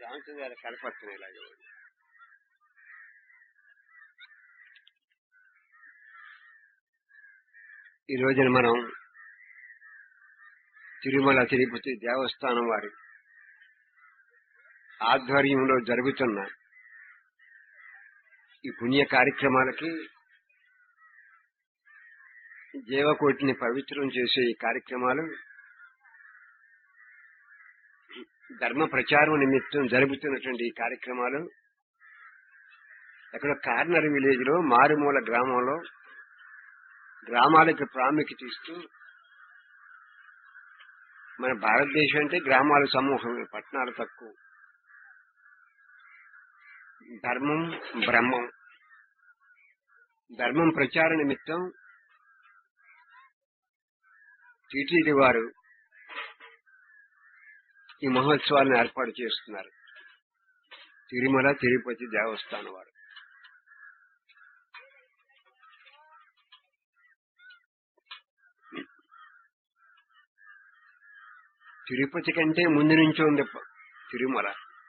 రామచంద్ర గారు కనపడుతున్నాయి ఇలాగే ఈ రోజున మనం తిరుమల తిరుపతి దేవస్థానం వారి ఆధ్వర్యంలో జరుగుతున్న ఈ పుణ్య కార్యక్రమాలకి జీవకోటిని పవిత్రం చేసే ఈ కార్యక్రమాలు ధర్మ ప్రచారం నిమిత్తం జరుగుతున్నటువంటి ఈ కార్యక్రమాలు ఎక్కడ కార్నర్ విలేజ్ లో మారుమూల గ్రామంలో గ్రామాలకు ప్రాముఖ్యత ఇస్తూ మన భారతదేశం అంటే గ్రామాల సమూహం పట్టణాలు తక్కువ ధర్మం బ్రహ్మం ధర్మం ప్రచార నిమిత్తం టీటీడీ వారు ఈ మహోత్సవాలను ఏర్పాటు చేస్తున్నారు తిరుమల తిరుపతి దేవస్థానం వారు తిరుపతి కంటే ముందు నుంచి ఉంది ప- తిరుమల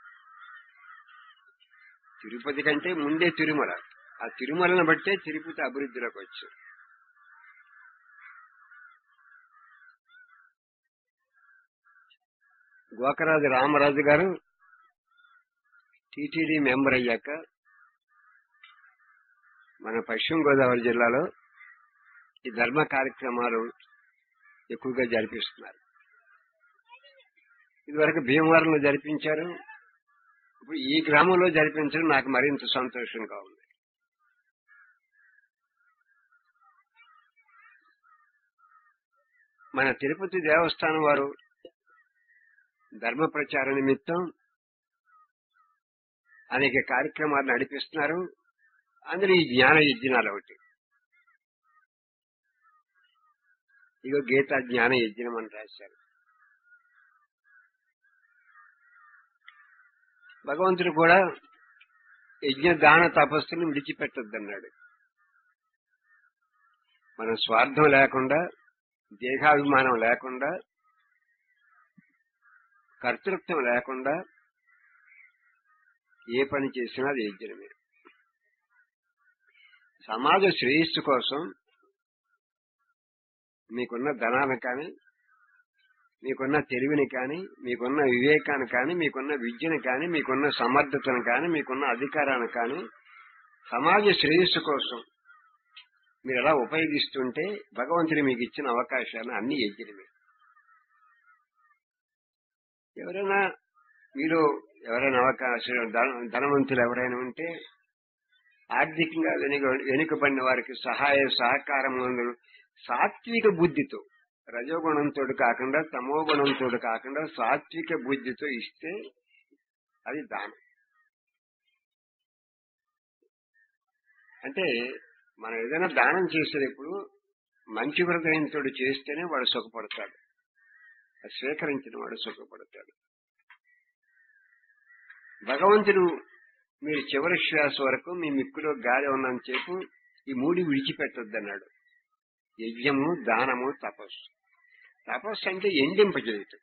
తిరుపతి కంటే ముందే తిరుమల ఆ తిరుమలను బట్టే తిరుపతి అభివృద్ధిలోకి వచ్చు గోకరాజు రామరాజు గారు టీటీడీ మెంబర్ అయ్యాక మన పశ్చిమ గోదావరి జిల్లాలో ఈ ధర్మ కార్యక్రమాలు ఎక్కువగా జరిపిస్తున్నారు ఇదివరకు భీమవరంలో జరిపించారు ఇప్పుడు ఈ గ్రామంలో జరిపించడం నాకు మరింత సంతోషంగా ఉంది మన తిరుపతి దేవస్థానం వారు ధర్మ ప్రచార నిమిత్తం అనేక కార్యక్రమాలు నడిపిస్తున్నారు అందులో ఈ జ్ఞాన యజ్ఞాలు ఒకటి ఇగో గీత జ్ఞాన యజ్ఞం అని రాశారు భగవంతుడు కూడా యజ్ఞ దాన తపస్సును విడిచిపెట్టొద్దన్నాడు మన స్వార్థం లేకుండా దేహాభిమానం లేకుండా కర్తృత్వం లేకుండా ఏ పని చేసినా అది యజ్ఞమే సమాజ శ్రేయస్సు కోసం మీకున్న ధనాన్ని కానీ మీకున్న తెలివిని కానీ మీకున్న వివేకాన్ని కానీ మీకున్న విద్యను కానీ మీకున్న సమర్థతను కానీ మీకున్న అధికారాన్ని కానీ సమాజ శ్రేయస్సు కోసం మీరు ఎలా ఉపయోగిస్తుంటే భగవంతుడు మీకు ఇచ్చిన అవకాశాలు అన్ని యజ్ఞమే ఎవరైనా మీరు ఎవరైనా అవకాశం ధన- ధనవంతులు ఎవరైనా ఉంటే ఆర్థికంగా వెనుక వెనుకబడిన వారికి సహాయ సహకారం సాత్విక బుద్ధితో రజోగుణంతో కాకుండా తమో గుణంతో కాకుండా సాత్విక బుద్ధితో ఇస్తే అది దానం అంటే మనం ఏదైనా దానం చేసేటప్పుడు మంచి హృదయంతో చేస్తేనే వాడు సుఖపడతాడు అది స్వీకరించిన వాడు సుఖపడతాడు భగవంతుడు మీరు చివరి శ్వాస వరకు మీ మిక్కులో గాలి ఉన్నంత సేపు ఈ మూడు విడిచిపెట్టొద్దన్నాడు యజ్ఞము దానము తపస్సు తపస్సు అంటే ఎండింపజేయటం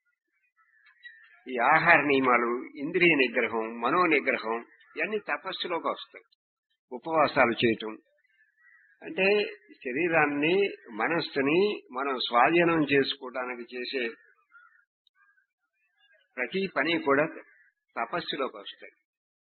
ఈ ఆహార నియమాలు ఇంద్రియ నిగ్రహం మనో నిగ్రహం ఇవన్నీ తపస్సులోకి వస్తాయి ఉపవాసాలు చేయటం అంటే శరీరాన్ని మనస్సుని మనం స్వాధీనం చేసుకోవడానికి చేసే ప్రతి పని కూడా తపస్సులోకి వస్తాయి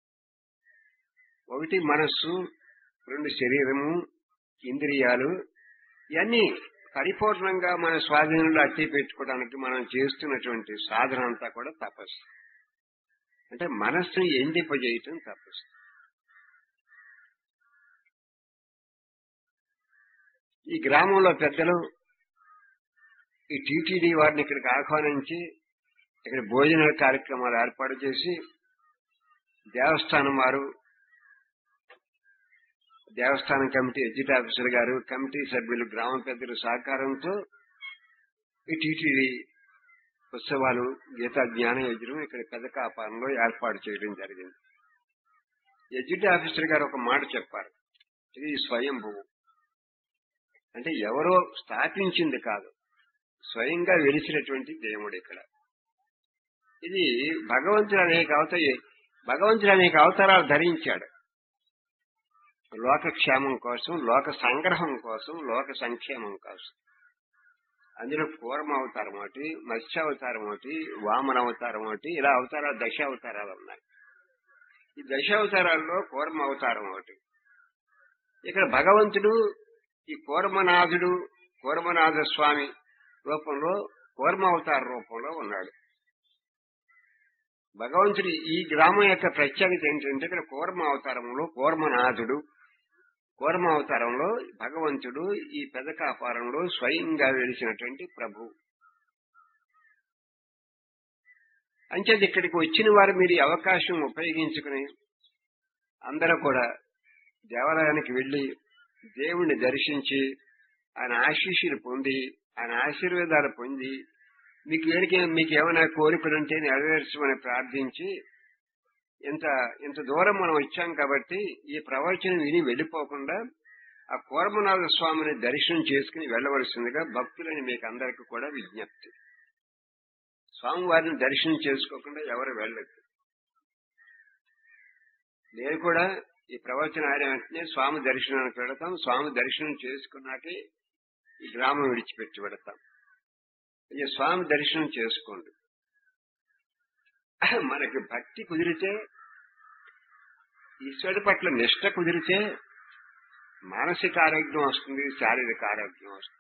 ఒకటి మనస్సు రెండు శరీరము ఇంద్రియాలు ఇవన్నీ పరిపూర్ణంగా మన స్వాధీనంలో అట్టి పెట్టుకోవడానికి మనం చేస్తున్నటువంటి సాధన అంతా కూడా తపస్సు అంటే మనస్సుని ఎండిపజేయటం తపస్సు ఈ గ్రామంలో పెద్దలు ఈ టీటీడీ వారిని ఇక్కడికి ఆహ్వానించి ఇక్కడ భోజన కార్యక్రమాలు ఏర్పాటు చేసి దేవస్థానం వారు దేవస్థానం కమిటీ ఎగ్జిట్ ఆఫీసర్ గారు కమిటీ సభ్యులు గ్రామ పెద్దల సహకారంతో ఈ టీటీడీ ఉత్సవాలు గీతా జ్ఞాన యజ్ఞం ఇక్కడ పెదకాపాలెంలో ఏర్పాటు చేయడం జరిగింది ఎగ్జిట్ ఆఫీసర్ గారు ఒక మాట చెప్పారు ఇది స్వయంభువు అంటే ఎవరో స్థాపించింది కాదు స్వయంగా వెలిసినటువంటి దేవుడు ఇక్కడ ఇది భగవంతుడు అనేక అవతార భగవంతుడు అనేక అవతారాలు ధరించాడు లోకక్షేమం కోసం లోక సంగ్రహం కోసం లోక సంక్షేమం కోసం అందులో కూర్మ అవతారం ఒకటి మత్స్య అవతారం ఒకటి వామన అవతారం ఒకటి ఇలా అవతారాలు దశ అవతారాలు ఉన్నాయి ఈ దశ అవతారాల్లో కూర్మ అవతారం ఒకటి ఇక్కడ భగవంతుడు ఈ కూర్మనాథుడు కూర్మనాథ స్వామి రూపంలో కూర్మ అవతార రూపంలో ఉన్నాడు భగవంతుడి ఈ గ్రామం యొక్క ప్రత్యేకత ఏంటంటే ఇక్కడ కూర్మ అవతారంలో కూర్మనాథుడు కూర్మ అవతారంలో భగవంతుడు ఈ పెదకాపారంలో స్వయంగా వెలిసినటువంటి ప్రభు అంచేది ఇక్కడికి వచ్చిన వారు మీరు ఈ అవకాశం ఉపయోగించుకుని అందరూ కూడా దేవాలయానికి వెళ్లి దేవుణ్ణి దర్శించి ఆయన ఆశీస్సులు పొంది ఆయన ఆశీర్వాదాలు పొంది మీకు ఏడికి మీకు ఏమైనా కోరికలుంటే నెరవేర్చమని ప్రార్థించి ఇంత ఇంత దూరం మనం వచ్చాం కాబట్టి ఈ ప్రవచనం విని వెళ్ళిపోకుండా ఆ కూర్మనాథ స్వామిని దర్శనం చేసుకుని వెళ్ళవలసిందిగా భక్తులని మీకు అందరికీ కూడా విజ్ఞప్తి స్వామివారిని దర్శనం చేసుకోకుండా ఎవరు వెళ్ళదు నేను కూడా ఈ ప్రవచనం ఆడిన వెంటనే స్వామి దర్శనానికి వెళతాం స్వామి దర్శనం చేసుకున్నాకే ఈ గ్రామం విడిచిపెట్టి పెడతాం ఈ స్వామి దర్శనం చేసుకోండి మనకి భక్తి కుదిరితే ఈశ్వరుడి పట్ల నిష్ట కుదిరితే మానసిక ఆరోగ్యం వస్తుంది శారీరక ఆరోగ్యం వస్తుంది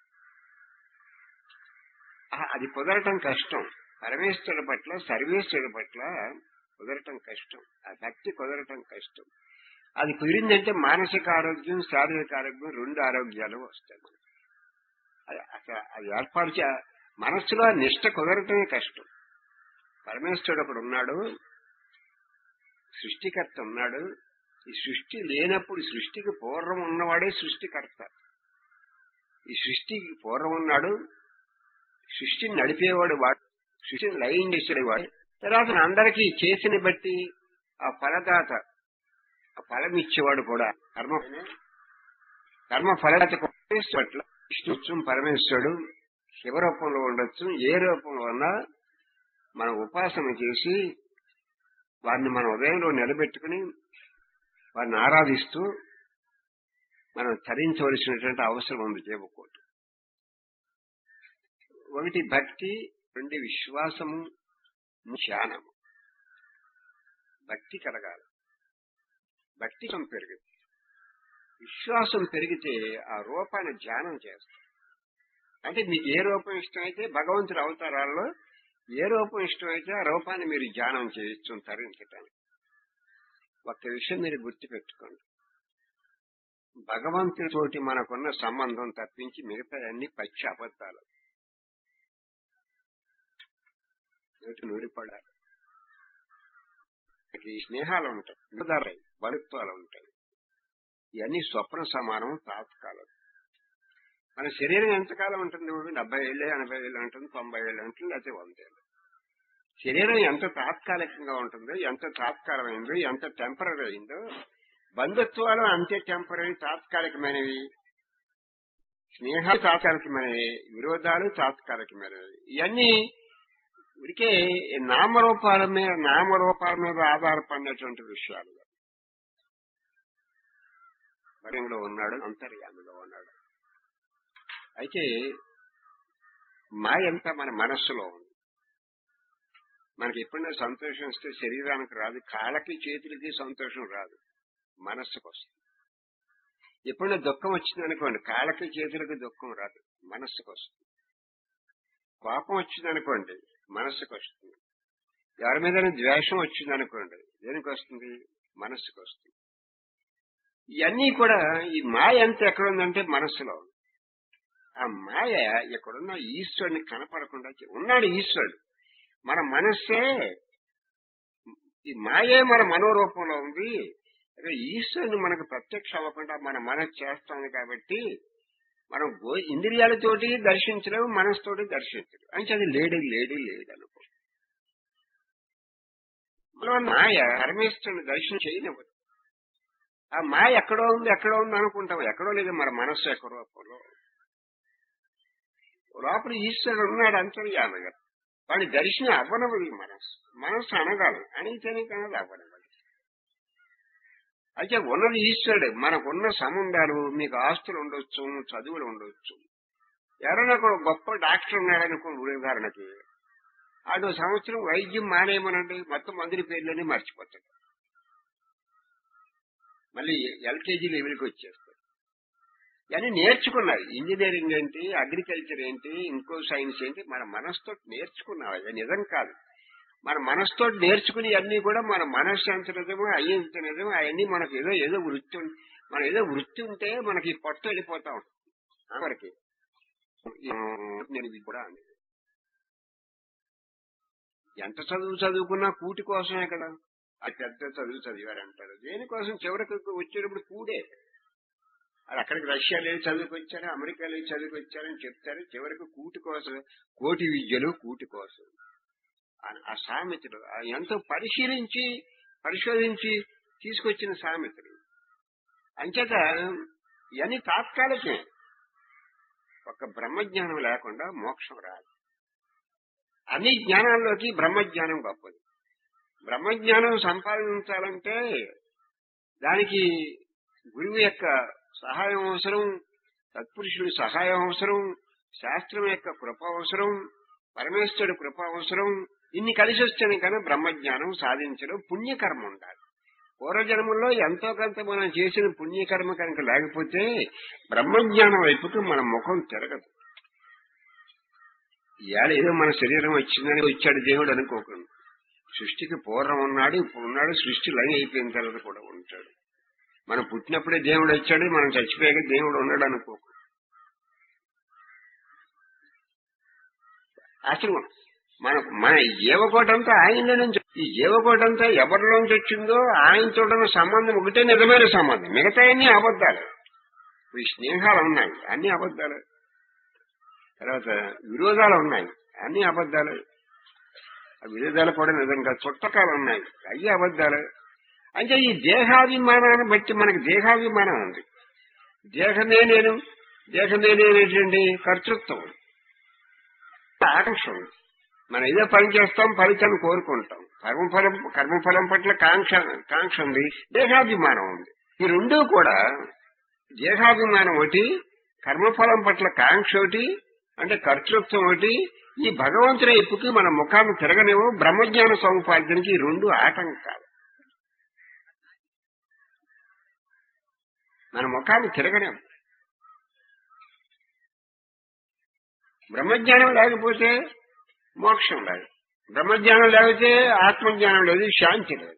ఆ, అది కుదరటం కష్టం పరమేశ్వరుడి పట్ల సర్వేశ్వరుడి పట్ల కుదరటం కష్టం ఆ భక్తి కుదరటం కష్టం అది కుదిరిందంటే మానసిక ఆరోగ్యం శారీరక ఆరోగ్యం రెండు ఆరోగ్యాలు వస్తాయి మనకి. అది అసలు అది ఏర్పాటు చే మనస్సులో ఆ నిష్ట కుదరటమే కష్టం పరమేశ్వరుడు ఒకడు ఉన్నాడు సృష్టికర్త ఉన్నాడు ఈ సృష్టి లేనప్పుడు సృష్టికి పూర్వం ఉన్నవాడే సృష్టికర్త ఈ సృష్టికి పూర్వం ఉన్నాడు సృష్టిని నడిపేవాడు వాడు సృష్టిని లయం చేసేవాడు తర్వాత అందరికీ చేసిన బట్టి ఆ ఫలదాత ఆ ఫలం ఇచ్చేవాడు కూడా కర్మ కర్మ ఫలదాత పట్ల విష్ణుత్వం పరమేశ్వరుడు శివరూపంలో ఉండొచ్చు ఏ రూపంలో ఉన్నా మనం ఉపాసన చేసి వారిని మన ఉదయంలో నిలబెట్టుకుని వారిని ఆరాధిస్తూ మనం తరించవలసినటువంటి అవసరం ఉంది జీవకోటి ఒకటి భక్తి రెండు విశ్వాసము మూడు ధ్యానము భక్తి కలగాలి భక్తి పెరిగింది విశ్వాసం పెరిగితే ఆ రూపాన్ని ధ్యానం చేస్తాం అంటే మీకు ఏ రూపం ఇష్టమైతే భగవంతుడి అవతారాల్లో ఏ రూపం ఇష్టమైతే ఆ రూపాన్ని మీరు ధ్యానం చేయొచ్చు తరించటానికి ఒక్క విషయం మీరు గుర్తుపెట్టుకోండి భగవంతుడితోటి మనకున్న సంబంధం తప్పించి మిగతా అన్ని పచ్చి అబద్ధాలు నోటి నూరిపడాలి ఈ స్నేహాలు ఉంటాయి నిలదరై బలుత్వాలు ఉంటాయి ఇవన్నీ స్వప్న సమానం తాత్కాలం మన శరీరం ఎంతకాలం ఉంటుంది ఇప్పుడు డెబ్బై ఏళ్ళు ఎనభై ఏళ్ళు ఉంటుంది తొంభై ఏళ్ళు ఉంటుంది లేకపోతే వంద ఏళ్ళు శరీరం ఎంత తాత్కాలికంగా ఉంటుందో ఎంత తాత్కాలమైందో ఎంత టెంపరీ అయిందో బంధుత్వాలు అంతే టెంపరీ తాత్కాలికమైనవి స్నేహాలు తాత్కాలికమైనవి విరోధాలు తాత్కాలికమైనవి ఇవన్నీ ఉడికే నామరూపాల మీద నామరూపాల మీద ఆధారపడినటువంటి విషయాలు వరంలో ఉన్నాడు అంతర్యామిలో ఉన్నాడు అయితే మాయ అంతా మన మనస్సులో ఉంది మనకి ఎప్పుడైనా సంతోషం వస్తే శరీరానికి రాదు కాళ్ళకి చేతులకి సంతోషం రాదు మనస్సుకు వస్తుంది ఎప్పుడైనా దుఃఖం వచ్చింది అనుకోండి కాళ్ళకి చేతులకి దుఃఖం రాదు మనస్సుకు వస్తుంది కోపం వచ్చింది అనుకోండి మనస్సుకు వస్తుంది ఎవరి మీద ద్వేషం వచ్చింది అనుకోండి దేనికి వస్తుంది మనస్సుకు వస్తుంది ఇవన్నీ కూడా ఈ మాయ అంతా ఎక్కడ ఉందంటే మనస్సులో ఉంది. ఆ మాయ ఎక్కడున్న ఈశ్వరుని కనపడకుండా చే- ఉన్నాడు ఈశ్వరుడు మన మనస్సే ఈ మాయే మన మనోరూపంలో ఉంది అదే ఈశ్వరుని మనకు ప్రత్యక్ష అవ్వకుండా మన మనసు చేస్తాం కాబట్టి మనం గో- ఇంద్రియాలతోటి దర్శించలేము మనసుతోటి దర్శించలేము అంటే అది లేడు లేడు లేడు అనుకో మనలో మాయ పరమేశ్వరుని దర్శనం చేయనివ్వదు ఆ మాయ ఎక్కడో ఉంది ఎక్కడో ఉంది అనుకుంటాం ఎక్కడో లేదు మన మనస్సు ఎక్కడో రూపంలో లోపల ఈశ్వరుడు ఉన్నాడు అంతర్యామగా వాడి దర్శనం అవ్వనవది మనస్సు మనస్సు అనగాలి అణిగితేనే కనది అవ్వనవది అయితే ఉన్నది ఈశ్వరుడు మనకున్న సంబంధాలు మీకు ఆస్తులు ఉండొచ్చు చదువులు ఉండొచ్చు ఎవరైనా ఒక గొప్ప డాక్టర్ ఉన్నాడనుకో ఉదాహరణకి ఆడు సంవత్సరం వైద్యం మానేయమనండి మొత్తం మందుల పేర్లని మర్చిపోతాడు మళ్ళీ ఎల్కేజీ లెవెల్కి వచ్చేస్తాడు ఇవన్నీ నేర్చుకున్నాయి ఇంజనీరింగ్ ఏంటి అగ్రికల్చర్ ఏంటి ఇంకో సైన్స్ ఏంటి మన మనసుతో నేర్చుకున్నాం అది నిజం కాదు మన మనసుతో నేర్చుకుని అన్ని కూడా మన మనస్సు ఎంత నిజమో అయ్యేంత నిజమో అవన్నీ మనకు ఏదో ఏదో వృత్తి ఉం- మన ఏదో వృత్తి ఉంటే మనకి పొట్ట వెళ్ళిపోతా ఉంటుంది వరకు నేను ఇది కూడా అనేది ఎంత చదువు చదువుకున్నా కూటి కోసమే కదా అది పెద్ద చదువు చదివారు అంటారు దేనికోసం చివరికి వచ్చేటప్పుడు కూడే అది అక్కడికి రష్యా లేదు చదువుకొచ్చారు అమెరికా లేదు చదువుకొచ్చారని చెప్తారు చివరికి కూటి కోసం కోటి విద్యలు కూటి కోసం ఆ- ఆ సామెతలు ఆ ఎంతో పరిశీలించి పరిశోధించి తీసుకొచ్చిన సామెతలు అంచేత ఇవన్నీ తాత్కాలికమే ఒక బ్రహ్మజ్ఞానం లేకుండా మోక్షం రాదు అన్ని జ్ఞానాల్లోకి బ్రహ్మజ్ఞానం గొప్పది బ్రహ్మజ్ఞానం సంపాదించాలంటే దానికి గురువు యొక్క సహాయం అవసరం సత్పురుషుడి సహాయం అవసరం శాస్త్రం యొక్క కృప అవసరం పరమేశ్వరుడి కృప అవసరం ఇన్ని కలిసి వస్తేనే కానీ బ్రహ్మజ్ఞానం సాధించడం పుణ్యకర్మ ఉండాలి పూర్వజన్మల్లో ఎంతో కొంత మనం చేసిన పుణ్యకర్మ కనుక లేకపోతే బ్రహ్మజ్ఞానం వైపుకి మన ముఖం తిరగదు ఇవాళ ఏదో మన శరీరం వచ్చిందని వచ్చాడు దేవుడు అనుకోకండి సృష్టికి పూర్వం ఉన్నాడు ఇప్పుడు ఉన్నాడు సృష్టి లయం అయిపోయిన తర్వాత కూడా ఉంటాడు మనం పుట్టినప్పుడే దేవుడు వచ్చాడు మనం చచ్చిపోయాక దేవుడు ఉన్నాడు అనుకోకు అసలు మన మన జీవకోటంతా ఆయన నుంచి ఈ జీవకోటంతా ఎవరిలోంచి వచ్చిందో ఆయనతో ఉన్న సంబంధం ఒకటే నిజమైన సంబంధం మిగతా అన్ని అబద్ధాలు ఈ స్నేహాలు ఉన్నాయి అన్ని అబద్ధాలు తర్వాత విరోధాలు ఉన్నాయి అన్ని అబద్ధాలు ఆ విరోధాలు కూడా నిజంగా చుట్టకాలు ఉన్నాయి అవి అబద్ధాలు అంటే ఈ దేహాభిమానాన్ని బట్టి మనకి దేహాభిమానం ఉంది దేహమే నేను దేహమే నేనేటండి కర్తృత్వం ఆకాంక్ష ఉంది మనం ఏదో పని చేస్తాం ఫలితాన్ని కోరుకుంటాం కర్మఫలం కర్మఫలం పట్ల కాంక్ష కాంక్ష ఉంది దేహాభిమానం ఉంది ఈ రెండూ కూడా దేహాభిమానం ఒకటి కర్మఫలం పట్ల కాంక్ష ఒకటి అంటే కర్తృత్వం ఒకటి ఈ భగవంతుని ఎప్పుకి మన ముఖాన్ని తిరగనేవో బ్రహ్మజ్ఞాన సముపార్జనకి ఈ రెండు ఆటంకాలు మన ముఖాన్ని తిరగనేం బ్రహ్మజ్ఞానం లేకపోతే మోక్షం లేదు బ్రహ్మజ్ఞానం లేకపోతే ఆత్మజ్ఞానం లేదు శాంతి లేదు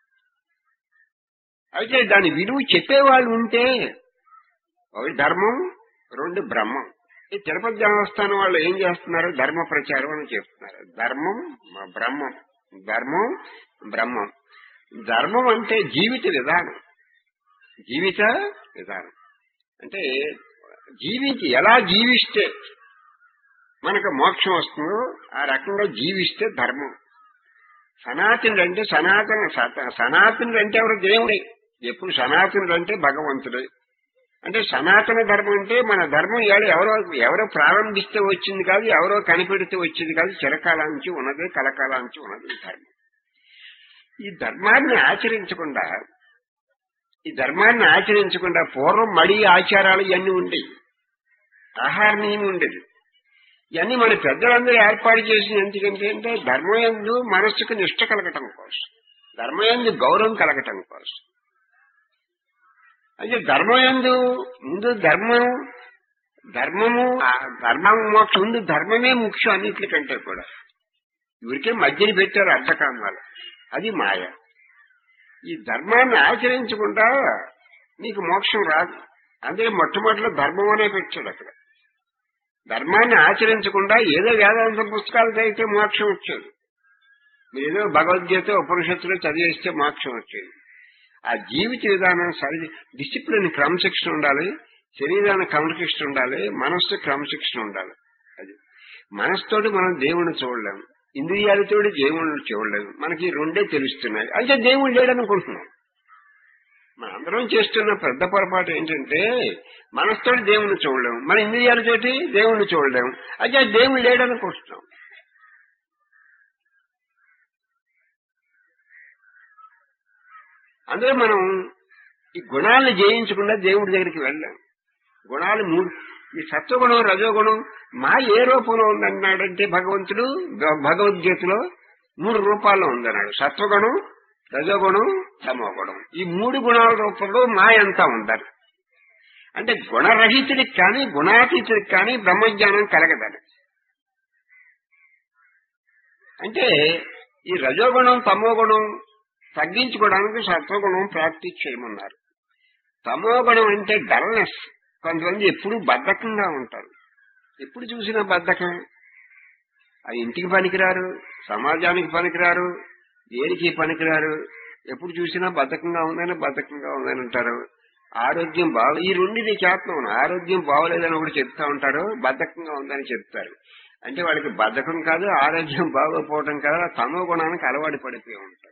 అయితే దాని విలువ చెప్పేవాళ్ళు ఉంటే ఒకటి ధర్మం రెండు బ్రహ్మం ఈ తిరుపతి దేవస్థానం వాళ్ళు ఏం చేస్తున్నారు ధర్మ ప్రచారం అని చెప్తున్నారు ధర్మం మ- బ్రహ్మం ధర్మం బ్రహ్మం ధర్మం అంటే జీవిత విధానం జీవిత విధానం అంటే జీవించి ఎలా జీవిస్తే మనకు మోక్షం వస్తుందో ఆ రకంగా జీవిస్తే ధర్మం సనాతనుడు అంటే సనాతన సత- సనాతనుడు అంటే ఎవరు దేవుడే ఎప్పుడు సనాతనుడు అంటే భగవంతుడే అంటే సనాతన ధర్మం అంటే మన ధర్మం ఇవాళ ఎవరో ఎవరో ప్రారంభిస్తే వచ్చింది కాదు ఎవరో కనిపెడితే వచ్చింది కాదు చిరకాలం నుంచి ఉన్నదే కలకాలం నుంచి ఉన్నది ఈ ధర్మం ఈ ధర్మాన్ని ఆచరించకుండా ఈ ధర్మాన్ని ఆచరించకుండా పూర్వం మడి ఆచారాలు ఇవన్నీ ఉండేవి ఆహార నియమం ఉండేది ఇవన్నీ మన పెద్దలందరూ ఏర్పాటు చేసిన ఎందుకంటే అంటే ధర్మయందు మనస్సుకు నిష్ట కలగటం కోసం ధర్మయందు గౌరవం కలగటం కోసం అయితే ధర్మయందు ముందు ధర్మం ధర్మము ఆ ధర్మం మోక్షం ముందు ధర్మమే ముఖ్యం అన్నిటికంటే కూడా ఇవరికే మధ్యని పెట్టారు అర్థకామాలు అది మాయ ఈ ధర్మాన్ని ఆచరించకుండా నీకు మోక్షం రాదు అందుకే మొట్టమొదటిలో ధర్మం అనే పెట్టాడు అక్కడ ధర్మాన్ని ఆచరించకుండా ఏదో వేదాంత పుస్తకాలు చదివితే మోక్షం వచ్చేది మీరు ఏదో భగవద్గీత ఉపనిషత్తులో చదివేస్తే మోక్షం వచ్చేది ఆ జీవిత విధానం సరి డిసిప్లిన్ క్రమశిక్షణ ఉండాలి శరీరానికి క్రమశిక్షణ ఉండాలి మనస్సు క్రమశిక్షణ ఉండాలి అది మనసుతోటి మనం దేవుణ్ణి చూడలేము ఇంద్రియాలతోటి దేవుణ్ణి చూడలేము మనకి ఈ రెండే తెలుస్తున్నాయి అంటే దేవుడు లేడనుకుంటున్నాం మన అందరం చేస్తున్న పెద్ద పొరపాటు ఏంటంటే మనసుతోటి దేవుణ్ణి చూడలేము మన ఇంద్రియాలతోటి దేవుణ్ణి చూడలేము అయితే దేవుడు లేడనుకుంటున్నాం అందులో మనం ఈ గుణాలను జయించకుండా దేవుడి దగ్గరికి వెళ్ళాం గుణాలు మూడు ఈ సత్వగుణం రజోగుణం మా ఏ రూపంలో ఉందన్నాడంటే భగవంతుడు భ- భగవద్గీతలో మూడు రూపాల్లో ఉందన్నాడు సత్వగుణం రజోగుణం తమోగుణం ఈ మూడు గుణాల రూపంలో మా ఎంత ఉందని అంటే గుణరహితుడికి కానీ గుణాతీతుడికి కానీ బ్రహ్మజ్ఞానం కలగదని అంటే ఈ రజోగుణం తమోగుణం తగ్గించుకోవడానికి సత్వగుణం ప్రాక్టీస్ చేయమన్నారు తమోగుణం అంటే డల్నెస్ కొంతమంది ఎప్పుడు బద్ధకంగా ఉంటారు ఎప్పుడు చూసినా బద్ధకం ఆ ఇంటికి పనికిరారు సమాజానికి పనికిరారు దేనికి పనికిరారు ఎప్పుడు చూసినా బద్ధకంగా ఉందని బద్ధకంగా ఉందని అంటారు ఆరోగ్యం బాగా ఈ రెండిది చేతనం ఆరోగ్యం బాగోలేదని ఒకటి చెప్తా ఉంటారు బద్ధకంగా ఉందని చెప్తారు అంటే వాళ్ళకి బద్ధకం కాదు ఆరోగ్యం బాగోపోవటం కాదు ఆ తమో గుణానికి అలవాటు పడిపోయి ఉంటారు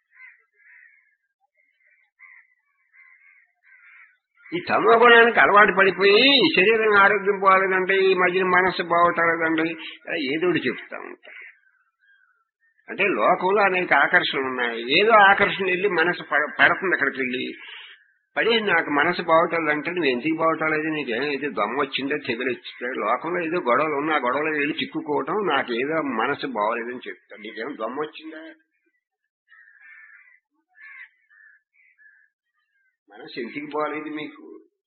ఈ తమో గుణానికి అలవాటు పడిపోయి శరీరం ఆరోగ్యం బాగలేదండి ఈ మధ్యన మనసు బాగోటలేదండి ఇలా ఏదో ఒకటి చెప్తా ఉంటారు అంటే లోకంలో అనేక ఆకర్షణలు ఉన్నాయి ఏదో ఆకర్షణ వెళ్ళి మనసు పడ- పడుతుంది అక్కడికి వెళ్ళి పడి నాకు మనసు బాగోటాలంటే నువ్వు ఎందుకు బాగోటాలేదు నీకేం ఏదో దమ్మ వచ్చిందో తెగులు వచ్చిందో లోకంలో ఏదో గొడవలు ఉన్నా ఆ గొడవలో వెళ్ళి చిక్కుకోవటం నాకు ఏదో మనసు బాగోలేదని చెప్తాను నీకేం దమ్మ వచ్చిందా మనసు ఎందుకు బాగలేదు మీకు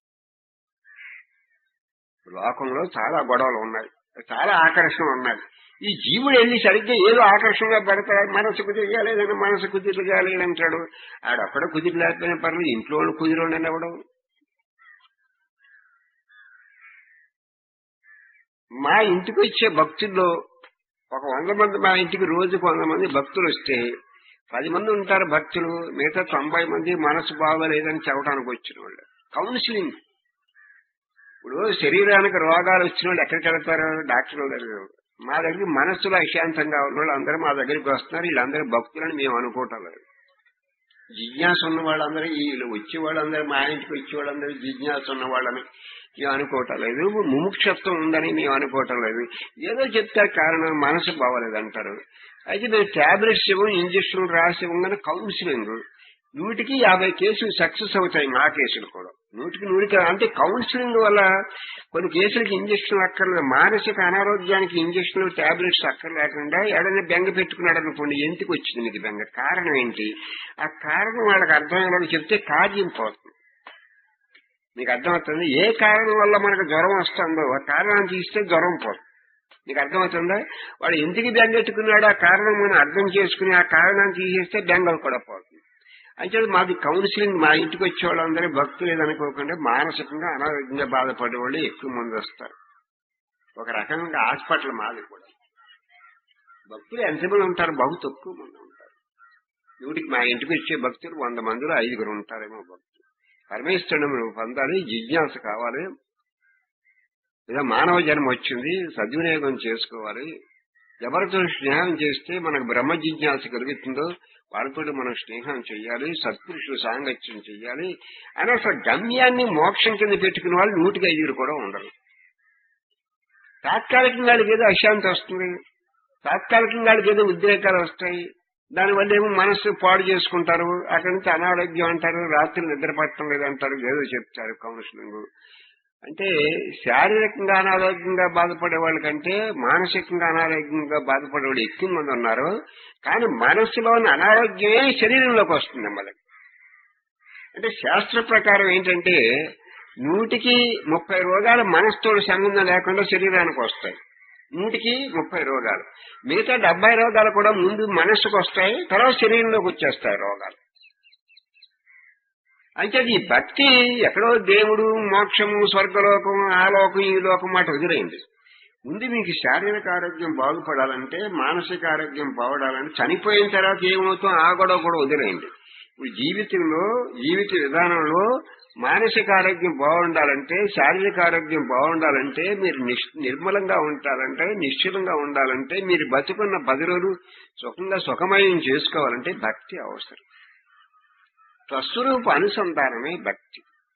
లోకంలో చాలా గొడవలు ఉన్నాయి చాలా ఆకర్షణ ఉన్నాయి ఈ జీవుడు వెళ్ళి సరిగ్గా ఏదో ఆకర్షణగా పెడతాడు మనసు కుదిరగాలేదని మనసు కుదిరగాలేదు అంటాడు ఆడొక్కడ కుదిరి లేకపోయినా పర్లేదు ఇంట్లో వాళ్ళు కుదిరోడని ఎవడం మా ఇంటికి వచ్చే భక్తుల్లో ఒక వంద మంది మా ఇంటికి రోజుకు వంద మంది భక్తులు వస్తే పది మంది ఉంటారు భక్తులు మిగతా తొంభై మంది మనసు బాగోలేదని చెప్పడానికి వచ్చిన వాళ్ళు కౌన్సిలింగ్ ఇప్పుడు శరీరానికి రోగాలు వచ్చిన వాళ్ళు ఎక్కడికి వెళ్తారు డాక్టర్ దగ్గర మా దగ్గర మనస్సులో అశాంతంగా ఉన్న వాళ్ళు అందరూ మా దగ్గరికి వస్తున్నారు వీళ్ళందరూ భక్తులని మేము అనుకోవటం లేదు జిజ్ఞాస ఉన్న వాళ్ళందరూ వీళ్ళు వచ్చే వాళ్ళందరూ మా ఇంటికి వచ్చే వాళ్ళందరూ జిజ్ఞాస ఉన్న వాళ్ళని మేము అనుకోవటం లేదు ముముక్షత్వం ఉందని మేము అనుకోవటం లేదు ఏదో చెప్తే కారణం మనసు బాగోలేదు అంటారు అయితే మేము టాబ్లెట్స్ ఇవ్వం ఇంజక్షన్లు రాసి ఇవ్వగానే కౌన్సిలింగ్ నూటికి యాభై కేసులు సక్సెస్ అవుతాయి మా కేసులు కూడా నూటికి నూటికి అంటే కౌన్సిలింగ్ వల్ల కొన్ని కేసులకి ఇంజక్షన్ అక్కర్లేదు మానసిక అనారోగ్యానికి ఇంజక్షన్లు టాబ్లెట్స్ అక్కర్లేకుండా ఏడైనా బెంగ పెట్టుకున్నాడు అనుకోండి ఎందుకు వచ్చింది నీకు బెంగ కారణం ఏంటి ఆ కారణం వాళ్ళకి అర్థమయ్యేలాగా చెప్తే కార్యం పోతుంది మీకు అర్థమవుతుంది ఏ కారణం వల్ల మనకు జ్వరం వస్తుందో ఆ కారణాన్ని తీస్తే జ్వరం పోతుంది మీకు అర్థమవుతుందా వాడు ఎందుకు బెంగెట్టుకున్నాడో ఆ కారణం మనం అర్థం చేసుకుని ఆ కారణాన్ని తీసేస్తే బెంగలు కూడా పోతుంది అంటే మాది కౌన్సిలింగ్ మా ఇంటికి వచ్చే వాళ్ళందరూ భక్తులు ఏదనుకోకుండా మానసికంగా అనారోగ్యంగా బాధపడే వాళ్ళు ఎక్కువ మంది వస్తారు ఒక రకంగా హాస్పిటల్ మాది కూడా భక్తులు ఎంతమంది ఉంటారు బహు తక్కువ మంది ఉంటారు వీటికి మా ఇంటికి వచ్చే భక్తులు వంద మందిలో ఐదుగురు ఉంటారేమో భక్తులు పరమేశ్వరుడు నువ్వు పొందాలి జిజ్ఞాస కావాలి ఏదో మానవ జన్మ వచ్చింది సద్వినియోగం చేసుకోవాలి ఎవరితో స్నేహం చేస్తే మనకు బ్రహ్మ జిజ్ఞాస కలుగుతుందో వాళ్ళతో మనం స్నేహం చేయాలి సత్పురుషులు సాంగత్యం చేయాలి అని అసలు గమ్యాన్ని మోక్షం కింద పెట్టుకున్న వాళ్ళు నూటికి ఐదుగురు కూడా ఉండరు తాత్కాలికంగా వాళ్ళకి ఏదో అశాంతి వస్తుంది తాత్కాలికంగా వాళ్ళకి ఏదో ఉద్రేకాలు వస్తాయి దానివల్ల ఏమో మనస్సు పాడు చేసుకుంటారు అక్కడి నుంచి అనారోగ్యం అంటారు రాత్రి నిద్ర పట్టడం లేదంటారు ఏదో చెప్తారు కౌన్సిలింగ్ అంటే శారీరకంగా అనారోగ్యంగా బాధపడే వాళ్ళకంటే మానసికంగా అనారోగ్యంగా బాధపడే వాళ్ళు ఎక్కువ మంది ఉన్నారు కానీ మనస్సులోని అనారోగ్యమే శరీరంలోకి వస్తుంది మనకి అంటే శాస్త్ర ప్రకారం ఏంటంటే నూటికి ముప్పై రోగాలు మనసుతో సంబంధం లేకుండా శరీరానికి వస్తాయి నూటికి ముప్పై రోగాలు మిగతా డెబ్బై రోగాలు కూడా ముందు మనస్సుకు వస్తాయి తర్వాత శరీరంలోకి వచ్చేస్తాయి రోగాలు అంటే ఈ భక్తి ఎక్కడో దేవుడు మోక్షము స్వర్గలోకం ఆ లోకం ఈ లోకం మాట వదిలేయండి ముందు మీకు శారీరక ఆరోగ్యం బాగుపడాలంటే మానసిక ఆరోగ్యం బాగుపడాలంటే చనిపోయిన తర్వాత ఏమవుతాం ఆ గొడవ కూడా వదిలేయండి ఇప్పుడు జీవితంలో జీవిత విధానంలో మానసిక ఆరోగ్యం బాగుండాలంటే శారీరక ఆరోగ్యం బాగుండాలంటే మీరు నిష్- నిర్మలంగా ఉండాలంటే నిశ్చలంగా ఉండాలంటే మీరు బతుకున్న పది రోజులు సుఖంగా సుఖమయం చేసుకోవాలంటే భక్తి అవసరం స్వస్వరూప అనుసంధానమే భక్తి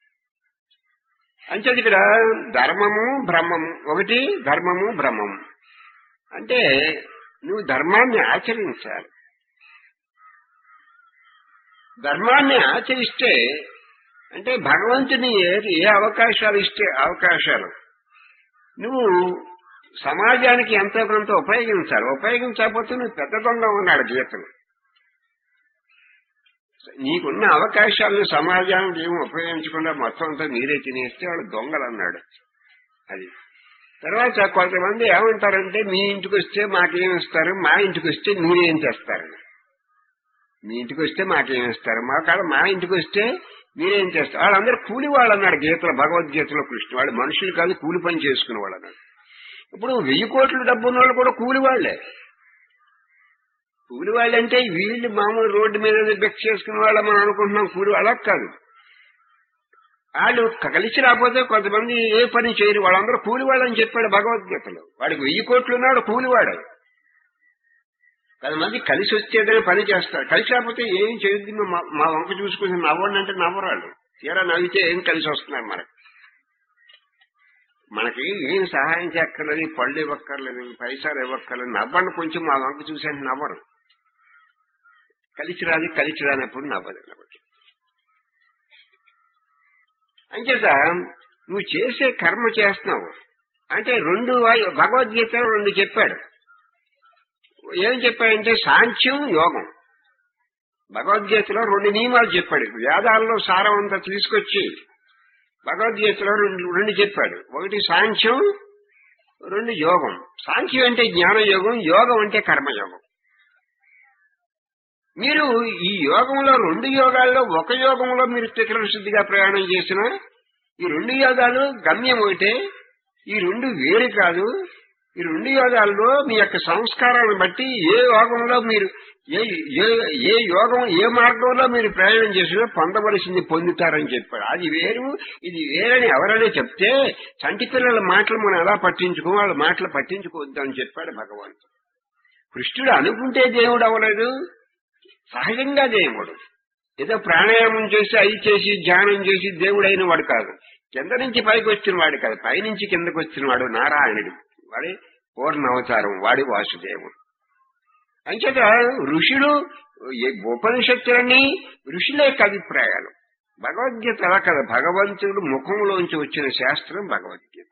అంటే ఇక్కడ ధర్మము బ్రహ్మము ఒకటి ధర్మము బ్రహ్మము అంటే నువ్వు ధర్మాన్ని ఆచరించాలి ధర్మాన్ని ఆచరిస్తే అంటే భగవంతుని ఏ ఏ అవకాశాలు ఇస్తే అవకాశాలు నువ్వు సమాజానికి ఎంతో కొంత ఉపయోగించాలి ఉపయోగించకపోతే నువ్వు పెద్ద దొంగ ఉన్నాడు గీతలు నీకున్న అవకాశాలను సమాజానికి ఏమి ఉపయోగించకుండా మొత్తం అంతా మీరే తినేస్తే వాడు దొంగలు అన్నాడు అది తర్వాత కొంతమంది ఏమంటారంటే మీ ఇంటికి వస్తే మాకేమిస్తారు మా ఇంటికి వస్తే మీరేం చేస్తారు మీ ఇంటికి వస్తే మాకేమిస్తారు మా కాడ మా ఇంటికి వస్తే మీరేం చేస్తారు వాళ్ళందరూ కూలి వాళ్ళు అన్నాడు గీతలో భగవద్గీతలో కృష్ణ వాళ్ళు మనుషులు కాదు కూలి పని చేసుకునే వాళ్ళు అన్నాడు ఇప్పుడు వెయ్యి కోట్ల డబ్బు ఉన్న వాళ్ళు కూడా కూలి వాళ్లే కూలి వాళ్ళంటే వీళ్ళు మామూలు రోడ్డు మీద బెక్ చేసుకునే వాళ్ళ మనం అనుకుంటున్నాం కూలి అలా కాదు వాళ్ళు కలిసి రాకపోతే కొంతమంది ఏ పని చేయరు వాళ్ళందరూ కూలి వాళ్ళని చెప్పాడు భగవద్గీతలో వాడికి వెయ్యి కోట్లు ఉన్నాడు కూలివాడు కొంతమంది కలిసి వచ్చేదనే పని చేస్తారు కలిసి రాకపోతే ఏం చేయొద్దు మా మా వంక చూసుకుని నవ్వండి అంటే నవ్వరాళ్ళు తీరా నవ్వితే ఏం కలిసి వస్తున్నారు మనకి మనకి ఏం సహాయం చేయక్కర్లేదు పళ్ళు ఇవ్వక్కర్లేదు పైసలు ఇవ్వక్కర్లేదు నవ్వండి కొంచెం మా వంక చూసేంత నవ్వరు కలిసి రాని కలిసి రానప్పుడు నవ్వదు నవ్వదు అంచేత నువ్వు చేసే కర్మ చేస్తున్నావు అంటే రెండు వాయు- భగవద్గీతలో రెండు చెప్పాడు ఏం చెప్పాడంటే సాంఖ్యం యోగం భగవద్గీతలో రెండు నియమాలు చెప్పాడు వేదాల్లో సారం అంతా తీసుకొచ్చి భగవద్గీతలో రెండు రెండు చెప్పాడు ఒకటి సాంఖ్యం రెండు యోగం సాంఖ్యం అంటే జ్ఞాన యోగం యోగం అంటే కర్మయోగం మీరు ఈ యోగంలో రెండు యోగాల్లో ఒక యోగంలో మీరు త్రికరణ శుద్ధిగా ప్రయాణం చేసిన ఈ రెండు యోగాలు గమ్యం ఒకటే ఈ రెండు వేరు కాదు ఈ రెండు యోగాల్లో మీ యొక్క సంస్కారాన్ని బట్టి ఏ యోగంలో మీరు ఏ ఏ ఏ యోగం ఏ మార్గంలో మీరు ప్రయాణం చేసినా పొందవలసింది పొందుతారని చెప్పాడు అది వేరు ఇది వేరని ఎవరైనా చెప్తే చంటి పిల్లల మాటలు మనం ఎలా పట్టించుకో వాళ్ళ మాటలు పట్టించుకోవద్దు అని చెప్పాడు భగవంతుడు కృష్ణుడు అనుకుంటే దేవుడు అవ్వలేదు సహజంగా దేవుడు ఏదో ప్రాణాయామం చేసి అది చేసి ధ్యానం చేసి దేవుడు అయిన వాడు కాదు కింద నుంచి పైకి వచ్చిన వాడు కాదు పైనుంచి కిందకు వచ్చిన వాడు నారాయణుడు వాడి పూర్ణ అవతారం వాడి వాసుదేవుడు అంచేత ఋషులు ఈ ఉపనిషత్తులన్నీ ఋషుల యొక్క అభిప్రాయాలు భగవద్గీత అలా కదా భగవంతుడు ముఖంలోంచి వచ్చిన శాస్త్రం భగవద్గీత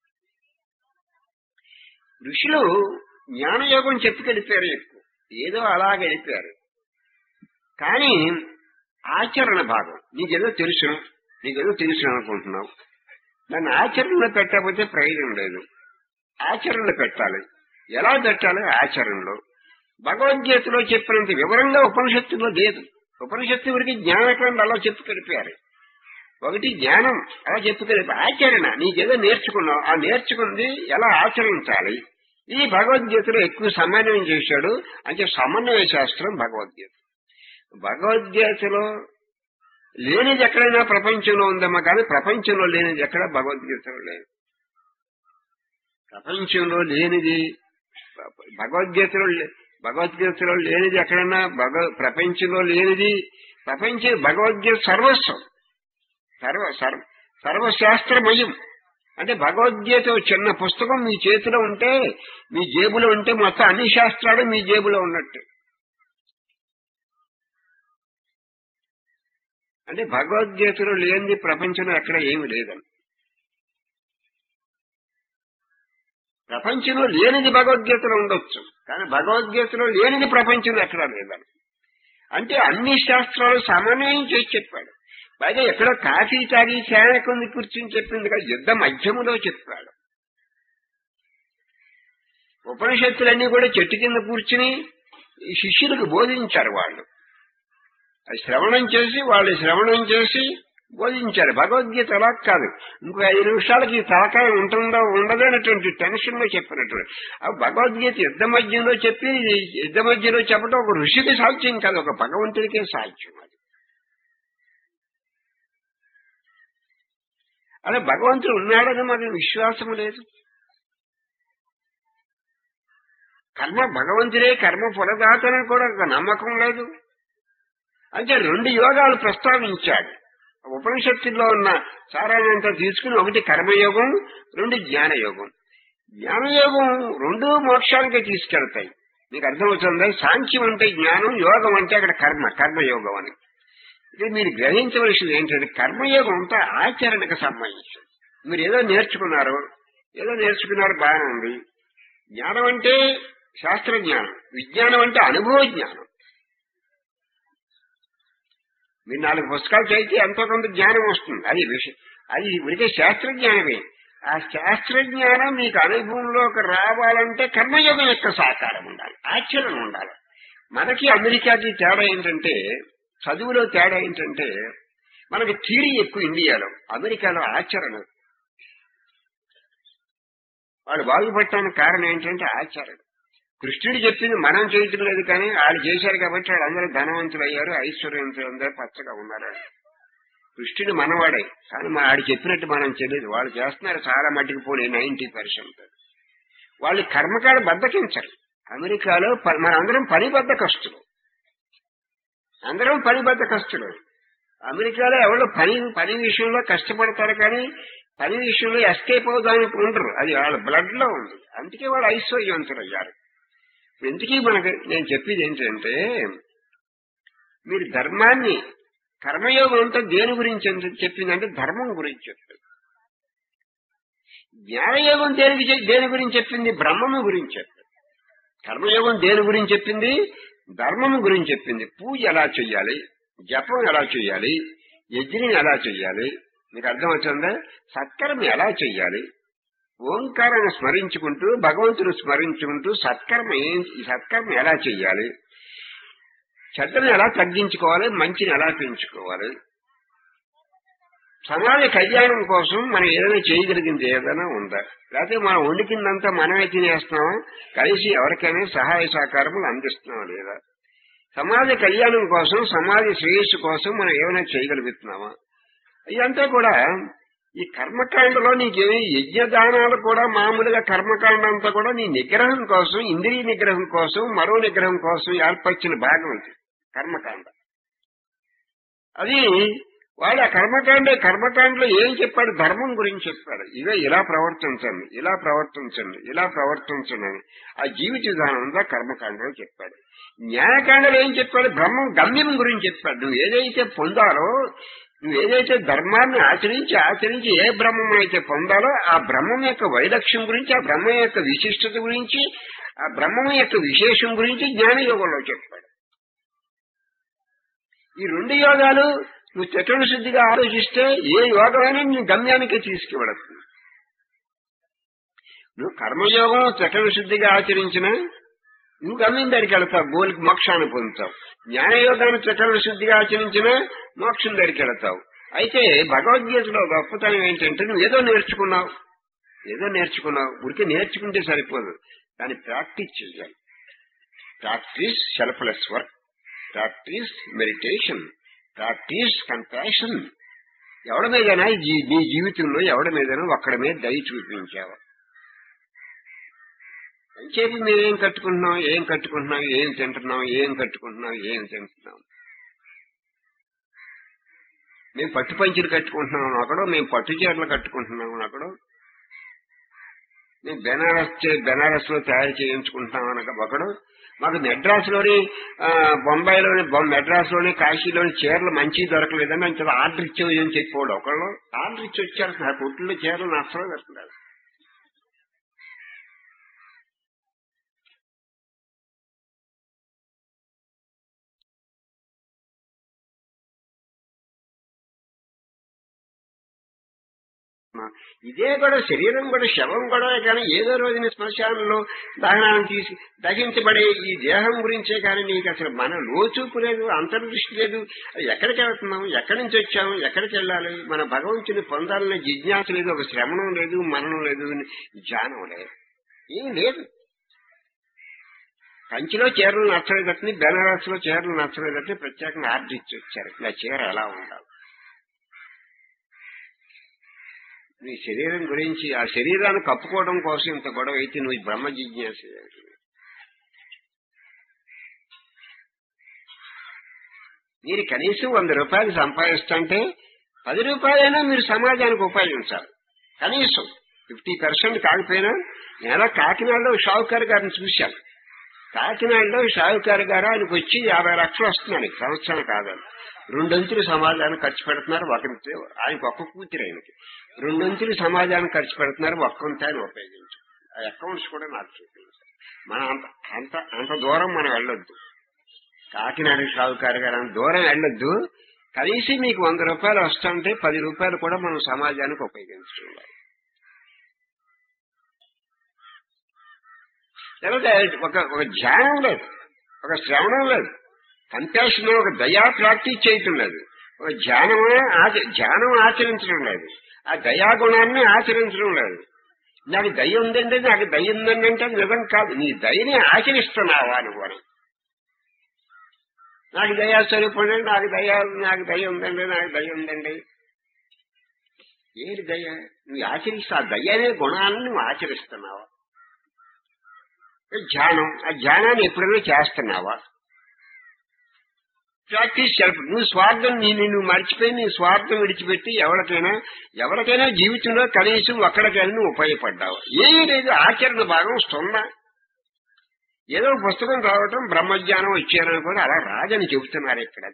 ఋషులు జ్ఞానయోగం చెప్పి గడిపారు ఎక్కువ ఏదో అలా గడిపారు కానీ ఆచరణ భాగం నీకేదో తెలుసు నీకేదో తెలుసు అనుకుంటున్నావు దాన్ని ఆచరణలో పెట్టకపోతే ప్రయోజనం లేదు ఆచరణలో పెట్టాలి ఎలా పెట్టాలి ఆచరణలో భగవద్గీతలో చెప్పినంత వివరంగా ఉపనిషత్తులో లేదు ఉపనిషత్తు వరకు జ్ఞానకాండ అలా చెప్పి గడిపారు ఒకటి జ్ఞానం అలా చెప్పి గడిపి ఆచరణ నీకేదో నేర్చుకున్నావు ఆ నేర్చుకుంది ఎలా ఆచరించాలి ఈ భగవద్గీతలో ఎక్కువ సమన్వయం చేశాడు అంటే సమన్వయ శాస్త్రం భగవద్గీత భగవద్గీతలో లేనిది ఎక్కడైనా ప్రపంచంలో ఉందమ్మా కానీ ప్రపంచంలో లేనిది ఎక్కడ భగవద్గీతలో లేదు ప్రపంచంలో లేనిది భగవద్గీతలో లే- భగవద్గీతలో లేనిది ఎక్కడైనా భగవ ప్రపంచంలో లేనిది ప్రపంచ భగవద్గీత సర్వస్వం సర్వ సర్వ సర్వశాస్త్రమయం అంటే భగవద్గీత ఓ చిన్న పుస్తకం మీ చేతిలో ఉంటే మీ జేబులో ఉంటే మొత్తం అన్ని శాస్త్రాలు మీ జేబులో ఉన్నట్టు అంటే భగవద్గీతలో లేనిది ప్రపంచంలో ఎక్కడ ఏమి లేదని ప్రపంచంలో లేనిది భగవద్గీతలో ఉండొచ్చు కానీ భగవద్గీతలో లేనిది ప్రపంచంలో ఎక్కడా లేదని అంటే అన్ని శాస్త్రాలు సమన్వయం చేసి చెప్పాడు పైగా ఎక్కడో కాఫీ తాగి శానకుంది కూర్చుని చెప్పింది కదా యుద్ధ మధ్యములో చెప్పాడు ఉపనిషత్తులన్నీ కూడా చెట్టు కింద కూర్చుని ఈ శిష్యులకు బోధించారు వాళ్ళు అది శ్రవణం చేసి వాళ్ళు శ్రవణం చేసి బోధించారు భగవద్గీత అలా కాదు ఇంకో ఐదు నిమిషాలకి ఈ తలకాయ ఉంటుందో ఉండదో అనేటువంటి టెన్షన్ లో చెప్పినటువంటి ఆ భగవద్గీత యుద్ధ మధ్యంలో చెప్పి ఇది యుద్ధ మధ్యలో చెప్పడం ఒక ఋషికి సాధ్యం కాదు ఒక భగవంతుడికే సాధ్యం అది అలా భగవంతుడు ఉన్నాడని మనకి విశ్వాసం లేదు కర్మ భగవంతుడే కర్మ ఫలదాతని కూడా ఒక నమ్మకం లేదు అంటే రెండు యోగాలు ప్రస్తావించాడు ఉపనిషత్తుల్లో ఉన్న సారాన్నంతా తీసుకుని ఒకటి కర్మయోగం రెండు జ్ఞానయోగం జ్ఞానయోగం రెండు మోక్షానికే తీసుకెళ్తాయి మీకు అర్థమవుతుందా సాంఖ్యం అంటే జ్ఞానం యోగం అంటే అక్కడ కర్మ కర్మయోగం అని ఇది మీరు గ్రహించవలసింది ఏంటంటే కర్మయోగం అంతా ఆచరణకు సంబంధించింది మీరు ఏదో నేర్చుకున్నారు ఏదో నేర్చుకున్నారు బాగానే ఉంది జ్ఞానం అంటే శాస్త్ర జ్ఞానం విజ్ఞానం అంటే అనుభవ జ్ఞానం మీరు నాలుగు పుస్తకాలు చదివితే ఎంతో కొంత జ్ఞానం వస్తుంది అది విషయం అది ఉడికే శాస్త్ర జ్ఞానమే ఆ శాస్త్ర జ్ఞానం మీకు అనుభవంలోకి రావాలంటే కర్మయోగం యొక్క సహకారం ఉండాలి ఆచరణ ఉండాలి మనకి అమెరికాకి తేడా ఏంటంటే చదువులో తేడా ఏంటంటే మనకి థియరీ ఎక్కువ ఇండియాలో అమెరికాలో ఆచరణ వాళ్ళు బాగుపడటానికి కారణం ఏంటంటే ఆచరణ కృష్ణుడు చెప్పింది మనం చేయటం లేదు కానీ వాళ్ళు చేశారు కాబట్టి వాళ్ళందరూ ధనవంతులు అయ్యారు ఐశ్వర్యవంతులు అందరూ పచ్చగా ఉన్నారు కృష్ణుడు మనవాడే కానీ మా ఆడు చెప్పినట్టు మనం తెలియదు వాళ్ళు చేస్తున్నారు చాలా మట్టికి పోనీ నైన్టీ పర్సెంట్ వాళ్ళు కర్మకాడ బద్దకించరు అమెరికాలో ప- మనందరం పని బద్దకస్తులు అందరం పని బద్దకస్తులు అమెరికాలో ఎవరు పని పని విషయంలో కష్టపడతారు కానీ పని విషయంలో ఎస్కేప్ అవుదానికి ఉండరు అది వాళ్ళ బ్లడ్ లో ఉంది అందుకే వాళ్ళు ఐశ్వర్యవంతులు అయ్యారు ఎందుకీ మనకు నేను చెప్పేది ఏంటంటే మీరు ధర్మాన్ని కర్మయోగం అంతా దేని గురించి ఎంత చెప్పిందంటే ధర్మం గురించి చెప్పింది జ్ఞానయోగం దేనికి చె- దేని గురించి చెప్పింది బ్రహ్మము గురించి చెప్పింది కర్మయోగం దేని గురించి చెప్పింది ధర్మము గురించి చెప్పింది పూజ ఎలా చెయ్యాలి జపం ఎలా చెయ్యాలి యజ్ఞం ఎలా చెయ్యాలి మీకు అర్థమవుతుందా సత్కర్మ ఎలా చెయ్యాలి ఓంకారాన్ని స్మరించుకుంటూ భగవంతుని స్మరించుకుంటూ సత్కర్మ ఏం ఈ సత్కర్మ ఎలా చెయ్యాలి చెడ్డను ఎలా తగ్గించుకోవాలి మంచిని ఎలా పెంచుకోవాలి సమాజ కళ్యాణం కోసం మనం ఏదైనా చేయగలిగింది ఏదైనా ఉందా లేకపోతే మనం వండుకిందంతా మనమే తినేస్తున్నామా కలిసి ఎవరికైనా సహాయ సహకారములు అందిస్తున్నామా లేదా సమాజ కళ్యాణం కోసం సమాజ శ్రేయస్సు కోసం మనం ఏమైనా చేయగలుగుతున్నామా ఇదంతా కూడా ఈ కర్మకాండలో నీకేమి యజ్ఞదానాలు కూడా మామూలుగా కర్మకాండ అంతా కూడా నీ నిగ్రహం కోసం ఇంద్రియ నిగ్రహం కోసం మరో నిగ్రహం కోసం ఏర్పరిచిన భాగం అది కర్మకాండ అది వాడు ఆ కర్మకాండ కర్మకాండలో ఏం చెప్పాడు ధర్మం గురించి చెప్పాడు ఇవే ఇలా ప్రవర్తించండి ఇలా ప్రవర్తించండి ఇలా ప్రవర్తించండి అని ఆ జీవిత విధానం అంతా కర్మకాండలో చెప్పాడు న్యాయకాండలో ఏం చెప్పాడు బ్రహ్మం గమ్యం గురించి చెప్పాడు నువ్వు ఏదైతే పొందాలో నువ్వు ఏదైతే ధర్మాన్ని ఆచరించి ఆచరించి ఏ బ్రహ్మం అయితే పొందాలో ఆ బ్రహ్మం యొక్క వైలక్ష్యం గురించి ఆ బ్రహ్మం యొక్క విశిష్టత గురించి ఆ బ్రహ్మం యొక్క విశేషం గురించి జ్ఞానయోగంలో చెప్పాడు ఈ రెండు యోగాలు నువ్వు చతుర్శుద్ధిగా ఆలోచిస్తే ఏ యోగమైనా నీ గమ్యానికి తీసుకువెళుతుంది నువ్వు కర్మయోగం చతుర్శుద్ధిగా ఆచరించిన నువ్వు గమ్యం దగ్గరికి వెళతావు గోలికి మోక్షాన్ని పొందుతావు న్యాయయోగాన్ని చతుర్శుద్ధిగా ఆచరించిన మోక్షం దగ్గరికి వెళతావు అయితే భగవద్గీతలో గొప్పతనం ఏంటంటే నువ్వు ఏదో నేర్చుకున్నావు ఏదో నేర్చుకున్నావు ఉరికి నేర్చుకుంటే సరిపోదు దాన్ని ప్రాక్టీస్ చేయాలి practice selfless work practice meditation practice compassion ఎవడి మీదైనా జీ- నీ జీవితంలో ఎవడి మీదైనా ఒక్కడి మీద దయ చూపించావు చెప్పి మేమేం కట్టుకుంటున్నాం ఏం కట్టుకుంటున్నాం ఏం తింటున్నాం ఏం కట్టుకుంటున్నాం ఏం తింటున్నాం మేము పట్టు పంచులు కట్టుకుంటున్నాం అక్కడో మేము పట్టు చీరలు కట్టుకుంటున్నాం అక్కడో మేము బెనారస్ చే- బెనారస్ లో తయారు చేయించుకుంటున్నాం అనక ఒకడు మాకు మెడ్రాస్ లోని ఆ, బొంబాయిలోని బొం- మెడ్రాస్ లోని కాశీలోని చీరలు మంచి దొరకలేదని అంత ఆర్డర్ ఇచ్చేవి అని చెప్పాడు ఒకళ్ళు ఆర్డర్ ఇచ్చి వచ్చారు నా కొట్టులో చీరలు నష్టం పెడుతున్నారు ఇదే కూడా శరీరం కూడా శవం కూడా కానీ ఏదో రోజున శ్మశానంలో దహనాన్ని తీసి దహించబడే ఈ దేహం గురించే కానీ నీకు అసలు మన లోచూపు లేదు అంతర్దృష్టి లేదు అది ఎక్కడికి వెళ్తున్నాం ఎక్కడి నుంచి వచ్చాము ఎక్కడికి వెళ్ళాలి మన భగవంతుని పొందాలనే జిజ్ఞాస లేదు ఒక శ్రమణం లేదు మరణం లేదు జ్ఞానం లేదు ఏం లేదు కంచిలో చీరలు నచ్చలేదట్ని బెనారస్ లో చీరలు నచ్చలేదట్ని ప్రత్యేకంగా ఆర్డర్ ఇచ్చి వచ్చారు ఇలా చీర ఎలా ఉండాలి నీ శరీరం గురించి ఆ శరీరాన్ని కప్పుకోవడం కోసం ఇంత గొడవ అయితే నువ్వు బ్రహ్మ జిజ్ఞాస చేయాలి. మీరు కనీసం వంద రూపాయలు సంపాదిస్తుంటే పది రూపాయలైనా మీరు సమాజానికి ఉపయోగించాలి కనీసం ఫిఫ్టీ పర్సెంట్ కాకపోయినా నేను కాకినాడలో షావుకార్ గారిని చూశాను కాకినాడలో షావుకారు గారు ఆయనకు వచ్చి యాభై లక్షలు వస్తున్నాయి సంవత్సరం కాదని రెండొంతులు సమాజానికి ఖర్చు పెడుతున్నారు ఒకరికి ఆయనకు ఒక్క కూతురు ఆయనకి రెండొంతులు సమాజానికి ఖర్చు పెడుతున్నారు ఒక్కంత ఆయన ఉపయోగించు ఆ అకౌంట్స్ కూడా నాకు చూపించారు మనం అంత అంత అంత దూరం మనం వెళ్ళొద్దు కాకినాడ షావుకారు గారు అంత దూరం వెళ్ళొద్దు కనీసం మీకు వంద రూపాయలు వస్తుంటే పది రూపాయలు కూడా మనం సమాజానికి ఉపయోగించుకోవాలి లేకపోతే ఒక ఒక ధ్యానం లేదు ఒక శ్రవణం లేదు కంపాషన్ ఒక దయా ప్రాక్టీస్ చేయటం లేదు ఒక ధ్యానము ఆచ- ధ్యానం ఆచరించడం లేదు ఆ దయా గుణాన్ని ఆచరించడం లేదు నాకు దయ ఉందంటే నాకు దయ ఉందండి అంటే అది నిజం కాదు నీ దయని ఆచరిస్తున్నావా నువ్వు అని నాకు దయా స్వరూపం నాకు దయ నాకు దయ ఉందండి నాకు దయ ఉందండి ఏది దయ నువ్వు ఆచరిస్తా ఆ దయ అనే గుణాలను నువ్వు ఆచరిస్తున్నావా ధ్యానం ఆ ధ్యానాన్ని ఎప్పుడైనా చేస్తున్నావా ప్రాక్టీస్ సెల్ఫ్ నువ్వు స్వార్థం నీ నువ్వు మర్చిపోయి నీ స్వార్థం విడిచిపెట్టి ఎవరికైనా ఎవరికైనా జీవితంలో కనీసం ఒక్కడికైనా నువ్వు ఉపయోగపడ్డావు ఏమీ లేదు ఆచరణ భాగం సున్నా ఏదో పుస్తకం రావటం బ్రహ్మజ్ఞానం వచ్చారని కూడా అలా రాదని చెబుతున్నారు ఇక్కడ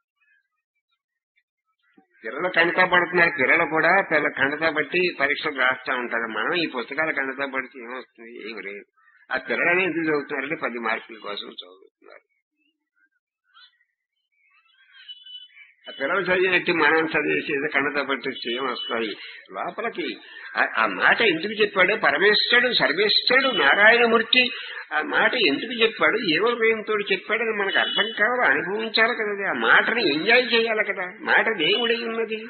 పిల్లలు కణితా పడుతున్నారు పిల్లలు కూడా పిల్లలు కణితా బట్టి పరీక్షలు రాస్తా ఉంటారు మనం ఈ పుస్తకాలు కణితా పడితే ఏమొస్తుంది ఏమి లేదు ఆ పిల్లలని ఎందుకు చదువుతున్నారంటే పది మార్కుల కోసం చదువుతున్నారు ఆ పిల్లలు చదివినట్టు మనం చదివేసేది కన్నత పట్టి చేయం వస్తాయి లోపలికి ఆ- ఆ మాట ఎందుకు చెప్పాడు పరమేశ్వరుడు సర్వేశ్వరుడు నారాయణమూర్తి ఆ మాట ఎందుకు చెప్పాడు ఏవో ప్రేమతో చెప్పాడని మనకు అర్థం కావాలి అనుభవించాలి కదా అది. ఆ మాటని ఎంజాయ్ చేయాలి కదా మాట దేవుడై ఉన్నది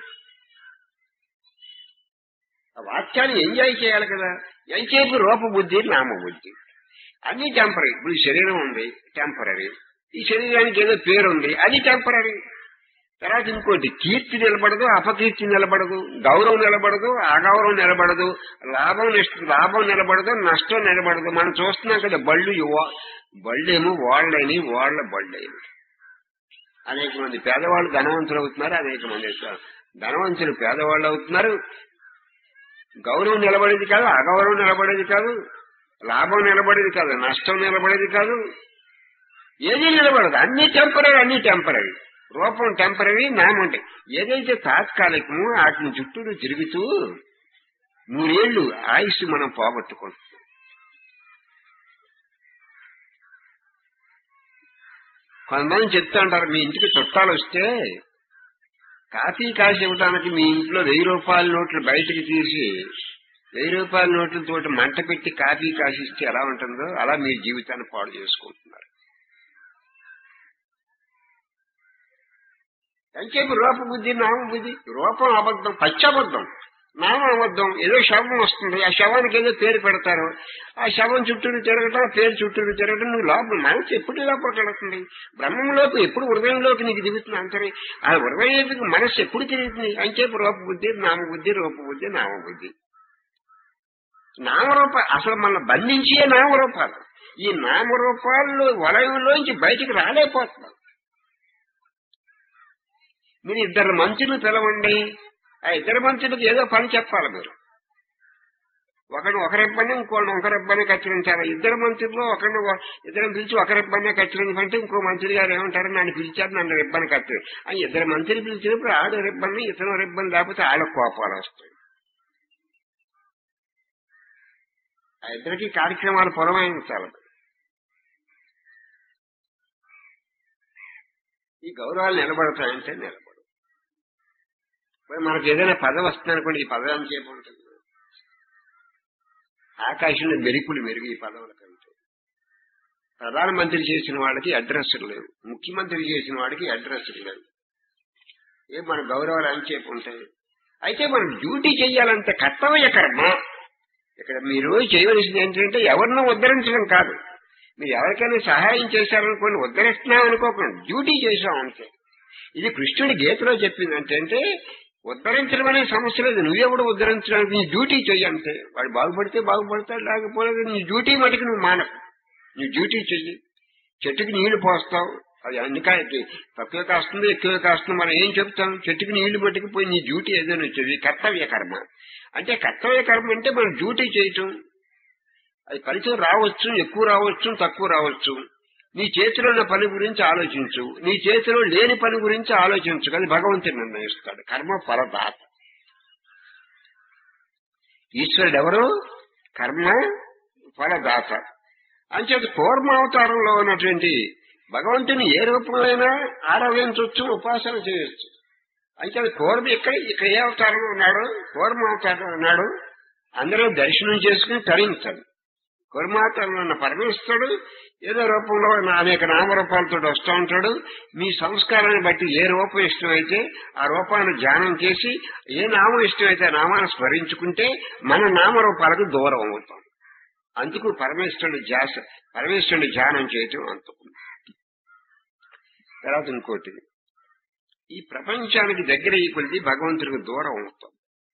ఆ వాక్యాన్ని ఎంజాయ్ చేయాలి కదా ఎంచేపు రూపబుద్ధి నామబుద్ధి అన్ని టెంపరీ ఇప్పుడు ఈ శరీరం ఉంది టెంపరీ ఈ శరీరానికి ఏదో పేరు ఉంది అది టెంపరీ తర్వాత ఇంకోటి కీర్తి నిలబడదు అపకీర్తి నిలబడదు గౌరవం నిలబడదు అగౌరవం నిలబడదు లాభం నష్ట లాభం నిలబడదు నష్టం నిలబడదు మనం చూస్తున్నాం కదా బళ్ళు యువ- బళ్ళేమో వాళ్ళని వాళ్ళ బళ్ళేమో అనేక మంది పేదవాళ్ళు ధనవంతులు అవుతున్నారు అనేక మంది ధనవంతులు పేదవాళ్ళు అవుతున్నారు గౌరవం నిలబడేది కాదు అగౌరవం నిలబడేది కాదు లాభం నిలబడేది కాదు నష్టం నిలబడేది కాదు ఏది నిలబడదు అన్ని టెంపరీ అన్ని టెంపరీ రూపం టెంపరీ నామం అంటే ఏదైతే తాత్కాలికమో వాటిని చుట్టూరు తిరుగుతూ మూడేళ్లు ఆయుష్ మనం పోగొట్టుకుంటాం కొంతమంది చెప్తా ఉంటారు మీ ఇంటికి చుట్టాలు వస్తే కాఫీ కాసి ఇవ్వడానికి మీ ఇంట్లో వెయ్యి రూపాయల నోట్లు బయటకు తీసి వెయ్యి రూపాయల నోట్లతో మంట పెట్టి కాఫీ కాసి ఇస్తే ఎలా ఉంటుందో అలా మీ జీవితాన్ని పాడు చేసుకుంటున్నారు ఎంతసేపు రూప బుద్ధి నామ బుద్ధి రూపం అబద్ధం పచ్చబద్ధం నామం అబద్ధం ఏదో శవం వస్తుంది ఆ శవానికి ఏదో పేరు పెడతారు ఆ శవం చుట్టూరు తిరగటం ఆ పేరు చుట్టూరు తిరగటం నువ్వు లోపల మనసు ఎప్పుడు లోపలికి వెళుతుంది బ్రహ్మంలోకి ఎప్పుడు హృదయంలోకి నీకు దిగుతుంది అంతనే ఆ హృదయానికి మనసు ఎప్పుడు తిరుగుతుంది అంచేపు రూప బుద్ధి నామ బుద్ధి రూప బుద్ధి నామ బుద్ధి నామరూప అసలు మన బంధించే నామరూపాలు ఈ నామరూపాల్లో వలయంలోంచి బయటికి రాలేకపోతున్నాం మీరు ఇద్దరు మంచులు పిలవండి ఆ ఇద్దరు మంచులకు ఏదో పని చెప్పాలి మీరు ఒకడు ఒకరిబ్బని ఇంకోటి ఒకరిబ్బని కత్తిరించాలి ఇద్దరు మంత్రుల్లో ఒకరిని ఇద్దరు పిలిచి ఒకరిబ్బనే కత్తిరించమంటే ఇంకో మంత్రి గారు ఏమంటారు నన్ను పిలిచారు నన్ను రిబ్బని కత్తిరి ఆ ఇద్దరు మంత్రులు పిలిచినప్పుడు ఆడు రిబ్బని ఇతను రిబ్బని లేకపోతే ఆడ కోపాలు వస్తాయి ఆ ఇద్దరికి కార్యక్రమాలు పురమాయించాలి ఈ గౌరవాలు నిలబడతాయంటే నిలబడు మరి మనకు ఏదైనా పదవి వస్తుంది అనుకోండి ఈ పదవి అని చేయబోతుంది ఆకాశంలో మెరుపులు మెరుగు ఈ పదవుల కంటే ప్రధానమంత్రి చేసిన వాళ్ళకి అడ్రస్లు లేవు ముఖ్యమంత్రి చేసిన వాడికి అడ్రస్లు లేవు ఏ మన గౌరవాలు అని చెప్పి ఉంటాయి అయితే మనం డ్యూటీ చేయాలంటే కర్తవ్య కర్మ ఇక్కడ మీరు చేయవలసింది ఏంటంటే ఎవరినో ఉద్ధరించడం కాదు మీరు ఎవరికైనా సహాయం చేశారనుకోండి ఉద్ధరిస్తున్నాం అనుకోకండి డ్యూటీ చేశాం అంతే ఇది కృష్ణుడి గీతలో చెప్పింది అంటే ఉద్ధరించడం అనే సమస్య లేదు నువ్వెవడు ఉద్ధరించడానికి నీ డ్యూటీ చెయ్యి అంతే వాడు బాగుపడితే బాగుపడతాడు లేకపోతే నీ డ్యూటీ మటుకు నువ్వు మానవు నీ డ్యూటీ చెయ్యి చెట్టుకి నీళ్లు పోస్తావు అది అన్నికాయకి తక్కువ కాస్తుంది ఎక్కువ కాస్తుంది మనం ఏం చెప్తాం చెట్టుకి నీళ్లు మట్టుకు పోయి నీ డ్యూటీ ఏదైనా వచ్చేది కర్తవ్య కర్మ అంటే కర్తవ్య కర్మ అంటే మనం డ్యూటీ చేయటం అది ఫలితం రావచ్చు ఎక్కువ రావచ్చు తక్కువ రావచ్చు నీ చేతిలో ఉన్న పని గురించి ఆలోచించు నీ చేతిలో లేని పని గురించి ఆలోచించు అది భగవంతుడు నిర్ణయిస్తాడు కర్మ ఫలదాత ఈశ్వరుడు ఎవరు కర్మ ఫలదాత అంచేత కూర్మావతారంలో ఉన్నటువంటి భగవంతుని ఏ రూపంలోనైనా ఆరాధించవచ్చు ఉపాసన చేయొచ్చు అయితే కూర్మ ఇక్కడ ఇక్కడ ఏ అవతారంలో ఉన్నాడు కూర్మ అవతారంలో ఉన్నాడు అందరూ దర్శనం చేసుకుని తరించాలి కూర్మావతారంలో ఉన్న పరమేశ్వరుడు ఏదో రూపంలో నా- అనేక నామరూపాలతో వస్తూ ఉంటాడు మీ సంస్కారాన్ని బట్టి ఏ రూపం ఇష్టమైతే ఆ రూపాన్ని ధ్యానం చేసి ఏ నామం ఇష్టమైతే ఆ నామాన్ని స్మరించుకుంటే మన నామరూపాలకు దూరం అవుతాం అందుకు పరమేశ్వరుడు ధ్యాస పరమేశ్వరుడు ధ్యానం చేయటం అందుకు తర్వాత ఇంకోటి ఈ ప్రపంచానికి దగ్గర ఈ కొలిది భగవంతుడికి దూరం అవుతాం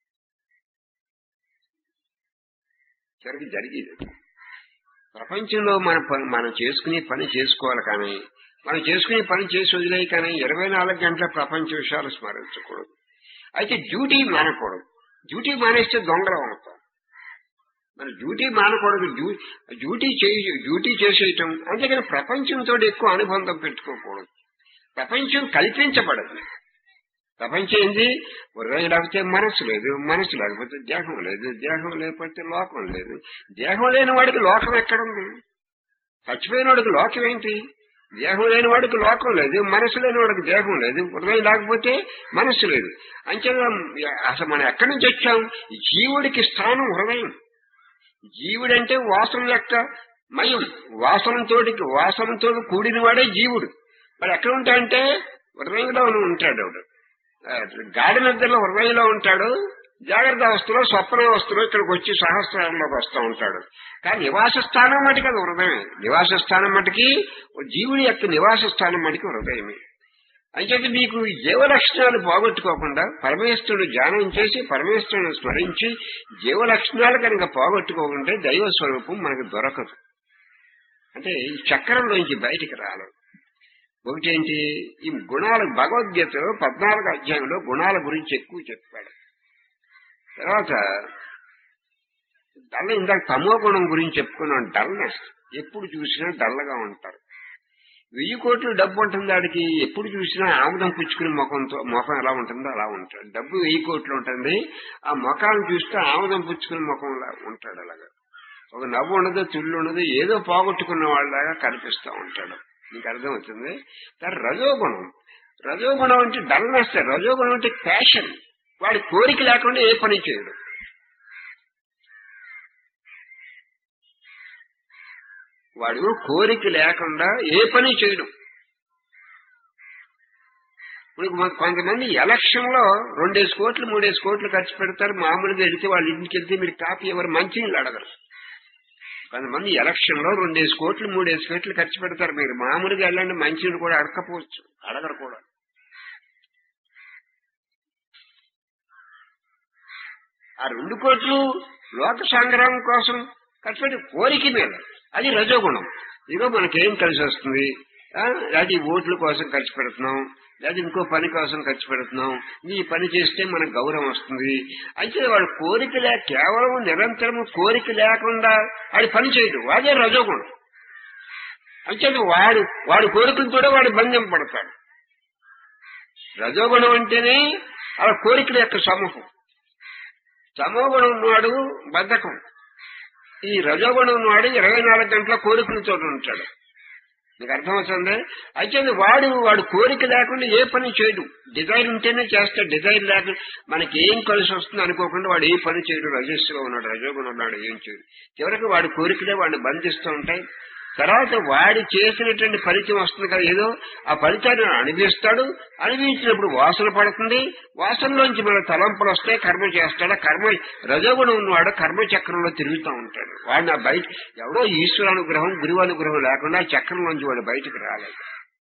సరికి జరిగేది ప్రపంచంలో మన పని మనం చేసుకునే పని చేసుకోవాలి కానీ మనం చేసుకునే పని చేసి వదిలేయి కానీ ఇరవై నాలుగు గంటల ప్రపంచ విషయాలు స్మరించకూడదు అయితే డ్యూటీ మానకూడదు డ్యూటీ మానేస్తే దొంగలం అవుతాం మన డ్యూటీ మానకూడదు డ్యూ- డ్యూటీ చేయ డ్యూటీ చేసేయటం అంతేకాని ప్రపంచంతో ఎక్కువ అనుబంధం పెట్టుకోకూడదు ప్రపంచం కల్పించబడదు ప్రపంచం ఏంది హృదయం లేకపోతే మనసు లేదు మనసు లేకపోతే దేహం లేదు దేహం లేకపోతే లోకం లేదు దేహం లేని వాడికి లోకం ఎక్కడుంది చచ్చిపోయిన వాడికి లోకం ఏంటి దేహం లేని వాడికి లోకం లేదు మనసు లేని వాడికి దేహం లేదు హృదయం లేకపోతే మనస్సు లేదు అంతే అసలు మనం ఎక్కడి నుంచి వచ్చాం జీవుడికి స్థానం హృదయం జీవుడంటే వాసన లెక్క మయం వాసనతోటి వాసనతో కూడిన వాడే జీవుడు మరి ఎక్కడ ఉంటాడంటే హృదయంలో ఉంటాడు వాడు ఆ, గాఢ నిద్రలో హృదయంలో ఉంటాడు జాగ్రత్త అవస్థలో స్వప్న అవస్థలో ఇక్కడికి వచ్చి సహస్రంలోకి వస్తూ ఉంటాడు కానీ నివాస స్థానం మటుకు అది హృదయమే నివాస స్థానం మటుకి జీవుడి యొక్క నివాస స్థానం మటుకు హృదయమే అంచేది మీకు జీవ లక్షణాలు పోగొట్టుకోకుండా పరమేశ్వరుడు ధ్యానం చేసి పరమేశ్వరుడు స్మరించి జీవ లక్షణాలు కనుక పోగొట్టుకోకుంటే దైవ స్వరూపం మనకు దొరకదు అంటే ఈ చక్రంలోంచి బయటికి రాలేదు ఒకటి ఏంటి ఈ గుణాలు భగవద్గీతలో పద్నాలుగు అధ్యాయంలో గుణాల గురించి ఎక్కువ చెప్పాడు తర్వాత డల్ ఇందాక తమో గుణం గురించి చెప్పుకున్నాం డల్నెస్ ఎప్పుడు చూసినా డల్గా ఉంటారు వెయ్యి కోట్లు డబ్బు ఉంటుంది వాడికి ఎప్పుడు చూసినా ఆముదం పుచ్చుకుని ముఖంతో ముఖం ఎలా ఉంటుందో అలా ఉంటాడు డబ్బు వెయ్యి కోట్లు ఉంటుంది ఆ ముఖాన్ని చూస్తే ఆముదం పుచ్చుకుని ముఖంలా ఉంటాడు అలాగా ఒక నవ్వు ఉండదు తుళ్ళు ఉండదు ఏదో పోగొట్టుకున్న వాళ్ళలాగా కనిపిస్తూ ఉంటాడు నీకు అర్థమవుతుంది కానీ రజోగుణం రజోగుణం అంటే డల్నెస్ రజోగుణం అంటే ప్యాషన్ వాడి కోరిక లేకుండా ఏ పని చేయడు వాడు కోరిక లేకుండా ఏ పని చేయడు ఇప్పుడు మన- కొంతమంది ఎలక్షన్ లో రెండేసి కోట్లు మూడేసి కోట్లు ఖర్చు పెడతారు మామూలుగా వెళితే వాళ్ళ ఇంటికి వెళ్తే మీరు కాపీ ఎవరు మంచి నీళ్ళు అడగరు కొంతమంది ఎలక్షన్ లో రెండేసి కోట్లు మూడేసి కోట్లు ఖర్చు పెడతారు మీరు మామూలుగా వెళ్ళండి మంచినీళ్ళు కూడా అడగకపోవచ్చు అడగరు కూడా ఆ రెండు కోట్లు లోక సంగ్రహం కోసం ఖర్చు పెట్టి కోరిక మీద అది రజోగుణం ఇదిగో మనకేం కలిసి వస్తుంది ఆ, లేదా ఈ ఓట్ల కోసం ఖర్చు పెడుతున్నాం లేదా ఇంకో పని కోసం ఖర్చు పెడుతున్నాం ఈ పని చేస్తే మనకు గౌరవం వస్తుంది అయితే వాడు కోరిక లే కేవలం నిరంతరం కోరిక లేకుండా వాడి పని చేయడు అదే రజోగుణం అంటే వాడు వాడి కోరికలతో వాడు బంధం పడతాడు రజోగుణం అంటేనే ఆ కోరికల యొక్క సమూహం తమోగుణం ఉన్నవాడు బద్ధకం ఈ రజోగుణం ఉన్నవాడు ఇరవై నాలుగు గంటల కోరికలతో ఉంటాడు నీకు అర్థమవుతుంది అయితే వాడు వాడు కోరిక లేకుండా ఏ పని చేయడు డిజైర్ ఉంటేనే చేస్తాడు డిజైర్ లేకుండా మనకి ఏం కలిసి వస్తుంది అనుకోకుండా వాడు ఏ పని చేయడు రజస్సులో ఉన్నాడు రజోగుణం ఉన్నాడు ఏం చేయడు చివరికి వాడి కోరికలే వాడిని బంధిస్తూ ఉంటాయి తర్వాత వాడి చేసినటువంటి ఫలితం వస్తుంది కదా ఏదో ఆ ఫలితాన్ని అనుభవిస్తాడు అనుభవించినప్పుడు వాసన పడుతుంది వాసనలోంచి మన తలంపులు వస్తాయి కర్మ చేస్తాడు కర్మ రజోగుణం ఉన్నవాడు కర్మ చక్రంలో తిరుగుతూ ఉంటాడు వాడిని ఆ బయట ఎవడో ఈశ్వరానుగ్రహం గురువు అనుగ్రహం లేకుండా ఆ చక్రంలోంచి వాడు బయటకు రాలేదు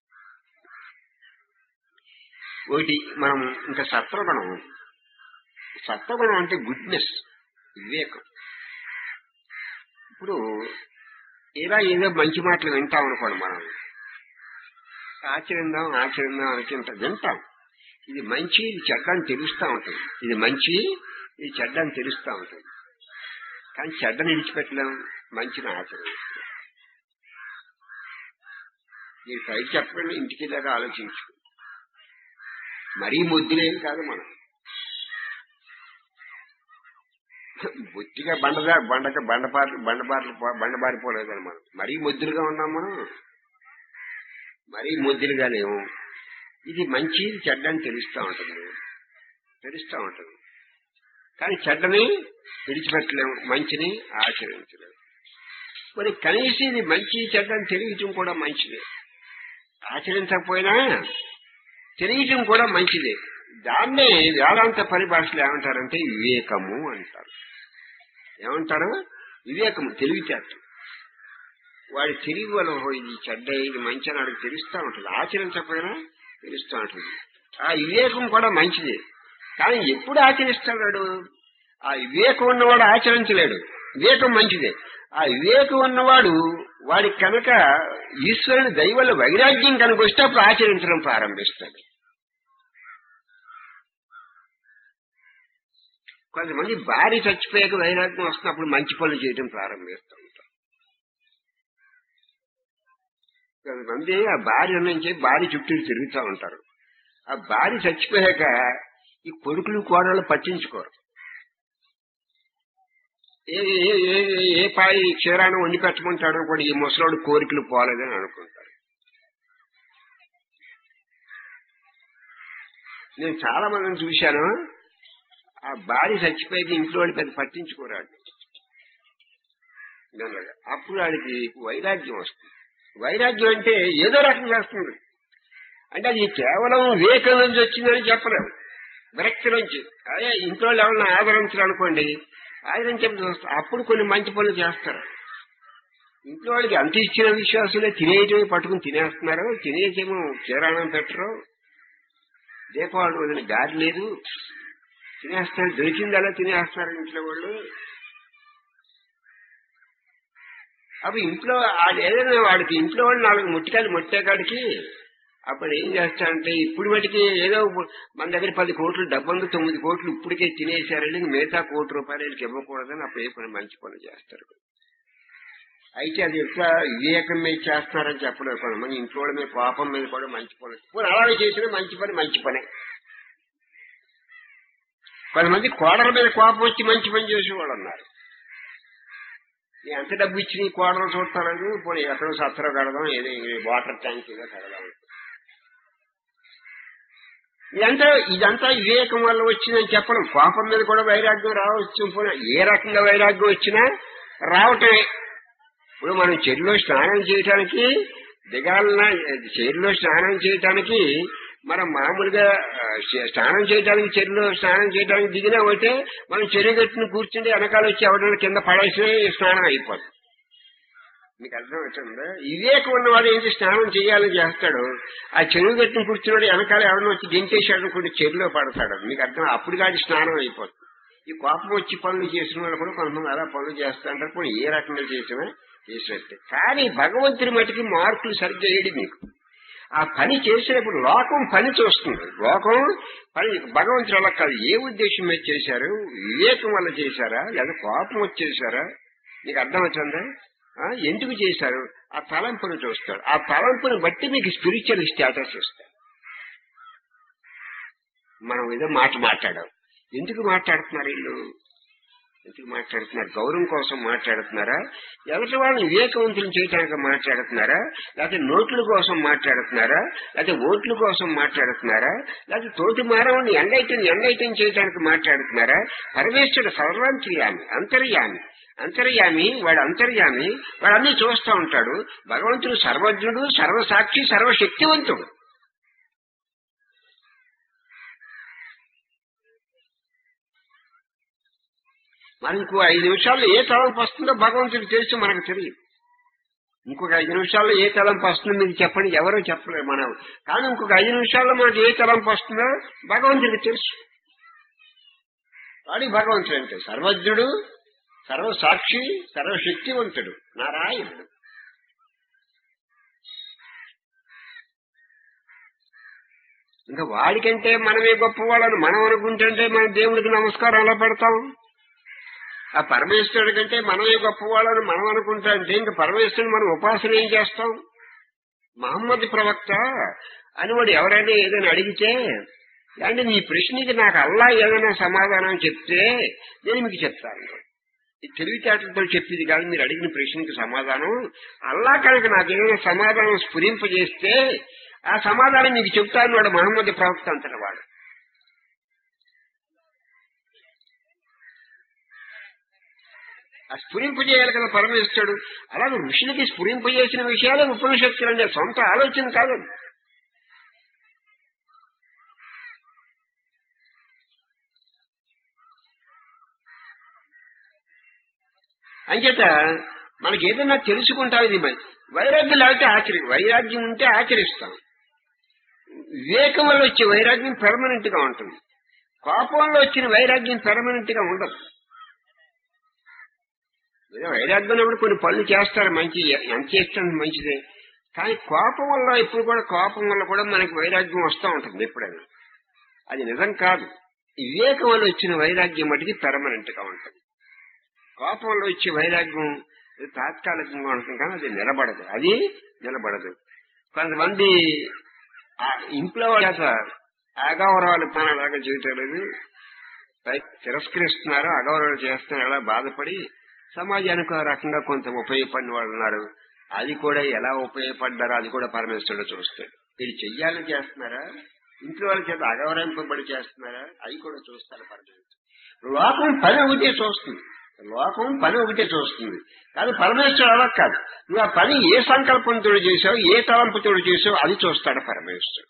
ఒకటి మనం ఇంకా సత్వగుణం సత్వగుణం అంటే గుడ్నెస్ వివేకం ఇప్పుడు ఇలా ఏదో మంచి మాటలు వింటాం అనుకోండి మనం ఆచరిద్దాం ఆచరిద్దాం అనుకుంటా వింటాం ఇది మంచి ఇది చెడ్డ అని తెలుస్తూ ఉంటుంది ఇది మంచి ఇది చెడ్డ అని తెలుస్తూ ఉంటుంది కానీ చెడ్డని విడిచిపెట్టలేం మంచిని ఆచరించడం మీరు పైకి చెప్పండి ఇంటికి వెళ్ళాక ఆలోచించు మరీ ముద్దులేం కాదు మనం బొత్తిగా బండదా బండక బండపార్లు బండబార్లు బండబారిపోలేదని మనం మరీ ముద్దులుగా ఉన్నాం మనం మరీ ముద్దులుగా లేవు ఇది మంచి ఇది చెడ్డ అని తెలుస్తూ ఉంటుంది తెలుస్తూ ఉంటుంది కానీ చెడ్డని విడిచిపెట్టలేము మంచిని ఆచరించలేము మరి కనీసం ఇది మంచి చెడ్డ అని తెలియటం కూడా మంచిదే ఆచరించకపోయినా తెలియటం కూడా మంచిదే దాన్నే వేదాంత పరిభాషలో ఏమంటారంటే వివేకము అంటారు ఏమంటారు వివేకము తెలివితేట వాడి తెలివి వల్ల ఓహో ఇది చెడ్డ ఇది మంచి అని వాడికి తెలుస్తూ ఉంటుంది ఆచరించకపోయినా తెలుస్తూ ఉంటుంది ఆ వివేకం కూడా మంచిదే కానీ ఎప్పుడు ఆచరిస్తాడు ఆ వివేకం ఉన్నవాడు ఆచరించలేడు వివేకం మంచిదే ఆ వివేకం ఉన్నవాడు వాడి కనుక ఈశ్వరుని దైవల వైరాగ్యం కనుక వస్తే అప్పుడు ఆచరించడం ప్రారంభిస్తాడు కొంతమంది భార్య చచ్చిపోయాక వైరాగ్యం వస్తున్నప్పుడు మంచి పనులు చేయడం ప్రారంభిస్తూ ఉంటారు కొంతమంది ఆ భార్య నుంచి భార్య చుట్టూ తిరుగుతూ ఉంటారు ఆ భార్య చచ్చిపోయాక ఈ కొడుకులు కోడళ్ళు పట్టించుకోరు ఏ ఏ ఏ ఏ పాయి క్షీరాన్ని వండి పెట్టమంటాడో కూడా ఈ ముసలోడు కోరికలు పోలేదని అనుకుంటారు నేను చాలా మందిని చూశాను ఆ భార్య చచ్చిపోయి ఇంట్లో వాళ్ళు పెద్ద పట్టించుకోరాడు మెల్లగా అప్పుడు వాడికి వైరాగ్యం వస్తుంది వైరాగ్యం అంటే ఏదో రకంగా వస్తుంది అంటే అది కేవలం వివేకం నుంచి వచ్చిందని చెప్పలేము విరక్తి నుంచి అదే ఇంట్లో వాళ్ళు ఎవరైనా ఆదరించాలనుకోండి ఆదరించడం అప్పుడు కొన్ని మంచి పనులు చేస్తారు ఇంట్లో వాళ్ళకి అంత ఇచ్చిన విశ్వాసులే తినేయటమే పట్టుకుని తినేస్తున్నారు తినేసేమో క్షీరాణం పెట్టరు దీపావళి వదిలి దారి లేదు తినేస్తారు దొరికిందలా తినేస్తారు ఇంట్లో వాళ్ళు అప్పుడు ఇంట్లో అది ఏదైనా వాడికి ఇంట్లో వాళ్ళు నాలుగు ముట్టికాయలు ముట్టే కాడికి అప్పుడు ఏం చేస్తారంటే ఇప్పుడు మటుకి ఏదో మన దగ్గర పది కోట్లు డబ్బందు తొమ్మిది కోట్లు ఇప్పటికే తినేశారని ఇంక మిగతా కోటి రూపాయలు వీళ్ళకి ఇవ్వకూడదని అప్పుడు ఏ పని మంచి పని చేస్తారు అయితే అది ఎట్లా వివేకం మీద చేస్తున్నారని చెప్పలేదు కొంతమంది ఇంట్లో వాళ్ళ మీద కోపం మీద కూడా మంచి పని పోనీ అలాగే చేసిన మంచి పని మంచి పనే కొంతమంది కోడల మీద కోపం వచ్చి మంచి పని చేసేవాళ్ళు ఉన్నారు నీ ఎంత డబ్బు ఇచ్చి నీ కోడలు చూడలేదు పోనీ ఎక్కడో సత్తరో కడదాం ఏదో వాటర్ ట్యాంక్ ఏదో కడదాం ఇదంతా ఇదంతా వివేకం వల్ల వచ్చిందని చెప్పడం కోపం మీద కూడా వైరాగ్యం రావచ్చు పోనీ ఏ రకంగా వైరాగ్యం వచ్చినా రావటమే ఇప్పుడు మనం చెరువులో స్నానం చేయటానికి దిగాలన్నా చెరువులో స్నానం చేయటానికి మనం మామూలుగా ఆ, చే- స్నానం చేయడానికి చెరువులో స్నానం చేయడానికి దిగినా ఒకటే మనం చెరువు గట్టును కూర్చుంటే వెనకాల వచ్చి ఎవరైనా కింద పడేసి స్నానం అయిపోతుంది మీకు అర్థం అవుతుందా వివేకం ఉన్నవాడు ఏంటి స్నానం చేయాలని చేస్తాడు ఆ చెరువు గట్టును కూర్చున్నాడు వెనకాల ఎవరైనా వచ్చి దించేశాడు అనుకుంటే చెరువులో పడతాడు మీకు అర్థం అప్పుడు కాదు స్నానం అయిపోతుంది ఈ కోపం వచ్చి పనులు చేసిన వాళ్ళు కూడా కొంతమంది అలా పనులు చేస్తా అంటారు కూడా ఏ రకంగా చేసినా చేసినట్టే కానీ భగవంతుడి మటుకి మార్కులు సరిగ్గా వేయడు మీకు ఆ పని చేసినప్పుడు లోకం పని చూస్తుంది లోకం పని భగవంతుడు అలా కాదు ఏ ఉద్దేశం మీద చేశారు వివేకం వల్ల చేశారా లేదా కోపం వచ్చి చేశారా మీకు అర్థమవుతుందా ఆ, ఎందుకు చేశారు ఆ తలంపును చూస్తాడు ఆ తలంపుని బట్టి మీకు స్పిరిచువల్ స్టేటస్ ఇస్తాడు మనం ఏదో మాట మాట్లాడాం ఎందుకు మాట్లాడుతున్నారు వీళ్ళు ఎందుకు మాట్లాడుతున్నారు గౌరవం కోసం మాట్లాడుతున్నారా ఎదుటి వాళ్ళని వివేకవంతులు చేయడానికి మాట్లాడుతున్నారా లేకపోతే నోట్ల కోసం మాట్లాడుతున్నారా లేకపోతే ఓట్ల కోసం మాట్లాడుతున్నారా లేకపోతే తోటి మానవుని ఎండైటం ఎండైటం చేయడానికి మాట్లాడుతున్నారా పరమేశ్వరుడు సర్వాంతర్యామి అంతర్యామి అంతర్యామి వాడు అంతర్యామి వాడు అన్ని చూస్తూ ఉంటాడు భగవంతుడు సర్వజ్ఞుడు సర్వసాక్షి సర్వశక్తివంతుడు మరి ఇంకో ఐదు నిమిషాల్లో ఏ తలంపు వస్తుందో భగవంతుడికి తెలిసి మనకు తెలియదు ఇంకొక ఐదు నిమిషాల్లో ఏ తలంపు వస్తుందో మీకు చెప్పండి ఎవరో చెప్పలేరు మనం కానీ ఇంకొక ఐదు నిమిషాల్లో మనకి ఏ తలంపు వస్తుందో భగవంతుడికి తెలుసు వాడి భగవంతుడు అంటే సర్వజ్ఞుడు సర్వసాక్షి సర్వశక్తివంతుడు నారాయణుడు ఇంకా వాడికంటే మనమే గొప్పవాళ్ళని మనం అనుకుంటుంటే మన దేవుడికి నమస్కారం ఎలా పెడతాం ఆ పరమేశ్వరుడి కంటే మనమే గొప్పవాళ్ళని మనం అనుకుంటా అంటే ఇంకా పరమేశ్వరుని మనం ఉపాసన ఏం చేస్తాం మహమ్మద్ ప్రవక్త అని వాడు ఎవరైనా ఏదైనా అడిగితే అంటే నీ ప్రశ్నకి నాకు అల్లా ఏదైనా సమాధానం చెప్తే నేను మీకు చెప్తాను ఈ తెలివితేటలతో చెప్పింది కాదు మీరు అడిగిన ప్రశ్నకి సమాధానం అల్లా కనుక నాకు ఏదైనా సమాధానం స్ఫురింపజేస్తే ఆ సమాధానం మీకు చెప్తాను వాడు మహమ్మద్ ప్రవక్త అంతటి వాడు ఆ స్ఫురింపజేయాలి కదా పరమేశ్వరుడు అలాగే ఋషులకి స్ఫురింపజేసిన విషయాలే ఉపనిషత్తులు అంటే సొంత ఆలోచన కాదు అంచేత మనకి ఏదైనా తెలుసుకుంటాం ఇది మరి. వైరాగ్యం లేకపోతే ఆచరి వైరాగ్యం ఉంటే ఆచరిస్తాం వివేకం వల్ల వచ్చే వైరాగ్యం పెర్మనెంట్ గా ఉంటుంది కోపంలో వచ్చిన వైరాగ్యం పెర్మనెంట్ గా ఉండదు ఏదో వైరాగ్యం ఉన్నప్పుడు కొన్ని పనులు చేస్తారు మంచి ఎంత చేస్తుంది మంచిదే కానీ కోపం వల్ల ఇప్పుడు కూడా కోపం వల్ల కూడా మనకి వైరాగ్యం వస్తూ ఉంటుంది ఎప్పుడైనా అది నిజం కాదు ఈ వివేకం వల్ల వచ్చిన వైరాగ్యం మటుకి పెర్మనెంట్ గా ఉంటుంది కోపంలో వచ్చే వైరాగ్యం ఇది తాత్కాలికంగా ఉంటుంది కానీ అది నిలబడదు అది నిలబడదు కొంతమంది ఆ ఇంట్లో వాళ్ళ చేత అగౌరవాలు పనలాగా చేయటం లేదు పై- తిరస్కరిస్తున్నారు అగౌరవాలు చేస్తున్నారు అలా బాధపడి సమాజానికి ఆ రకంగా కొంత ఉపయోగపడిన వాళ్ళు ఉన్నారు అది కూడా ఎలా ఉపయోగపడ్డారో అది కూడా పరమేశ్వరుడు చూస్తాడు ఇది చెయ్యాలని చేస్తున్నారా ఇంట్లో వాళ్ళ చేత అగౌరవింపబడి చేస్తున్నారా అవి కూడా చూస్తారు పరమేశ్వరుడు లోకం పని ఒకటే చూస్తుంది లోకం పని ఒకటే చూస్తుంది కానీ పరమేశ్వరుడు అలా కాదు నువ్వు ఆ పని ఏ సంకల్పంతో చేసావు ఏ తలంపుతో చేసావు అది చూస్తాడు పరమేశ్వరుడు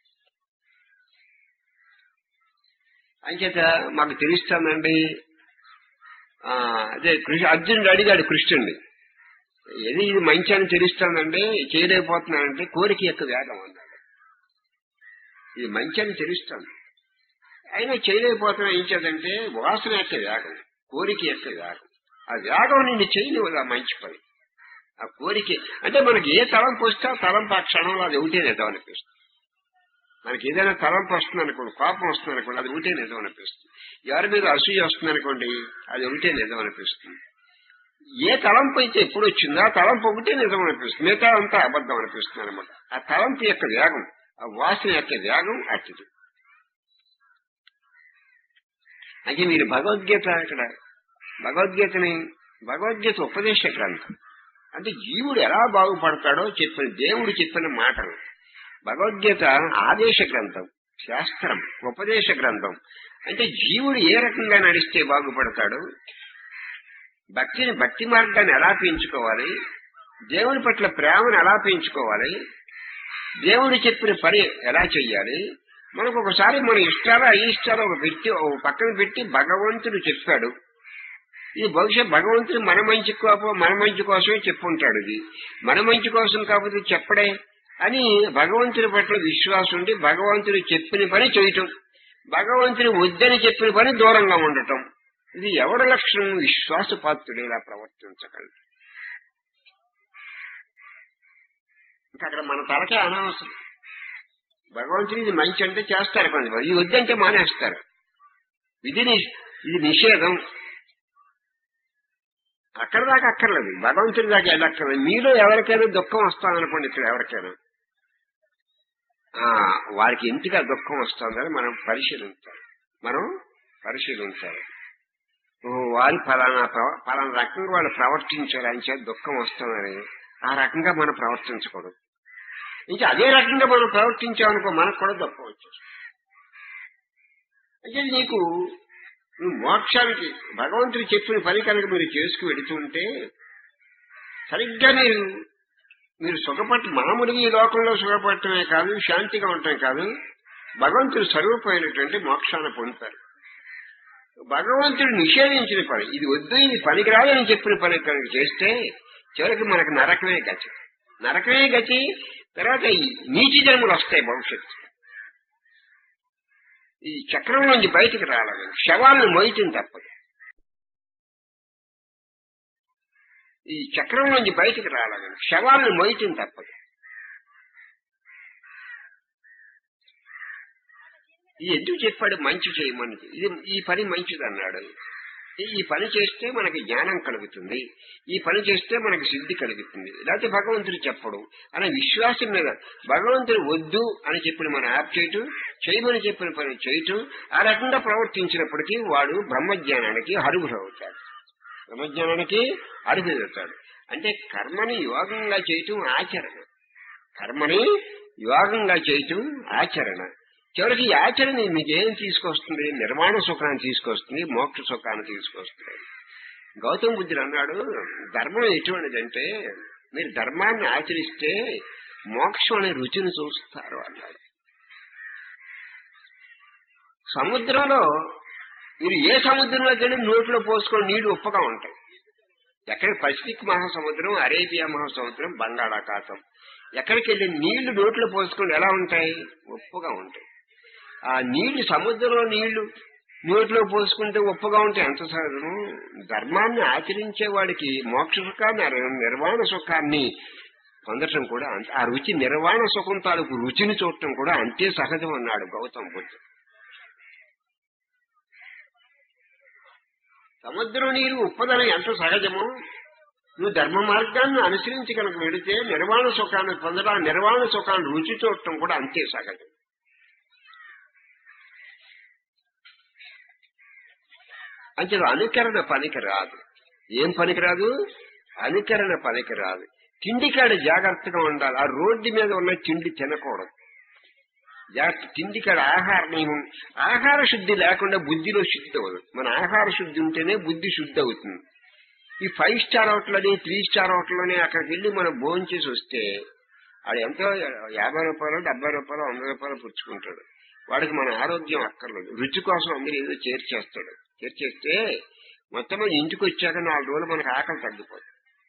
అంచేత మాకు తెలుస్తుందండి ఆ, అదే కృష్ణ అర్జునుడు అడిగాడు కృష్ణుడిని ఏది ఇది మంచి అని తెలుస్తుందండి చేయలేకపోతున్నానంటే కోరిక యొక్క వేగం అన్నాడు ఇది మంచి అని తెలుస్తుంది అయినా చేయలేకపోతున్నా ఏం చేద్దంటే వాసన యొక్క వేగం కోరిక యొక్క వేగం ఆ వేగం నిన్ను చేయనివ్వదు ఆ మంచి పని ఆ కోరిక అంటే మనకి ఏ తలంపు వస్తే ఆ తలంపు ఆ క్షణంలో అది ఒకటే నిజం అనిపిస్తుంది మనకి ఏదైనా తలంపు వస్తుంది అనుకోండి కోపం వస్తుంది అనుకోండి అది ఒకటే నిజం అనిపిస్తుంది ఎవరి మీద అసూయ వస్తుంది అనుకోండి అది ఒకటే నిజం అనిపిస్తుంది ఏ తలంపు అయితే ఎప్పుడు వచ్చిందో ఆ తలంపు ఒకటే నిజం అనిపిస్తుంది మిగతా అంతా అబద్ధం అనిపిస్తుంది అనమాట ఆ తలంపు యొక్క వేగం ఆ వాసన యొక్క వేగం అట్టిది అయితే మీరు భగవద్గీత ఇక్కడ భగవద్గీతని భగవద్గీత ఉపదేశ గ్రంథం అంటే జీవుడు ఎలా బాగుపడతాడో చెప్పిన దేవుడు చెప్పిన మాటలు భగవద్గీత ఆదేశ గ్రంథం శాస్త్రం ఉపదేశ గ్రంథం అంటే జీవుడు ఏ రకంగా నడిస్తే బాగుపడతాడు భక్తిని భక్తి మార్గాన్ని ఎలా పెంచుకోవాలి దేవుని పట్ల ప్రేమను ఎలా పెంచుకోవాలి దేవుడు చెప్పిన పని ఎలా చెయ్యాలి మనకు ఒకసారి మన ఇష్టాలు అయిష్టాలు ఒక పెట్టి ఒక పక్కన పెట్టి భగవంతుడు చెప్పాడు ఇది బహుశా భగవంతుడు మన మంచి కోపం మన మంచి కోసమే చెప్పుంటాడు ఇది మన మంచి కోసం కాకపోతే చెప్పడే అని భగవంతుడి పట్ల విశ్వాసం ఉండి భగవంతుడు చెప్పిన పని చేయటం భగవంతుని వద్దని చెప్పిన పని దూరంగా ఉండటం ఇది ఎవరి లక్షణం విశ్వాసపాత్రుడు ఇలా ప్రవర్తించగలడు ఇంకా అక్కడ మన తలకే అనవసరం భగవంతుడు ఇది మంచి అంటే చేస్తారు కొంతమంది ఇది వద్దంటే మానేస్తారు ఇది ని- ఇది నిషేధం అక్కడ దాకా అక్కర్లేదు భగవంతుడి దాకా వెళ్ళక్కర్లేదు మీలో ఎవరికైనా దుఃఖం వస్తామనుకోండి ఇక్కడ ఎవరికైనా ఆ వారికి ఎందుకు దుఃఖం వస్తుందని మనం పరిశీలించాలి మనం పరిశీలించాలి ఓ వారి ఫలానా ప్రవ- ఫలానా రకంగా వాళ్ళు ప్రవర్తించారు అని చేత దుఃఖం వస్తుందని ఆ రకంగా మనం ప్రవర్తించకూడదు ఇంకా అదే రకంగా మనం ప్రవర్తించామనుకో మనకు కూడా దుఃఖం వచ్చేస్తుంది అంటే నీకు నువ్వు మోక్షానికి భగవంతుడు చెప్పిన పని కనుక మీరు చేసుకు వెడుతుంటే సరిగ్గా మీరు మీరు సుఖపట్ట మామూలుగా ఈ లోకంలో సుఖపడటమే కాదు శాంతిగా ఉండటమే కాదు భగవంతుడు స్వరూపమైనటువంటి మోక్షాన్ని పొందుతారు భగవంతుడు నిషేధించిన పని ఇది వద్దు ఇది పనికిరాదు అని చెప్పిన పని కనుక చేస్తే చివరికి మనకు నరకమే గతి నరకమే గతి తర్వాత ఈ నీచి జన్మలు వస్తాయి భవిష్యత్తు ఈ చక్రం నుంచి బయటికి రావాలి శవాలను మోయటం తప్పదు ఈ చక్రం నుంచి బయటికి రావాలి శవాలను మోయటం తప్పదు ఇది ఎందుకు చెప్పాడు మంచి చేయమని ఇది ఈ పని మంచిది అన్నాడు ఈ పని చేస్తే మనకి జ్ఞానం కలుగుతుంది ఈ పని చేస్తే మనకి సిద్ధి కలుగుతుంది లేకపోతే భగవంతుడు చెప్పడు అనే విశ్వాసం మీద భగవంతుడు వద్దు అని చెప్పిన మన యాప్ చేయటం చేయమని చెప్పిన పని చేయటం ఆ రకంగా ప్రవర్తించినప్పటికీ వాడు బ్రహ్మజ్ఞానానికి అర్హుడవుతాడు బ్రహ్మజ్ఞానానికి అర్హుడవుతాడు అంటే కర్మని యోగంగా చేయటం ఆచరణ కర్మని యోగంగా చేయటం ఆచరణ చివరికి ఈ ఆచరణ మీకు ఏం తీసుకొస్తుంది నిర్మాణ సుఖాన్ని తీసుకొస్తుంది మోక్ష సుఖాన్ని తీసుకొస్తుంది గౌతమ బుద్ధుడు అన్నాడు ధర్మం ఎటువంటిదంటే మీరు ధర్మాన్ని ఆచరిస్తే మోక్షం అనే రుచిని చూస్తారు అన్నాడు సముద్రంలో మీరు ఏ సముద్రంలోకి వెళ్ళి నోట్లో పోసుకొని నీళ్లు ఉప్పగా ఉంటాయి ఎక్కడ పసిఫిక్ మహాసముద్రం అరేబియా మహాసముద్రం బంగాళాఖాతం ఎక్కడికి వెళ్ళి నీళ్లు నోట్లో పోసుకొని ఎలా ఉంటాయి ఉప్పుగా ఉంటాయి ఆ నీళ్లు సముద్రంలో నీళ్లు నోట్లో పోసుకుంటే ఉప్పుగా ఉంటే ఎంత సహజము ధర్మాన్ని ఆచరించే వాడికి మోక్ష సుఖాన్ని అర- నిర్వాణ సుఖాన్ని పొందటం కూడా అంత- ఆ రుచి నిర్వాణ సుఖం తాలూకు రుచిని చూడటం కూడా అంతే సహజం అన్నాడు గౌతమ బుద్ధుడు సముద్రం నీరు ఉప్పదనం ఎంత సహజమో నువ్వు ధర్మ మార్గాన్ని అనుసరించి కనుక వెళితే నిర్వాణ సుఖాన్ని పొందడం నిర్వాణ సుఖాన్ని రుచి చూడటం కూడా అంతే సహజం అంటే అనుకరణ పనికి రాదు ఏం పనికి రాదు అనుకరణ పనికి రాదు తిండికాడ జాగ్రత్తగా ఉండాలి ఆ రోడ్డు మీద ఉన్న తిండి తినకూడదు జాగ్రత్త తిండికాడ ఆహార నియమం ఆహార శుద్ధి లేకుండా బుద్ధిలో శుద్ధి అవ్వదు మన ఆహార శుద్ధి ఉంటేనే బుద్ధి శుద్ధి అవుతుంది ఈ ఫైవ్ స్టార్ హోటల్ని త్రీ స్టార్ హోటల్లోనే అక్కడికి వెళ్ళి మనం భోజనం చేసి వస్తే వాడు ఎంతో యాభై రూపాయలు డెబ్బై రూపాయలు వంద రూపాయలు పుచ్చుకుంటాడు వాడికి మన ఆరోగ్యం అక్కర్లేదు రుచి కోసం అందరూ ఏదో చేర్చేస్తాడు చేర్చేస్తే మొత్తం ఇంటికి వచ్చాక నాలుగు రోజులు మనకు ఆకలి తగ్గిపోతుంది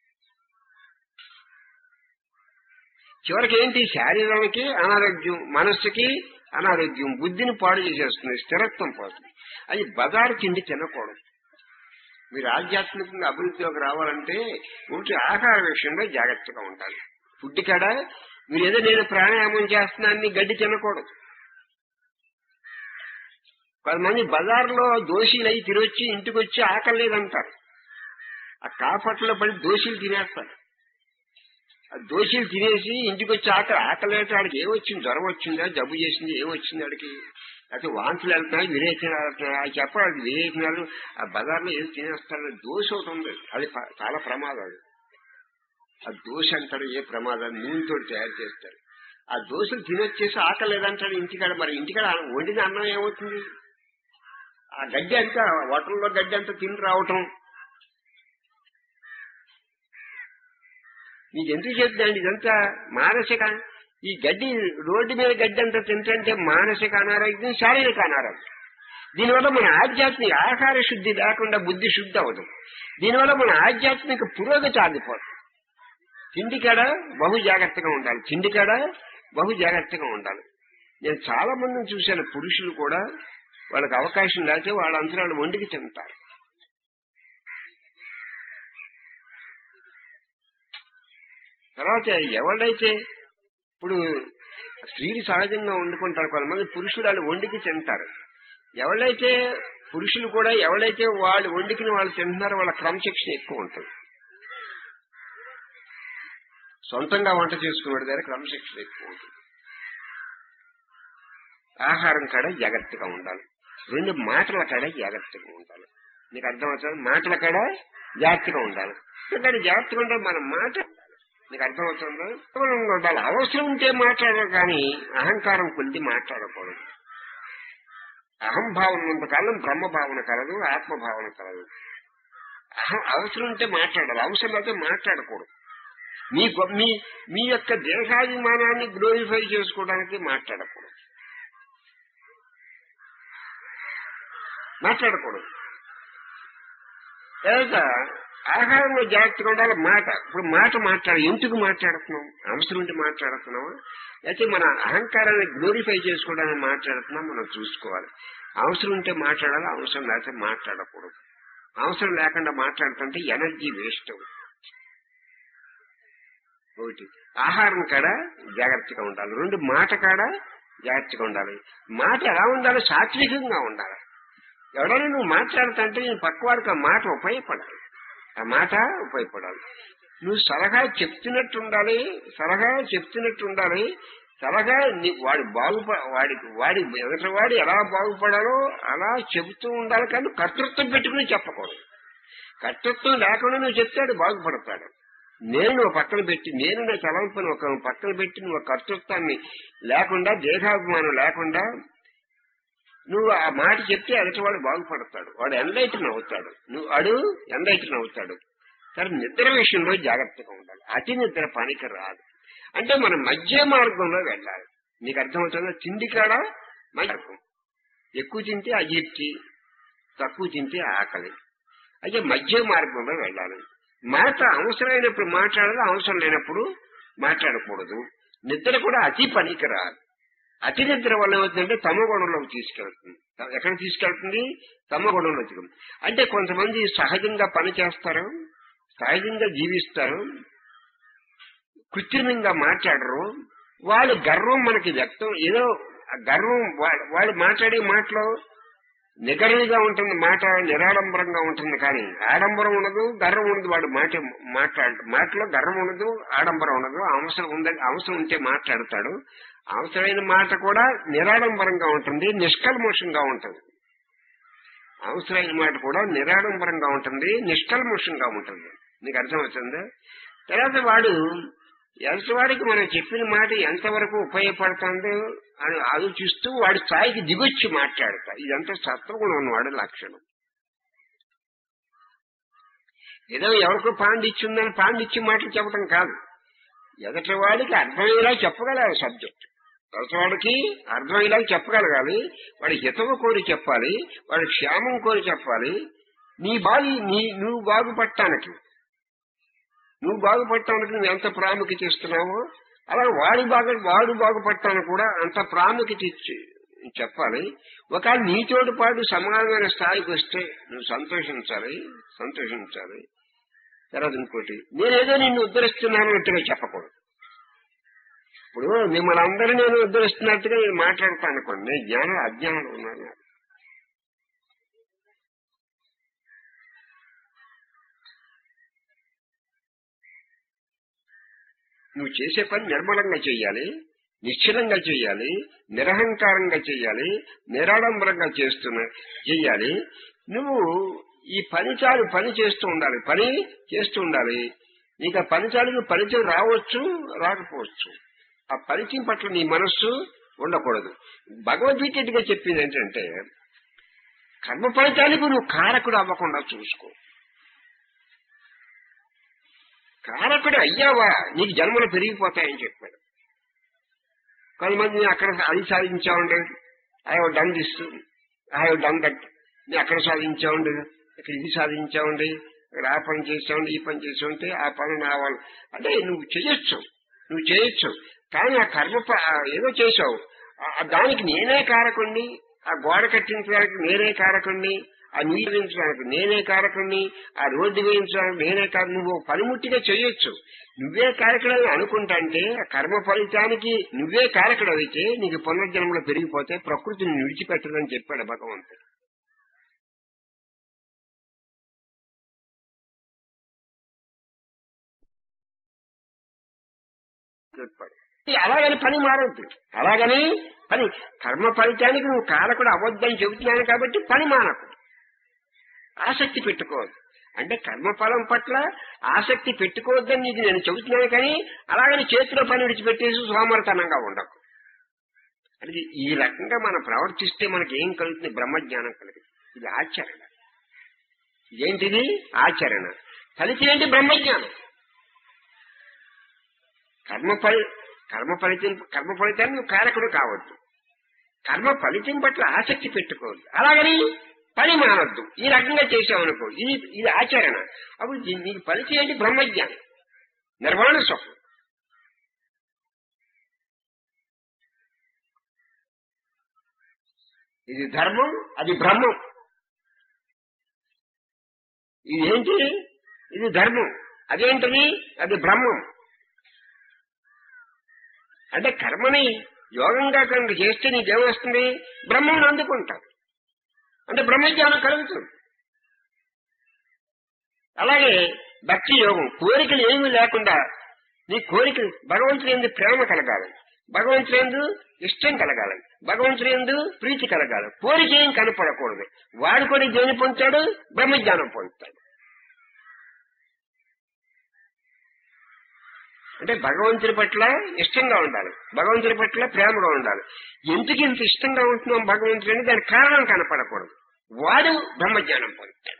చివరికి ఏంటి శారీరానికి అనారోగ్యం మనస్సుకి అనారోగ్యం బుద్ధిని పాడు చేసేస్తుంది స్థిరత్వం పోతుంది అది బజారు తిండి తినకూడదు మీరు ఆధ్యాత్మికంగా అభివృద్ధిలోకి రావాలంటే ఒకటి ఆహార విషయంలో జాగ్రత్తగా ఉండాలి ఫుడ్ కాడ మీరు ఏదో నేను ప్రాణాయామం చేస్తున్నానని గడ్డి తినకూడదు కొంతమంది బజార్లో దోషీలు అయి తిరొచ్చి ఇంటికి వచ్చి ఆకలి లేదంటారు ఆ కాపట్లో పడి దోషీలు తినేస్తారు ఆ దోషీలు తినేసి ఇంటికి వచ్చి ఆకలి ఆకలి అయితే వాడికి ఏమొచ్చింది జ్వరం వచ్చిందా జబ్బు చేసింది ఏమొచ్చింది వాడికి లేకపోతే వాంతులు వెళ్తున్నాయి విరేచనాలు వెళ్తున్నాయి అది చెప్పాలి విరేచనాలు ఆ బజార్లో ఏం తినేస్తారు దోష ఒకటి ఉంది అది ప- చాలా ప్రమాదం అది ఆ దోశ అంటారు ఏ ప్రమాదం నూనెతో తయారు చేస్తారు ఆ దోశలు తినొచ్చేసి ఆకలి లేదంటాడు ఇంటికాడ మరి ఇంటికాడ వండిన అన్నం ఏమవుతుంది ఆ గడ్డి అంతా హోటల్లో గడ్డి అంతా తిని రావటం మీకు ఎందుకు చెప్తాండి ఇదంతా మానసిక ఈ గడ్డి రోడ్డు మీద గడ్డి అంతా తింటే మానసిక అనారోగ్యం శారీరక అనారోగ్యం దీనివల్ల మన ఆధ్యాత్మిక ఆహార శుద్ధి లేకుండా బుద్ధి శుద్ధి అవదు దీనివల్ల మన ఆధ్యాత్మిక పురోగతి ఆగిపోతుంది తిండి కాడ బహు జాగ్రత్తగా ఉండాలి తిండి కాడ బహు జాగ్రత్తగా ఉండాలి నేను చాలా మందిని చూశాను పురుషులు కూడా వాళ్ళకి అవకాశం లేకపోతే వాళ్ళ అంతరాలు వండికి తింటారు తర్వాత ఎవరైతే ఇప్పుడు స్త్రీలు సహజంగా వండుకుంటారు కొంతమంది పురుషులు వాళ్ళు వండికి తింటారు ఎవరైతే పురుషులు కూడా ఎవరైతే వాళ్ళు వండికిన వాళ్ళు తింటున్నారో వాళ్ళ క్రమశిక్షణ ఎక్కువ ఉంటుంది సొంతంగా వంట చేసుకునే దగ్గర క్రమశిక్షణ ఎక్కువ ఉంటుంది ఆహారం కాడ జాగ్రత్తగా ఉండాలి రెండు మాటల కాడ జాగ్రత్తగా ఉండాలి నీకు అర్థమవుతుంది మాటల కాడ జాగ్రత్తగా ఉండాలి ఎందుకంటే జాగ్రత్తగా ఉండాలి మన మాట నీకు అర్థమవుతుందా దూరంగా ఉండాలి అవసరం ఉంటే మాట్లాడాలి కానీ అహంకారం కొద్ది మాట్లాడకూడదు అహంభావన ఉన్నంతకాలం బ్రహ్మభావన కలదు ఆత్మభావన కలదు అహం అవసరం ఉంటే మాట్లాడాలి అవసరం అయితే మాట్లాడకూడదు మీ గొ- మీ మీ యొక్క దేహాభిమానాన్ని గ్లోరిఫై చేసుకోవడానికి మాట్లాడకూడదు మాట్లాడకూడదు తర్వాత ఆహారంలో జాగ్రత్తగా ఉండాలి మాట ఇప్పుడు మాట మాట్లాడు ఎందుకు మాట్లాడుతున్నాం అవసరం ఉంటే మాట్లాడుతున్నావా అయితే మన అహంకారాన్ని గ్లోరిఫై చేసుకోవడానికి మాట్లాడుతున్నాం మనం చూసుకోవాలి అవసరం ఉంటే మాట్లాడాలి అవసరం లేకపోతే మాట్లాడకూడదు అవసరం లేకుండా మాట్లాడుతుంటే ఎనర్జీ వేస్ట్ అవుతుంది ఒకటి ఆహారం కాడ జాగ్రత్తగా ఉండాలి రెండు మాట కాడ జాగ్రత్తగా ఉండాలి మాట ఎలా ఉండాలి సాత్వికంగా ఉండాలి ఎవడైనా నువ్వు మాట్లాడుతుంటే నీ పక్కవాడికి ఆ మాట ఉపయోగపడాలి ఆ మాట ఉపయోగపడాలి నువ్వు సలహా చెప్తున్నట్టు ఉండాలి సలహా చెప్తున్నట్టు ఉండాలి సలహా నీ- వాడి బాగుప వాడికి వాడి ఎదుటి వాడు ఎలా బాగుపడాలో అలా చెబుతూ ఉండాలి కానీ కర్తృత్వం పెట్టుకుని చెప్పకూడదు కర్తృత్వం లేకుండా నువ్వు చెప్తాడు బాగుపడతాడు నేను నువ్వు పక్కన పెట్టి నేను నా తలంపుని ఒక పక్కన పెట్టి నువ్వు కర్తృత్వాన్ని లేకుండా దేహాభిమానం లేకుండా నువ్వు ఆ మాట చెప్తే ఎదుటివాడు బాగుపడతాడు వాడు ఎండైటన్ అవుతాడు నువ్వు వాడు ఎండైటన్ అవుతాడు కానీ నిద్ర విషయంలో జాగ్రత్తగా ఉండాలి అతి నిద్ర పనికి రాదు అంటే మనం మధ్య మార్గంలో వెళ్ళాలి నీకు అర్థమవుతుందా తిండి కాడ మధ్య మార్గం ఎక్కువ తింటే అజీర్తి తక్కువ తింటే ఆకలి అయితే మధ్య మార్గంలో వెళ్ళాలి మాట అవసరమైనప్పుడు మాట్లాడాలి అవసరం లేనప్పుడు మాట్లాడకూడదు నిద్ర కూడా అతి పనికి రాదు అతి నిద్ర వల్ల ఏమవుతుందంటే తమ గుణంలోకి తీసుకెళ్తుంది ఎక్కడ తీసుకెళ్తుంది తమ గుణంలోకి అంటే కొంతమంది సహజంగా పని చేస్తారు సహజంగా జీవిస్తారు కృత్రిమంగా మాట్లాడరు వాళ్ళ గర్వం మనకి వ్యక్తం ఏదో ఆ గర్వం వా- వాళ్ళు మాట్లాడే మాటలో నిగరవిగా ఉంటుంది మాట నిరాడంబరంగా ఉంటుంది కానీ ఆడంబరం ఉండదు గర్వం ఉండదు వాడు మాట మాట్లాడ మాటలో గర్వం ఉండదు ఆడంబరం ఉండదు అవసరం ఉందని అవసరం ఉంటే మాట్లాడతాడు అవసరమైన మాట కూడా నిరాడంబరంగా ఉంటుంది నిష్కల్మోషంగా ఉంటుంది అవసరమైన మాట కూడా నిరాడంబరంగా ఉంటుంది నిష్కల్మోషంగా ఉంటుంది నీకు అర్థమవుతుందా తర్వాత వాడు ఎదుటివాడికి మనం చెప్పిన మాట ఎంతవరకు ఉపయోగపడుతుందో అని ఆలోచిస్తూ వాడి స్థాయికి దిగొచ్చి మాట్లాడతా ఇదంతా సత్వగుణం ఉన్నవాడి లక్షణం ఏదో ఎవరికో పాండిత్యుందని పాండిత్యం మాటలు చెప్పడం కాదు ఎదటి వాడికి అర్థమయ్యేలా చెప్పగలగాలి సబ్జెక్ట్ ఎదటివాడికి అర్థమయ్యేలా చెప్పగలగాలి వాడి హితవు కోరి చెప్పాలి వాడి క్షేమం కోరి చెప్పాలి నీ బాగు నీ నువ్వు బాగుపడటానికి నువ్వు బాగుపడటానికి నువ్వు ఎంత ప్రాముఖ్యత ఇస్తున్నావో అలా వాడి బాగు వాడు బాగుపడటానికి కూడా అంత ప్రాముఖ్యత ఇచ్చి చెప్పాలి ఒకవేళ నీతోటి పాటు సమానమైన స్థాయికి వస్తే నువ్వు సంతోషించాలి సంతోషించాలి తర్వాత ఇంకోటి నేనేదో నిన్ను ఉద్ధరిస్తున్నాను అన్నట్టుగా చెప్పకూడదు ఇప్పుడు మిమ్మల్ని అందరూ నేను ఉద్ధరిస్తున్నట్టుగా నేను మాట్లాడతాను అనుకోండి నేను జ్ఞానం అజ్ఞానంలో ఉన్నాను నువ్వు చేసే పని నిర్మలంగా చేయాలి నిశ్చలంగా చేయాలి నిరహంకారంగా చేయాలి నిరాడంబరంగా చేస్తున్న చేయాలి నువ్వు ఈ పని చాలు పని చేస్తూ ఉండాలి పని చేస్తూ ఉండాలి నీకు ఆ పని చాలు పరిచయం రావచ్చు రాకపోవచ్చు ఆ పరిచయం పట్ల నీ మనస్సు ఉండకూడదు భగవద్గీతగా చెప్పింది ఏంటంటే కర్మ ఫలితానికి నువ్వు కారకుడు అవ్వకుండా చూసుకో కారకుడు అయ్యావా నీకు జన్మలు పెరిగిపోతాయని చెప్పాడు కొంతమంది అక్కడ అది సాధించామండి I have done this I have done that నేను అక్కడ సాధించామండి ఇక్కడ ఇది సాధించామండి ఇక్కడ ఆ పని చేసామండి ఈ పని చేసామంటే ఆ పని నా వాళ్ళు అంటే నువ్వు చేయొచ్చు నువ్వు చేయొచ్చు కానీ ఆ కర్మ ప- ఆ ఏదో చేసావు ఆ- ఆ దానికి నేనే కారకుణ్ణి ఆ గోడ కట్టించడానికి నేనే కారకుణ్ణి ఆ నీరు వేయించడానికి నేనే కారకుణ్ణి ఆ రోడ్డు వేయించడానికి నేనే కాదు నువ్వు పనిముట్టిగా చేయొచ్చు నువ్వే కారకుడని అనుకుంటా అంటే ఆ కర్మ ఫలితానికి నువ్వే కారకుడు అయితే నీకు పునర్జన్మలో పెరిగిపోతే ప్రకృతిని విడిచిపెట్టదని చెప్పాడు భగవంతుడు చెప్పాడు అలాగని పని మారద్దు అలాగని పని కర్మ ఫలితానికి నువ్వు కారకుడు అవ్వద్దని చెబుతున్నాను కాబట్టి పని మానకు ఆసక్తి పెట్టుకోవద్దు అంటే కర్మఫలం పట్ల ఆసక్తి పెట్టుకోవద్దని నీకు నేను చెబుతున్నాను కానీ అలాగని చేతిలో పని విడిచిపెట్టేసి సోమరతనంగా ఉండకు అది ఈ రకంగా మనం ప్రవర్తిస్తే మనకి ఏం కలుగుతుంది బ్రహ్మజ్ఞానం కలుగుతుంది ఇది ఆచరణ ఇదేంటిది ఆచరణ ఫలితం ఏంటి బ్రహ్మజ్ఞానం కర్మ ఫలి కర్మ ఫలితం కర్మ ఫలితాన్ని నువ్వు కారకుడు కావద్దు కర్మ ఫలితం పట్ల ఆసక్తి పెట్టుకోవద్దు అలాగని పని మానొద్దు ఈ రకంగా చేసావనుకో ఇది ఇది ఆచరణ అప్పుడు దీని- నీకు ఫలితం ఏంటి బ్రహ్మజ్ఞానం నిర్వాణ సుఖం ఇది ధర్మం అది బ్రహ్మం ఇది ఏంటి ఇది ధర్మం అదేంటిది అది బ్రహ్మం అంటే కర్మని యోగంగా కనుక చేస్తే నీకేమొస్తుంది బ్రహ్మను అందుకుంటావు అంటే బ్రహ్మజ్ఞానం కలుగుతుంది అలాగే భక్తి యోగం కోరికలు ఏమీ లేకుండా నీ కోరికలు భగవంతుని ఎందు ప్రేమ కలగాలి భగవంతుని ఎందు ఇష్టం కలగాలి భగవంతుని ఎందు ప్రీతి కలగాలి కోరిక ఏం కనపడకూడదు వాడు కూడా దేని పొందుతాడు బ్రహ్మజ్ఞానం పొందుతాడు అంటే భగవంతుని పట్ల ఇష్టంగా ఉండాలి భగవంతుని పట్ల ప్రేమగా ఉండాలి ఎందుకు ఇంత ఇష్టంగా ఉంటున్నాం భగవంతుని అని దానికి కారణం కనపడకూడదు వాడు బ్రహ్మజ్ఞానం పొందుతాడు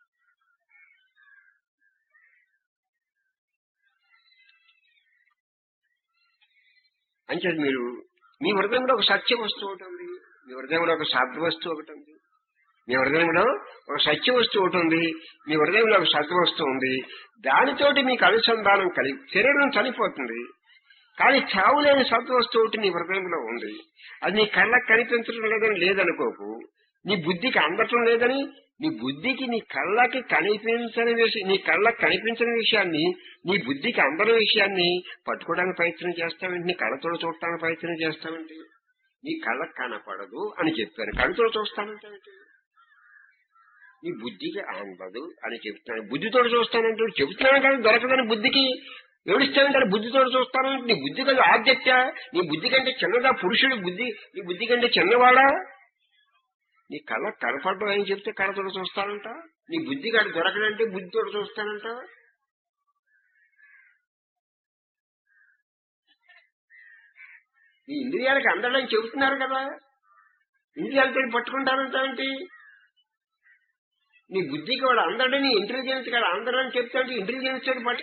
అంటే మీరు మీ హృదయంలో ఒక సత్య వస్తువు ఒకటి ఉంది మీ హృదయంలో ఒక సద్ వస్తువు ఒకటి ఉంది మీ హృదయంలో ఒక సత్య వస్తువు ఒకటి ఉంది మీ హృదయంలో ఒక సత్ వస్తువు ఉంది దానితోటి మీకు అనుసంధానం కలిగి శరీరం చనిపోతుంది కానీ చావు లేని సత్ వస్తువు ఒకటి నీ హృదయంలో ఉంది అది నీ కళ్ళకు కనిపించడం లేదని లేదనుకోకు నీ బుద్ధికి అందటం లేదని నీ బుద్ధికి నీ కళ్ళకి కనిపించని విషయం నీ కళ్ళకి కనిపించని విషయాన్ని నీ బుద్ధికి అందరి విషయాన్ని పట్టుకోవడానికి ప్రయత్నం చేస్తావేంటి నీ కళ్ళతో చూడటానికి ప్రయత్నం చేస్తావేంటి నీ కళ్ళకి కనపడదు అని చెప్పాను కళ్ళతో చూస్తానంటే నీ బుద్ధికి అందదు అని చెప్తాను బుద్ధితో చూస్తానంటే చెబుతున్నాను కానీ దొరకదని బుద్ధికి ఏడుస్తానంటే బుద్ధితో చూస్తానంటే నీ బుద్ధి కదా ఆబ్జెక్టా నీ బుద్ధి కంటే చిన్నదా పురుషుడు బుద్ధి నీ బుద్ధి కంటే చిన్నవాడా నీ కళ్ళ కనపడడం అని చెప్తే కళ్ళతో చూస్తానంట నీ బుద్ధి కాడ దొరకడంటే బుద్ధితో చూస్తానంట నీ ఇంద్రియాలకు అందడం చెబుతున్నారు కదా ఇంద్రియాలతో పట్టుకుంటానంటే నీ బుద్ధికి వాడు అందడం నీ ఇంటెలిజెన్స్ కాడ అందడం చెప్తా అంటే ఇంటెలిజెన్స్ తోటి పట్టు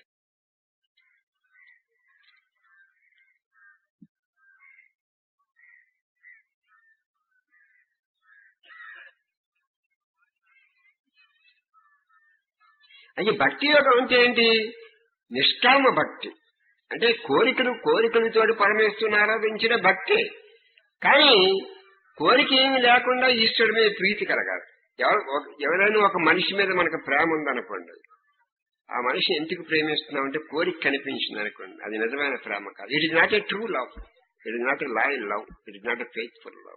అది భక్తి యోగం అంటే ఏంటి నిష్కామ భక్తి అంటే కోరికలు కోరికలతో పరమేశ్వరుని ఆరాధించిన భక్తి కానీ కోరిక ఏమి లేకుండా ఈశ్వరుడి మీద ప్రీతి కలగాలి ఎవరు- ఒక- ఎవరైనా ఒక మనిషి మీద మనకు ప్రేమ ఉందనుకోండి ఆ మనిషి ఎందుకు ప్రేమిస్తున్నాం అంటే కోరిక కనిపించింది అనుకోండి అది నిజమైన ప్రేమ కాదు it is not a true love it is not a loyal love it is not a faithful love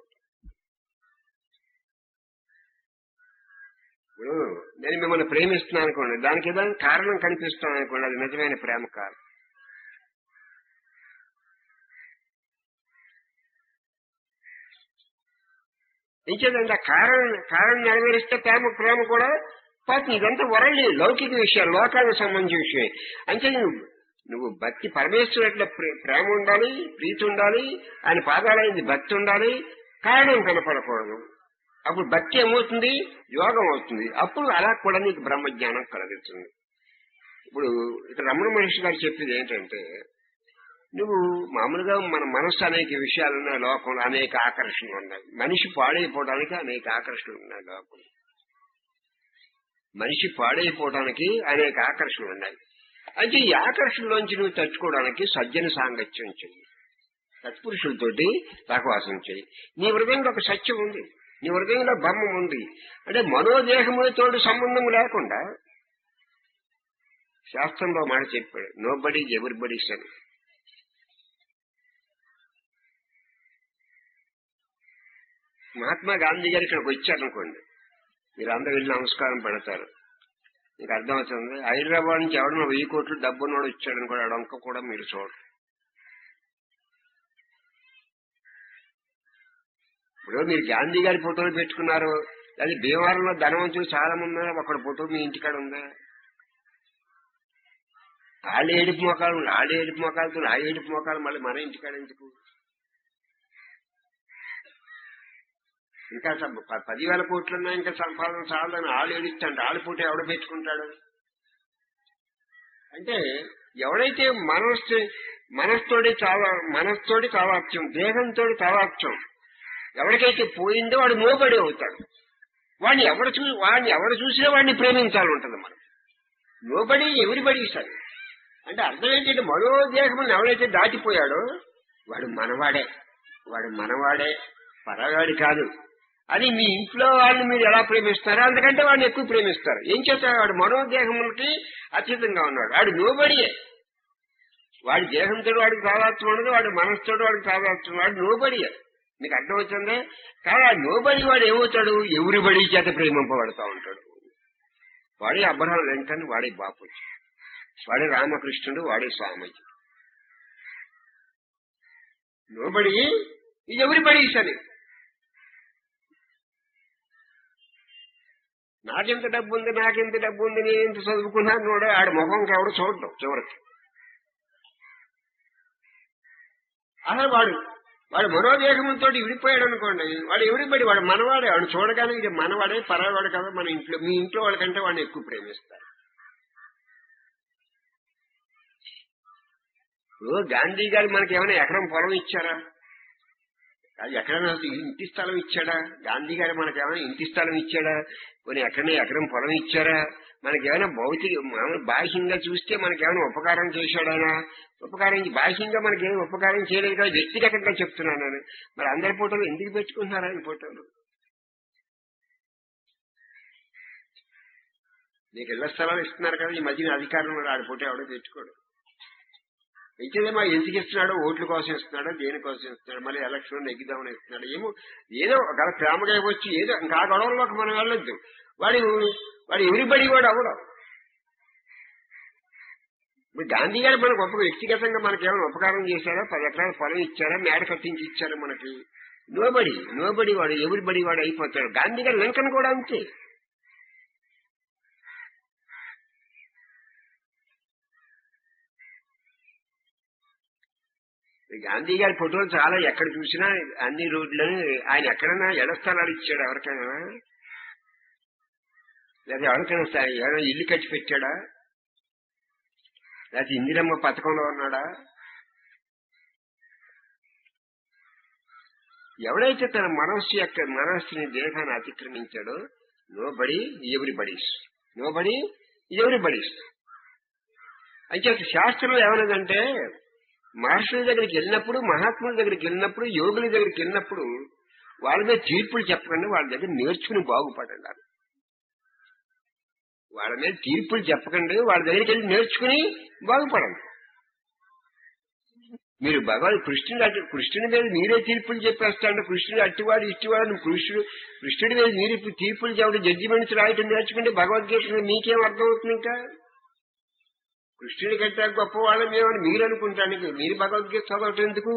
ఇప్పుడు నేను మిమ్మల్ని ప్రేమిస్తున్నాను అనుకోండి దానికి ఏదైనా కారణం కనిపిస్తాను అనుకోండి అది నిజమైన ప్రేమ కాదు ఇంకేదంటే ఆ కారణం కారణం నెరవేరిస్తే ప్రేమ ప్రేమ కూడా పోతుంది ఇదంతా వరల్డ్ లౌకిక విషయాలు లోకానికి సంబంధించిన విషయం అంటే నువ్వు నువ్వు భక్తి పరమేశ్వరుల ప్రేమ ఉండాలి ప్రీతి ఉండాలి ఆయన పాదాలైంది భక్తి ఉండాలి కారణం కనపడకూడదు అప్పుడు భక్తి ఏమవుతుంది యోగం అవుతుంది అప్పుడు అలా కూడా నీకు బ్రహ్మజ్ఞానం కలుగుతుంది ఇప్పుడు ఇక్కడ రమణ మహర్షి గారు చెప్పేది ఏంటంటే నువ్వు మామూలుగా మన మనస్సు అనేక విషయాలు ఉన్నాయి లోకంలో అనేక ఆకర్షణలు ఉన్నాయి మనిషి పాడైపోవడానికి అనేక ఆకర్షణలు ఉన్నాయి లోకంలో మనిషి పాడైపోవడానికి అనేక ఆకర్షణలు ఉన్నాయి అయితే ఈ ఆకర్షణలోంచి నువ్వు తట్టుకోవడానికి సజ్జన సాంగత్యం చెయ్యి సత్పురుషులతోటి సహవాసం చెయ్యి నీ హృదయంలో ఒక సత్యం ఉంది నీ హృదయంలో బ్రహ్మం ఉంది అంటే మనోదేహములతో సంబంధం లేకుండా శాస్త్రంలో మాట చెప్పాడు నో బడీ ఎవరి బడీ సన్ మహాత్మా గాంధీ గారు ఇక్కడికి వచ్చారనుకోండి మీరు అందరూ వెళ్ళి నమస్కారం పెడతారు మీకు అర్థమవుతుంది హైదరాబాద్ నుంచి ఎవడన్నా వెయ్యి కోట్లు డబ్బున్నోడు వచ్చాడని కూడా అడొంక కూడా మీరు చూడరు ఇప్పుడు మీరు గాంధీ గారి ఫోటోలు పెట్టుకున్నారు అది భీమవరంలో ధనవంతులు చాలా మంది ఉన్నారు ఒకటి ఫోటో మీ ఇంటికాడ ఉందా వాళ్ళ ఏడుపు మొఖాలు వాళ్ళ ఏడుపు మొఖాలతో ఆ ఏడుపు మొఖాలు మళ్ళీ మన ఇంటికాడ ఎందుకు ఇంకా సం- ప- పదివేల కోట్లున్నా ఇంకా సంపాదన చాలని ఆళ్ళు ఏడుస్తాడు ఆళ్ళు పూట ఎవడ పెట్టుకుంటాడు అంటే ఎవడైతే మనస్సు మనస్తోటి చాలా మనస్తోటి తావాక్యం దేహంతో తావాక్యం ఎవరికైతే పోయిందో వాడు మోబడి అవుతాడు వాడిని ఎవరు చూ వాడిని ఎవరు చూసినా వాడిని ప్రేమించాలి ఉంటుంది మనం నోబడి ఎవరిబడి సార్ అంటే అర్థం ఏంటంటే మరో దేహం ఎవరైతే దాటిపోయాడో వాడు మనవాడే వాడు మనవాడే పరవాడి కాదు అని మీ ఇంట్లో వాళ్ళని మీరు ఎలా ప్రేమిస్తారో అందుకంటే వాడిని ఎక్కువ ప్రేమిస్తారు ఏం చేస్తారు వాడు మనోదేహములకి అతీతంగా ఉన్నాడు వాడు నోబడియే వాడి దేహంతో వాడికి తాదాత్వం ఉండదు వాడి మనసుతో వాడికి తాదాత్వం వాడు నోబడియే మీకు అర్థమవుతుంది కానీ ఆ నోబడి వాడు ఏమవుతాడు ఎవరి బడి చేత ప్రేమింపబడతా ఉంటాడు వాడే అబ్రహం లింకన్ వాడే బాపూజీ వాడే రామకృష్ణుడు వాడే స్వామీజీ నోబడి ఇది ఎవరి బడి అని నాకెంత డబ్బు ఉంది నాకెంత డబ్బు ఉంది నేను ఎంత చదువుకున్నాను నోడే ఆడ ముఖం ఎవడు చూడటం చివరికి అసలు వాడు వాడు మనోవేగంతో విడిపోయాడు అనుకోండి వాడు ఎవడిపడి వాడు మనవాడే వాడు చూడగానే ఇది మనవాడే పరావాడు కదా మన ఇంట్లో మీ ఇంట్లో వాళ్ళకంటే వాడిని ఎక్కువ ప్రేమిస్తారు ఇప్పుడు గాంధీ గారు మనకి ఏమైనా ఎకరం పొలం ఇచ్చారా అది ఎక్కడైనా అసలు ఇంటి స్థలం ఇచ్చాడా గాంధీ గారు మనకి ఏమైనా ఇంటి స్థలం ఇచ్చాడా కొన్ని ఎక్కడైనా ఎకరం పొలం ఇచ్చారా మనకి ఏమైనా భౌతిక మామూలు బాహ్యంగా చూస్తే మనకి ఏమైనా ఉపకారం చేశాడైనా ఉపకారం బాహ్యంగా మనకి ఏం ఉపకారం చేయలేదు కదా వ్యక్తిగతంగా చెప్తున్నాను నేను మరి అందరి ఫోటోలు ఎందుకు పెట్టుకుంటున్నారా ఈ ఫోటోలు నీకు ఇళ్ల స్థలాలు ఇస్తున్నారు కదా ఈ మధ్యన అధికారంలో ఆడి ఫోటో ఎవడో పెట్టుకోడు ఇచ్చేదేమో ఎందుకు ఇస్తున్నాడో ఓట్ల కోసం ఇస్తున్నాడో దేనికోసం ఇస్తున్నాడు మళ్ళీ ఎలక్షన్ నెగ్గిద్దామని ఇస్తున్నాడు ఏమో ఏదో ఒక ప్రేమగా వచ్చి ఏదో ఇంకా ఆ గొడవల్లోకి మనం వెళ్ళొద్దు వాడు వాడు ఎవరిబడి వాడు అవడం ఇప్పుడు గాంధీ గారు మనకు గొప్ప వ్యక్తిగతంగా మనకి ఏమైనా ఉపకారం చేశారా పది ఎకరాల పొలం ఇచ్చారా మేడ కట్టించి ఇచ్చారా మనకి నోబడి నోబడి వాడు ఎవరి బడి వాడు అయిపోతాడు గాంధీ గారు లింకన్ కూడా అంతే గాంధీ గారి ఫోటోలు చాలా ఎక్కడ చూసినా అన్ని రోడ్లను ఆయన ఎక్కడైనా ఎడ స్థలాలు ఇచ్చాడు ఎవరికైనా లేదా ఎవరికైనా స- ఏమైనా ఇల్లు కట్టి పెట్టాడా లేకపోతే ఇందిరమ్మ పథకంలో ఉన్నాడా ఎవడైతే తన మనస్సు యొక్క మనస్సుని దేహాన్ని అతిక్రమించాడో నో బడి ఎవరి బడీస్ నో బడి ఎవరి బడీస్ అయితే శాస్త్రంలో ఏమన్నదంటే మహర్షుల దగ్గరికి వెళ్ళినప్పుడు మహాత్ముల దగ్గరికి వెళ్ళినప్పుడు యోగుల దగ్గరికి వెళ్ళినప్పుడు వాళ్ళ మీద తీర్పులు చెప్పకండి వాళ్ళ దగ్గర నేర్చుకుని బాగుపడండి అని. వాళ్ళ మీద తీర్పులు చెప్పకండి వాళ్ళ దగ్గరికి వెళ్ళి నేర్చుకుని బాగుపడండి మీరు భగవాన్ కృష్ణుడు అటు కృష్ణుడి మీద మీరే తీర్పులు చెప్పేస్తాండి కృష్ణుడు అట్టివాడు ఇట్టివాడు కృష్ణుడు కృష్ణుడి మీద మీరు ఇప్పుడు తీర్పులు చెప్పడం జడ్జిమెంట్స్ రాయటం నేర్చుకుంటే భగవద్గీత మీకేం అర్థం అవుతుంది ఇంకా కృష్ణుడి కంటే గొప్పవాళ్ళు మేమని మీరు అనుకుంటానికి మీరు భగవద్గీత చదవటం ఎందుకు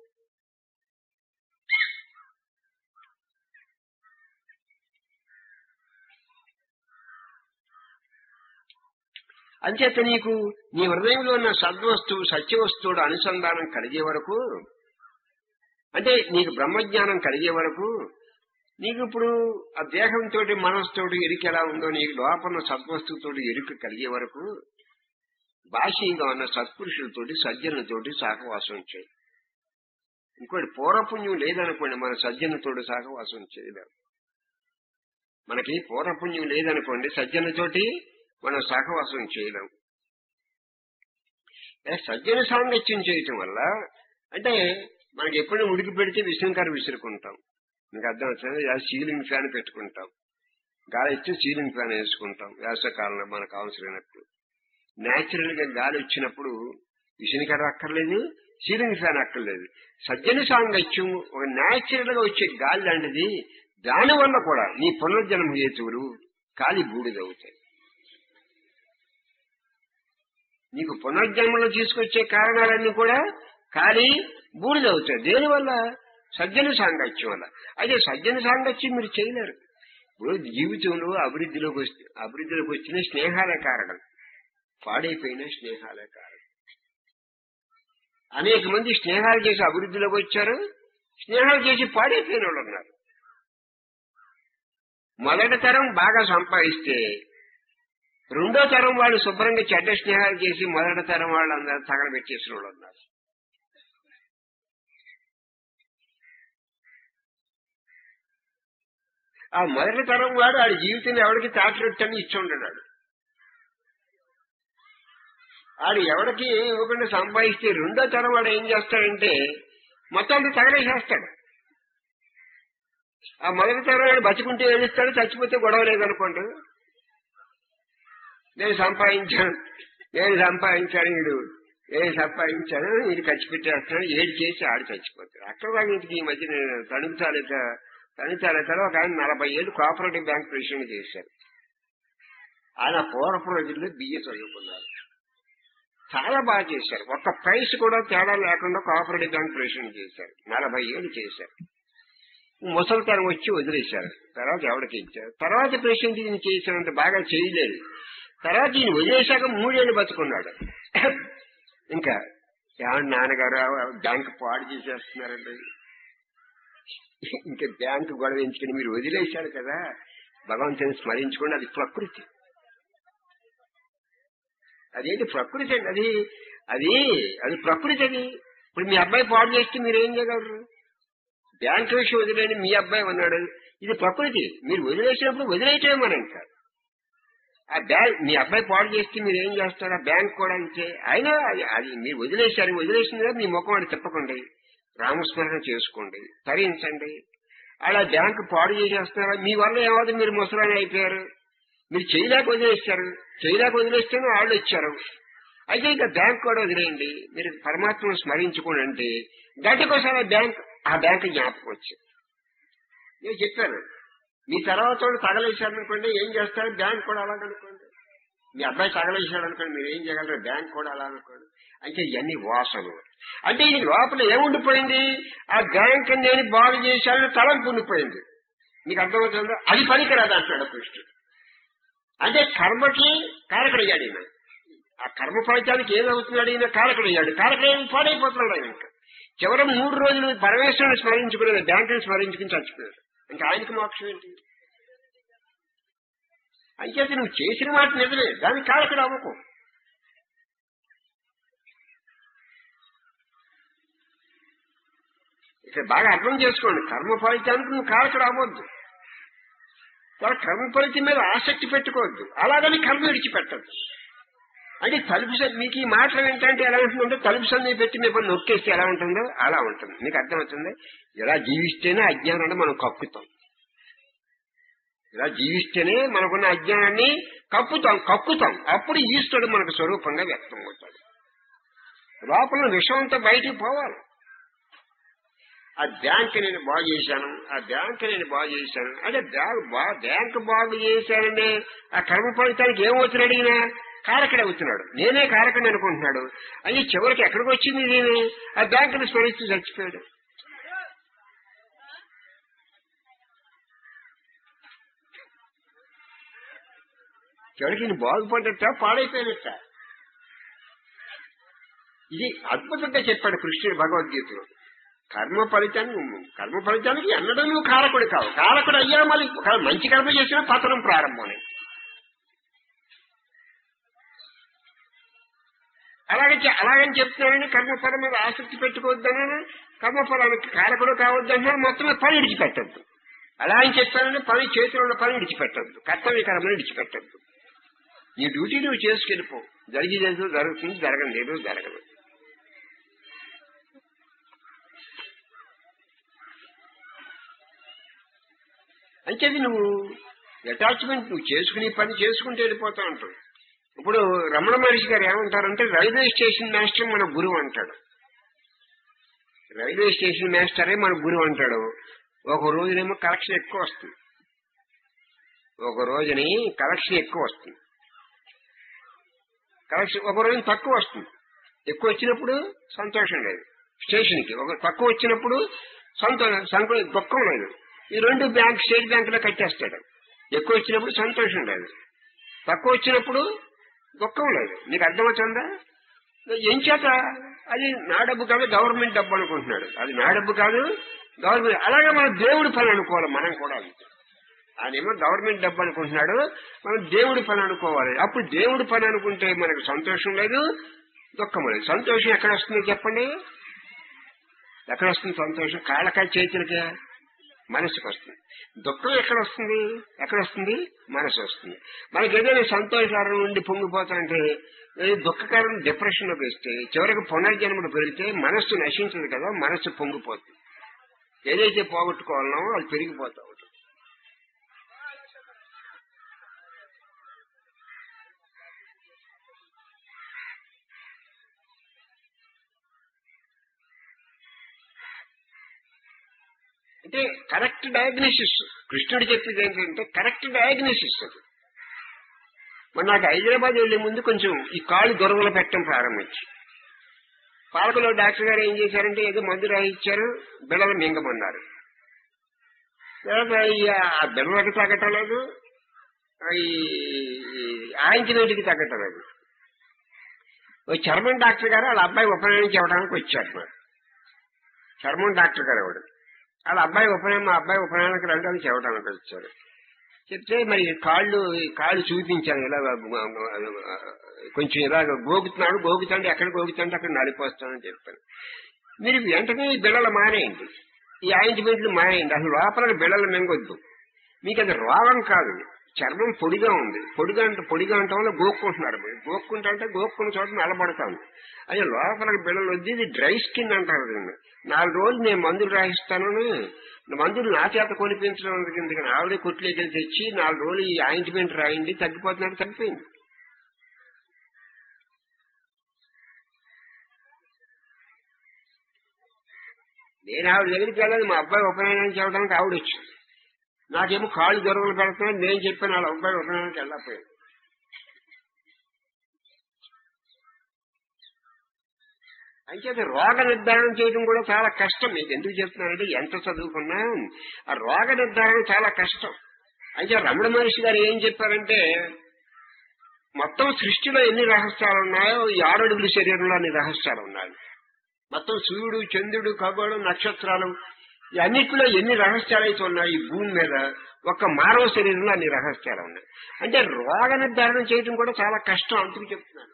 అంచేత నీకు నీ హృదయంలో ఉన్న సద్వస్తువు సత్యవస్తువుడు అనుసంధానం కలిగే వరకు అంటే నీకు బ్రహ్మజ్ఞానం కలిగే వరకు నీకు ఇప్పుడు ఆ దేహంతో మనసుతోటి ఎరిక ఎలా ఉందో నీకు లోపల సద్వస్తువుతోటి ఎరుక కలిగే వరకు బాహ్యంగా ఉన్న సత్పురుషులతోటి సజ్జనులతోటి సహవాసం చేయి ఇంకోటి పూర్వపుణ్యం లేదనుకోండి మన సజ్జనుతోటి సహవాసం చేయలేం మనకి పూర్వపుణ్యం లేదనుకోండి సజ్జనుతోటి మనం సహవాసం చేయలేం ఏ సజ్జన సాంగత్యం చేయటం వల్ల అంటే మనకి ఎప్పుడు ఉడికి పెడితే విషంకర విసురుకుంటాం మీకు అర్థం వచ్చింది సీలింగ్ ఫ్యాన్ పెట్టుకుంటాం గాలి ఇచ్చి సీలింగ్ ఫ్యాన్ వేసుకుంటాం వేసవకాలంలో మనకు అవసరమైనప్పుడు నేచురల్ గా గాలి వచ్చినప్పుడు విషనికర అక్కర్లేదు సీలింగ్ ఫ్యాన్ అక్కర్లేదు సజ్జన సాంగత్యం ఒక నేచురల్ గా వచ్చే గాలి లాంటిది దాని వల్ల కూడా నీ పునర్జన్మ హేతువులు కాలి బూడిదవుతాయి నీకు పునర్జన్మలో తీసుకొచ్చే కారణాలన్నీ కూడా ఖాళీ బూడిదవుతాయి దేనివల్ల సజ్జన సాంగత్యం వల్ల అయితే సజ్జన సాంగత్యం మీరు చేయలేరు ఇప్పుడు జీవితంలో అభివృద్ధిలోకి వస్తే అభివృద్ధిలోకి వచ్చిన స్నేహాలే కారణం పాడైపోయిన స్నేహాలే కారణం అనేక మంది స్నేహాలు చేసి అభివృద్ధిలోకి వచ్చారు స్నేహాలు చేసి పాడైపోయిన వాళ్ళు ఉన్నారు మొదటి తరం బాగా సంపాదిస్తే రెండో తరం వాళ్ళు శుభ్రంగా చెడ్డ స్నేహాలు చేసి మొదటి తరం వాళ్ళు అందరూ తగలబెట్టేసిన వాళ్ళు ఉన్నారు ఆ మొదటి తరం వాడు ఆడి జీవితం ఎవరికి తాకినట్టని ఇచ్చి ఉండడు ఆడు ఎవరికి ఇవ్వకుండా సంపాదిస్తే రెండో తరం వాడు ఏం చేస్తాడంటే మొత్తం అంతా తగలేసేస్తాడు ఆ మొదటి తరం వాడు బతుకుంటే ఏడుస్తాడు చచ్చిపోతే గొడవ లేదనుకోండి నేను సంపాదించాను నేను సంపాదించాను వీడు ఏ సంపాదించాను ఇది ఖర్చు పెట్టేస్తున్నాడు ఏడు చేసి ఆడు చచ్చిపోతాడు అక్కడ దాకా ఇంటికి ఈ మధ్య నేను తణుకుతాలేక తణుకుతాలేకలో ఒక ఆయన నలభై ఏళ్ళు కోఆపరేటివ్ బ్యాంక్ ప్రెసిడెంట్ చేశారు ఆయన పూర్వపు రోజుల్లో బియ్య చదువుకున్నారు చాలా బాగా చేశారు ఒక్క ప్రైస్ కూడా తేడా లేకుండా కోఆపరేటివ్ బ్యాంక్ ప్రెసిడెంట్ చేశారు నలభై ఏళ్ళు చేశారు ముసలితనం వచ్చి వదిలేశారు తర్వాత ఎవరికి ఇచ్చారు తర్వాత ప్రెసిడెంట్ ఈయన చేసినంత బాగా చేయలేదు తర్వాత ఈయన వదిలేశాక మూడేళ్ళు బతుకున్నాడు ఇంకా ఏమన్నా నాన్నగారు ఆ బ్యాంక్ పాడు చేసేస్తున్నారండి ఇంకా బ్యాంక్ గొడవ ఎంచుకుని మీరు వదిలేశారు కదా భగవంతుని స్మరించుకోండి అది ప్రకృతి అదేంటి ప్రకృతి అండి అది అది అది ప్రకృతి అది ఇప్పుడు మీ అబ్బాయి పాడు చేస్తే మీరు ఏం చేయగలరు బ్యాంక్ విషయం వదిలేని మీ అబ్బాయి ఉన్నాడు ఇది ప్రకృతి మీరు వదిలేసినప్పుడు వదిలేయటమే మనం ఇంకా ఆ బ్యాంక్ మీ అబ్బాయి పాడు చేస్తే మీరు ఏం చేస్తారు ఆ బ్యాంక్ కూడా అంతే అయినా అది అది మీరు వదిలేశారు వదిలేసింది కదా మీ ముఖం అని తిప్పకండి రామస్మరణ చేసుకోండి తరించండి అలా బ్యాంక్ పాడు చేసేస్తున్నారా మీ వల్ల ఏమవుతుంది మీరు ముసలాన్ని అయిపోయారు మీరు చేయలేక వదిలేస్తారు చేయలేక వదిలేస్తేనే వాళ్ళు వచ్చారు అయితే ఇక బ్యాంక్ కూడా వదిలేయండి మీరు పరమాత్మను స్మరించుకోండి అంటే గంటకోసారి ఆ బ్యాంక్ ఆ బ్యాంక్ జ్ఞాపకం వచ్చి నేను చెప్పాను మీ తర్వాత వాళ్ళు తగలేశారు అనుకోండి ఏం చేస్తారు బ్యాంక్ కూడా అలాగనుకోండి మీ అబ్బాయి తగలేశాడు అనుకోండి మీరు ఏం చేయగలరు బ్యాంక్ కూడా అలా అనుకోండి అంటే ఇవన్నీ వాసనలు అంటే ఈ లోపల ఏముండిపోయింది ఆ బ్యాంక్ నేను బాగు చేశానని తలంపు ఉండిపోయింది మీకు అర్థమవుతుందా అది పనికిరాదు అంటాడు కృష్ణుడు అంటే కర్మకి కారకుడయ్యాడు ఈయన ఆ కర్మ ఫలితానికి ఏమవుతున్నాడు ఈయన కారకుడయ్యాడు కారకుడు పాడైపోతున్నాడు ఆయన ఇంకా చివరి మూడు రోజులు పరమేశ్వరుని స్మరించుకునేది బ్యాంకుని స్మరించుకుని చచ్చిపోయాడు ఇంకా ఆయనకి మోక్షం ఏంటి అంచేత నువ్వు చేసిన మాట నిజమే దానికి కారకుడు అవ్వకు ఇక్కడ బాగా అర్థం చేసుకోండి కర్మ ఫలితానికి నువ్వు కారకుడు అవ్వద్దు వాళ్ళ కర్మ ఫలితం మీద ఆసక్తి పెట్టుకోవద్దు అలాగని కర్మ విడిచిపెట్టద్దు అంటే తలుపు సంది మీకు ఈ మాటలు ఏంటంటే ఎలా ఉంటుందంటే తలుపు సంది పెట్టి మేము నొక్కేస్తే ఎలా ఉంటుందో అలా ఉంటుంది మీకు అర్థమవుతుంది ఇలా జీవిస్తేనే అజ్ఞానాన్ని మనం కక్కుతాం ఇలా జీవిస్తేనే మనకున్న అజ్ఞానాన్ని కప్పుతాం కక్కుతాం అప్పుడు ఈశ్వరుడు మనకు స్వరూపంగా వ్యక్తం అవుతాడు లోపల విషం అంతా బయటికి పోవాలి ఆ బ్యాంక్ నేను బాగు చేశాను ఆ బ్యాంక్ నేను బాగు చేశాను అంటే బ్యాంక్ బా- బ్యాంక్ బాగు చేశానని ఆ కర్మ ఫలితానికి ఏమవుతున్నాడు అడిగినా కారకుడు అవుతున్నాడు నేనే కారకుడు అనుకుంటున్నాడు అది చివరికి ఎక్కడికి వచ్చింది నేను ఆ బ్యాంకుని స్మరిస్తూ చచ్చిపోయాడు చివరికి నేను బాగుపడ్డట పాడైపోయినట్ట ఇది అద్భుతంగా చెప్పాడు కృష్ణుడు భగవద్గీతలో కర్మ ఫలితాన్ని కర్మ ఫలితానికి ఎన్నడూ నువ్వు కారకుడు కావు కారకుడు అయ్యా మళ్ళీ ఒక మంచి కర్మ చేసినా పతనం ప్రారంభమే అలాగే చె- అలాగని చెప్తున్నానని కర్మఫలం మీద ఆసక్తి పెట్టుకోవద్దనని కర్మఫలానికి కారకుడు కావద్దన్నా మొత్తమే పని విడిచిపెట్టద్దు అలా అని చెప్పానని పని చేతిలో ఉన్న పని విడిచిపెట్టద్దు కర్తవ్య కర్మని విడిచిపెట్టద్దు నీ డ్యూటీ నువ్వు చేసుకెళ్ళిపో జరిగేదేదో జరుగుతుంది జరగని ఏదో జరగదు అంచేది నువ్వు అటాచ్మెంట్ నువ్వు చేసుకునే పని చేసుకుంటూ వెళ్ళిపోతా ఉంటావు ఇప్పుడు రమణ మహర్షి గారు ఏమంటారంటే రైల్వే స్టేషన్ మాస్టర్ మన గురువు అంటాడు రైల్వే స్టేషన్ మాస్టరే మన గురువు అంటాడు ఒక రోజునేమో కలెక్షన్ ఎక్కువ వస్తుంది ఒక రోజుని కలెక్షన్ ఎక్కువ వస్తుంది కలెక్షన్ ఒక రోజు తక్కువ వస్తుంది ఎక్కువ వచ్చినప్పుడు సంతోషం లేదు స్టేషన్కి ఒక తక్కువ వచ్చినప్పుడు సంతోషం సంతో దుఃఖం లేదు ఈ రెండు బ్యాంక్ స్టేట్ బ్యాంకులో కట్టేస్తాడు ఎక్కువ వచ్చినప్పుడు సంతోషం లేదు తక్కువ వచ్చినప్పుడు దుఃఖం లేదు నీకు అర్థమవుతుందా ఏం చేత అది నా డబ్బు కాదు గవర్నమెంట్ డబ్బు అనుకుంటున్నాడు అది నా డబ్బు కాదు గవర్నమెంట్ అలాగే మన దేవుడి పని అనుకోవాలి మనం కూడా అంతే ఆయనేమో గవర్నమెంట్ డబ్బు అనుకుంటున్నాడు మనం దేవుడి పని అనుకోవాలి అప్పుడు దేవుడి పని అనుకుంటే మనకు సంతోషం లేదు దుఃఖం లేదు సంతోషం ఎక్కడ వస్తుంది చెప్పండి ఎక్కడ వస్తుంది సంతోషం కాళ్ళకాయ చేతులకే మనసుకు వస్తుంది దుఃఖం ఎక్కడ వస్తుంది ఎక్కడ వస్తుంది మనసు వస్తుంది మనకి ఏదైనా సంతోషకారం నుండి పొంగిపోతాంటే ఏ దుఃఖకారం డిప్రెషన్ లోకి వస్తే చివరికి పునర్జన్మలు పెరిగితే మనస్సు నశించదు కదా మనస్సు పొంగిపోతుంది ఏదైతే పోగొట్టుకోవాలనో అది పెరిగిపోతా ఉంటుంది అంటే కరెక్ట్ డయాగ్నోసిస్ కృష్ణుడు చెప్పేది ఏంటంటే కరెక్ట్ డయాగ్నోసిస్ అది మరి నాకు హైదరాబాద్ వెళ్లే ముందు కొంచెం ఈ కాళ్ళు దొరవలు పెట్టడం ప్రారంభించి పాలకులో డాక్టర్ గారు ఏం చేశారంటే ఏదో మందు రాయిచ్చారు బిళ్ళలు మింగమన్నారు తర్వాత ఈ ఆ బిళ్ళలకి తగ్గటం లేదు ఈ ఆయించినటికి తగ్గటం లేదు ఓ చర్మం డాక్టర్ గారు వాళ్ళ అబ్బాయి ఉపనయనం చేయడానికి వచ్చారు మరి చర్మం డాక్టర్ గారు ఎవడు వాళ్ళ అబ్బాయి ఉపనయనం మా అబ్బాయి ఉపనయనానికి రండి చెప్పడానికి వచ్చారు చెప్తే మరి కాళ్ళు ఈ కాళ్ళు చూపించాను ఇలా కొంచెం ఇలా గోగుతున్నాడు గోగుతాండి ఎక్కడ గోగుతాంటే అక్కడ నలిపోస్తానని చెప్పాను మీరు వెంటనే ఈ బిళ్ళలు మానేయండి ఈ ఆయింట్మెంట్లు మానేయండి అసలు లోపల బిళ్ళలు మింగొద్దు మీకు అది రోగం కాదు చర్మం పొడిగా ఉంది పొడిగా అంటే పొడిగా ఉండటం వల్ల గోక్కుంటున్నారు మీరు గోక్కుంటా అంటే గోక్కున్న చోట నిలబడతాను అదే లోపలికి బిళ్ళలు వద్ది ఇది డ్రై స్కిన్ అంటారు దీన్ని నాలుగు రోజులు నేను మందులు రాయిస్తాను మందులు నా చేత కొనిపించడం ఎందుకని ఆవిడే కొట్లేకి తెచ్చి నాలుగు రోజులు ఈ ఆయింట్మెంట్ రాయండి తగ్గిపోతున్నట్టు తగ్గిపోయింది నేను ఆవిడ దగ్గరికి వెళ్ళాలి మా అబ్బాయి ఉపనయనం చేయడానికి ఆవిడ వచ్చింది నాకేమో కాళ్ళు దొరకలు పెడుతున్నాను నేను చెప్పాను వాళ్ళ అబ్బాయి ఉపనయనానికి వెళ్ళకపోయాను అంచేత రోగ నిర్ధారణ చేయడం కూడా చాలా కష్టం మీకు ఎందుకు చెప్తున్నానంటే ఎంత చదువుకున్నా ఆ రోగ నిర్ధారణ చాలా కష్టం అయితే రమణ మహర్షి గారు ఏం చెప్పారంటే మొత్తం సృష్టిలో ఎన్ని రహస్యాలు ఉన్నాయో ఈ ఆరడుగుల శరీరంలో అన్ని రహస్యాలు ఉన్నాయి మొత్తం సూర్యుడు చంద్రుడు ఖగోళం నక్షత్రాలు ఈ అన్నిటిలో ఎన్ని రహస్యాలు అయితే ఉన్నాయి ఈ భూమి మీద ఒక్క మానవ శరీరంలో అన్ని రహస్యాలు ఉన్నాయి అంటే రోగ నిర్ధారణ చేయడం కూడా చాలా కష్టం అందుకు చెప్తున్నాను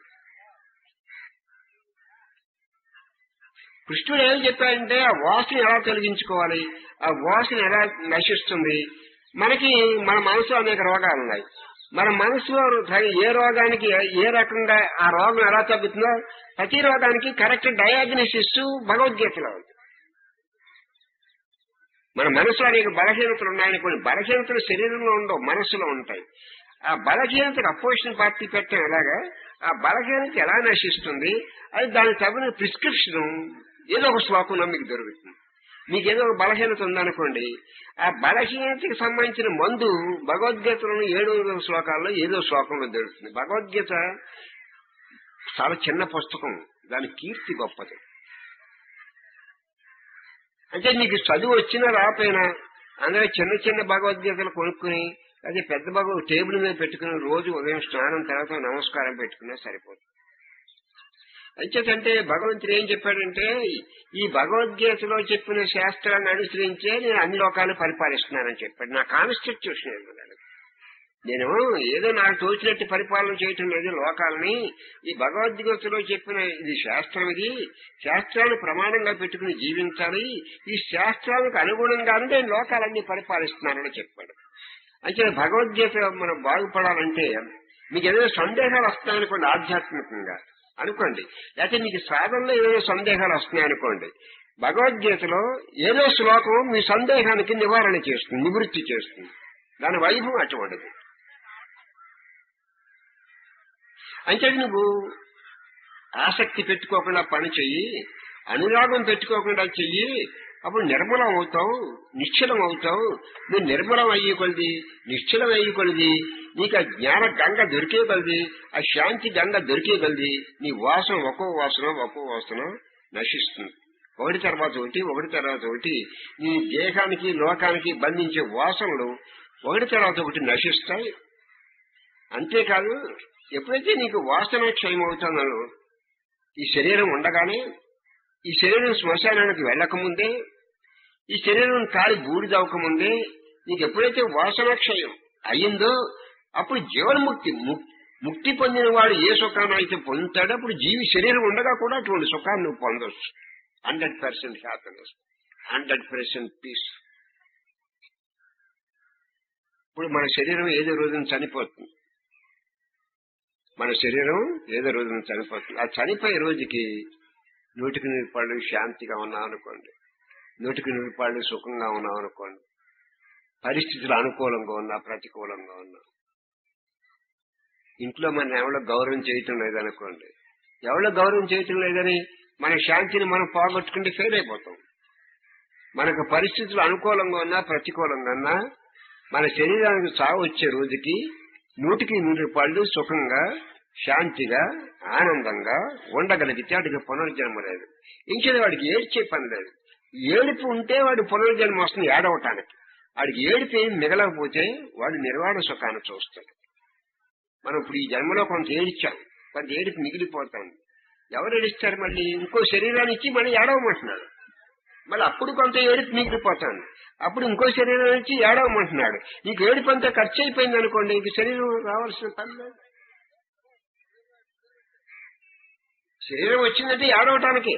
కృష్ణుడు ఏం చెప్పాడంటే ఆ వాసన ఎలా తొలగించుకోవాలి ఆ వాసన ఎలా నశిస్తుంది మనకి మన మనసులో అనేక రోగాలు ఉన్నాయి మన మనసులో ఏ రోగానికి ఏ రకంగా ఆ రోగం ఎలా తగ్గుతుందో ప్రతి రోగానికి కరెక్ట్ డయాగ్నోసిస్ భగవద్గీతలో ఉంది మన మనసులో అనేక బలహీనతలు ఉన్నాయని కొన్ని బలహీనతలు శరీరంలో ఉండవు మనసులో ఉంటాయి ఆ బలహీనతకు అపోజిషన్ పార్టీ పెట్టడం ఎలాగా ఆ బలహీనత ఎలా నశిస్తుంది అది దానికి తగిన ప్రిస్క్రిప్షన్ ఏదో ఒక శ్లోకంలో మీకు దొరుకుతుంది మీకు ఏదో ఒక బలహీనత ఉందనుకోండి ఆ బలహీనతకి సంబంధించిన మందు భగవద్గీతలోని ఏడు శ్లోకాల్లో ఏదో శ్లోకంలో దొరుకుతుంది భగవద్గీత చాలా చిన్న పుస్తకం దాని కీర్తి గొప్పది అంటే మీకు చదువు వచ్చినా రాపోయినా అందరూ చిన్న చిన్న భగవద్గీతలు కొనుక్కుని అదే పెద్ద భగవద్ టేబుల్ మీద పెట్టుకుని రోజు ఉదయం స్నానం తర్వాత నమస్కారం పెట్టుకున్నా సరిపోతుంది అంచేతంటే భగవంతుడు ఏం చెప్పాడంటే ఈ భగవద్గీతలో చెప్పిన శాస్త్రాన్ని అనుసరించే నేను అన్ని లోకాలు పరిపాలిస్తున్నానని చెప్పాడు నా కాన్స్టిట్యూషన్ ఏమన్నాడు నేను ఏదో నాకు తోచినట్టు పరిపాలన చేయటం లేదు లోకాలని ఈ భగవద్గీతలో చెప్పిన ఇది శాస్త్రం ఇది శాస్త్రాన్ని ప్రమాణంగా పెట్టుకుని జీవించాలి ఈ శాస్త్రానికి అనుగుణంగానే నేను లోకాలన్నీ పరిపాలిస్తున్నానని చెప్పాడు అయితే భగవద్గీత మనం బాగుపడాలంటే మీకు ఏదైనా సందేహాలు వస్తాయనుకోండి ఆధ్యాత్మికంగా అనుకోండి లేకపోతే మీకు సాధనలో ఏదైనా సందేహాలు వస్తున్నాయనుకోండి భగవద్గీతలో ఏదో శ్లోకం మీ సందేహానికి నివారణ చేస్తుంది నివృత్తి చేస్తుంది దాని వైభవం అటువంటిది అంటే నువ్వు ఆసక్తి పెట్టుకోకుండా పని చెయ్యి అనురాగం పెట్టుకోకుండా చెయ్యి అప్పుడు నిర్మలం అవుతావు నిశ్చలం అవుతావు నువ్వు నిర్మలం అయ్యే కొలిది నిశ్చలం అయ్యే కొలిది నీకు ఆ జ్ఞాన గంగ దొరికే కొలిది ఆ శాంతి గంగ దొరికే కొలిది నీ వాసన ఒక్కో వాసన ఒక్కో వాసన నశిస్తుంది ఒకటి తర్వాత ఒకటి ఒకటి తర్వాత ఒకటి నీ దేహానికి లోకానికి బంధించే వాసనలు ఒకటి తర్వాత ఒకటి నశిస్తాయి అంతేకాదు ఎప్పుడైతే నీకు వాసన క్షయం అవుతుందో ఈ శరీరం ఉండగానే ఈ శరీరం శ్మశానానికి వెళ్ళకముందే ఈ శరీరం కాలి బూడిదవకముందే నీకు ఎప్పుడైతే వాసనాక్షయం అయ్యిందో అప్పుడు జీవన్ముక్తి ముక్తి పొందిన వాడు ఏ సుఖాన్ని అయితే పొందుతాడో అప్పుడు జీవి శరీరం ఉండగా కూడా అటువంటి సుఖాన్ని నువ్వు పొందొచ్చు hundred percent happiness hundred percent peace ఇప్పుడు మన శరీరం ఏదో రోజున చనిపోతుంది మన శరీరం ఏదో రోజున చనిపోతుంది ఆ చనిపోయే రోజుకి నూటికి నూరు పాళ్ళు శాంతిగా ఉన్నాం అనుకోండి నూటికి నూరు పాళ్ళు సుఖంగా ఉన్నాం అనుకోండి పరిస్థితులు అనుకూలంగా ఉన్నా ప్రతికూలంగా ఉన్నా ఇంట్లో మన ఎవరో గౌరవం చేయటం లేదనుకోండి ఎవరో గౌరవం చేయటం లేదని మన శాంతిని మనం పోగొట్టుకుంటే ఫెయిల్ అయిపోతాం మనకు పరిస్థితులు అనుకూలంగా ఉన్నా ప్రతికూలంగా ఉన్నా మన శరీరానికి చావు వచ్చే రోజుకి నూటికి నూరు పళ్ళు సుఖంగా శాంతిగా ఆనందంగా ఉండగలిగితే వాడికి పునర్జన్మ లేదు ఇంకేది వాడికి ఏడ్చే పని లేదు ఏడుపు ఉంటే వాడి పునర్జన్మ వస్తుంది ఏడవటానికి వాడికి ఏడుపు ఏం మిగలకపోతే వాడు నిర్వాణ సుఖాన్ని చూస్తాడు మనం ఇప్పుడు ఈ జన్మలో కొంత ఏడిచాం కొంత ఏడుపు మిగిలిపోతాం ఎవరు ఏడిస్తారు మళ్ళీ ఇంకో శరీరాన్ని ఇచ్చి మళ్ళీ ఏడవమంటున్నాడు మళ్ళీ అప్పుడు కొంత ఏడుపు మిగిలిపోతాను అప్పుడు ఇంకో శరీరం ఇచ్చి ఏడవమంటున్నాడు నీకు ఏడుపు అంతా ఖర్చు అయిపోయింది అనుకోండి ఇంక శరీరం రావాల్సిన పని లేదు శరీరం వచ్చిందంటే ఏడవటానికి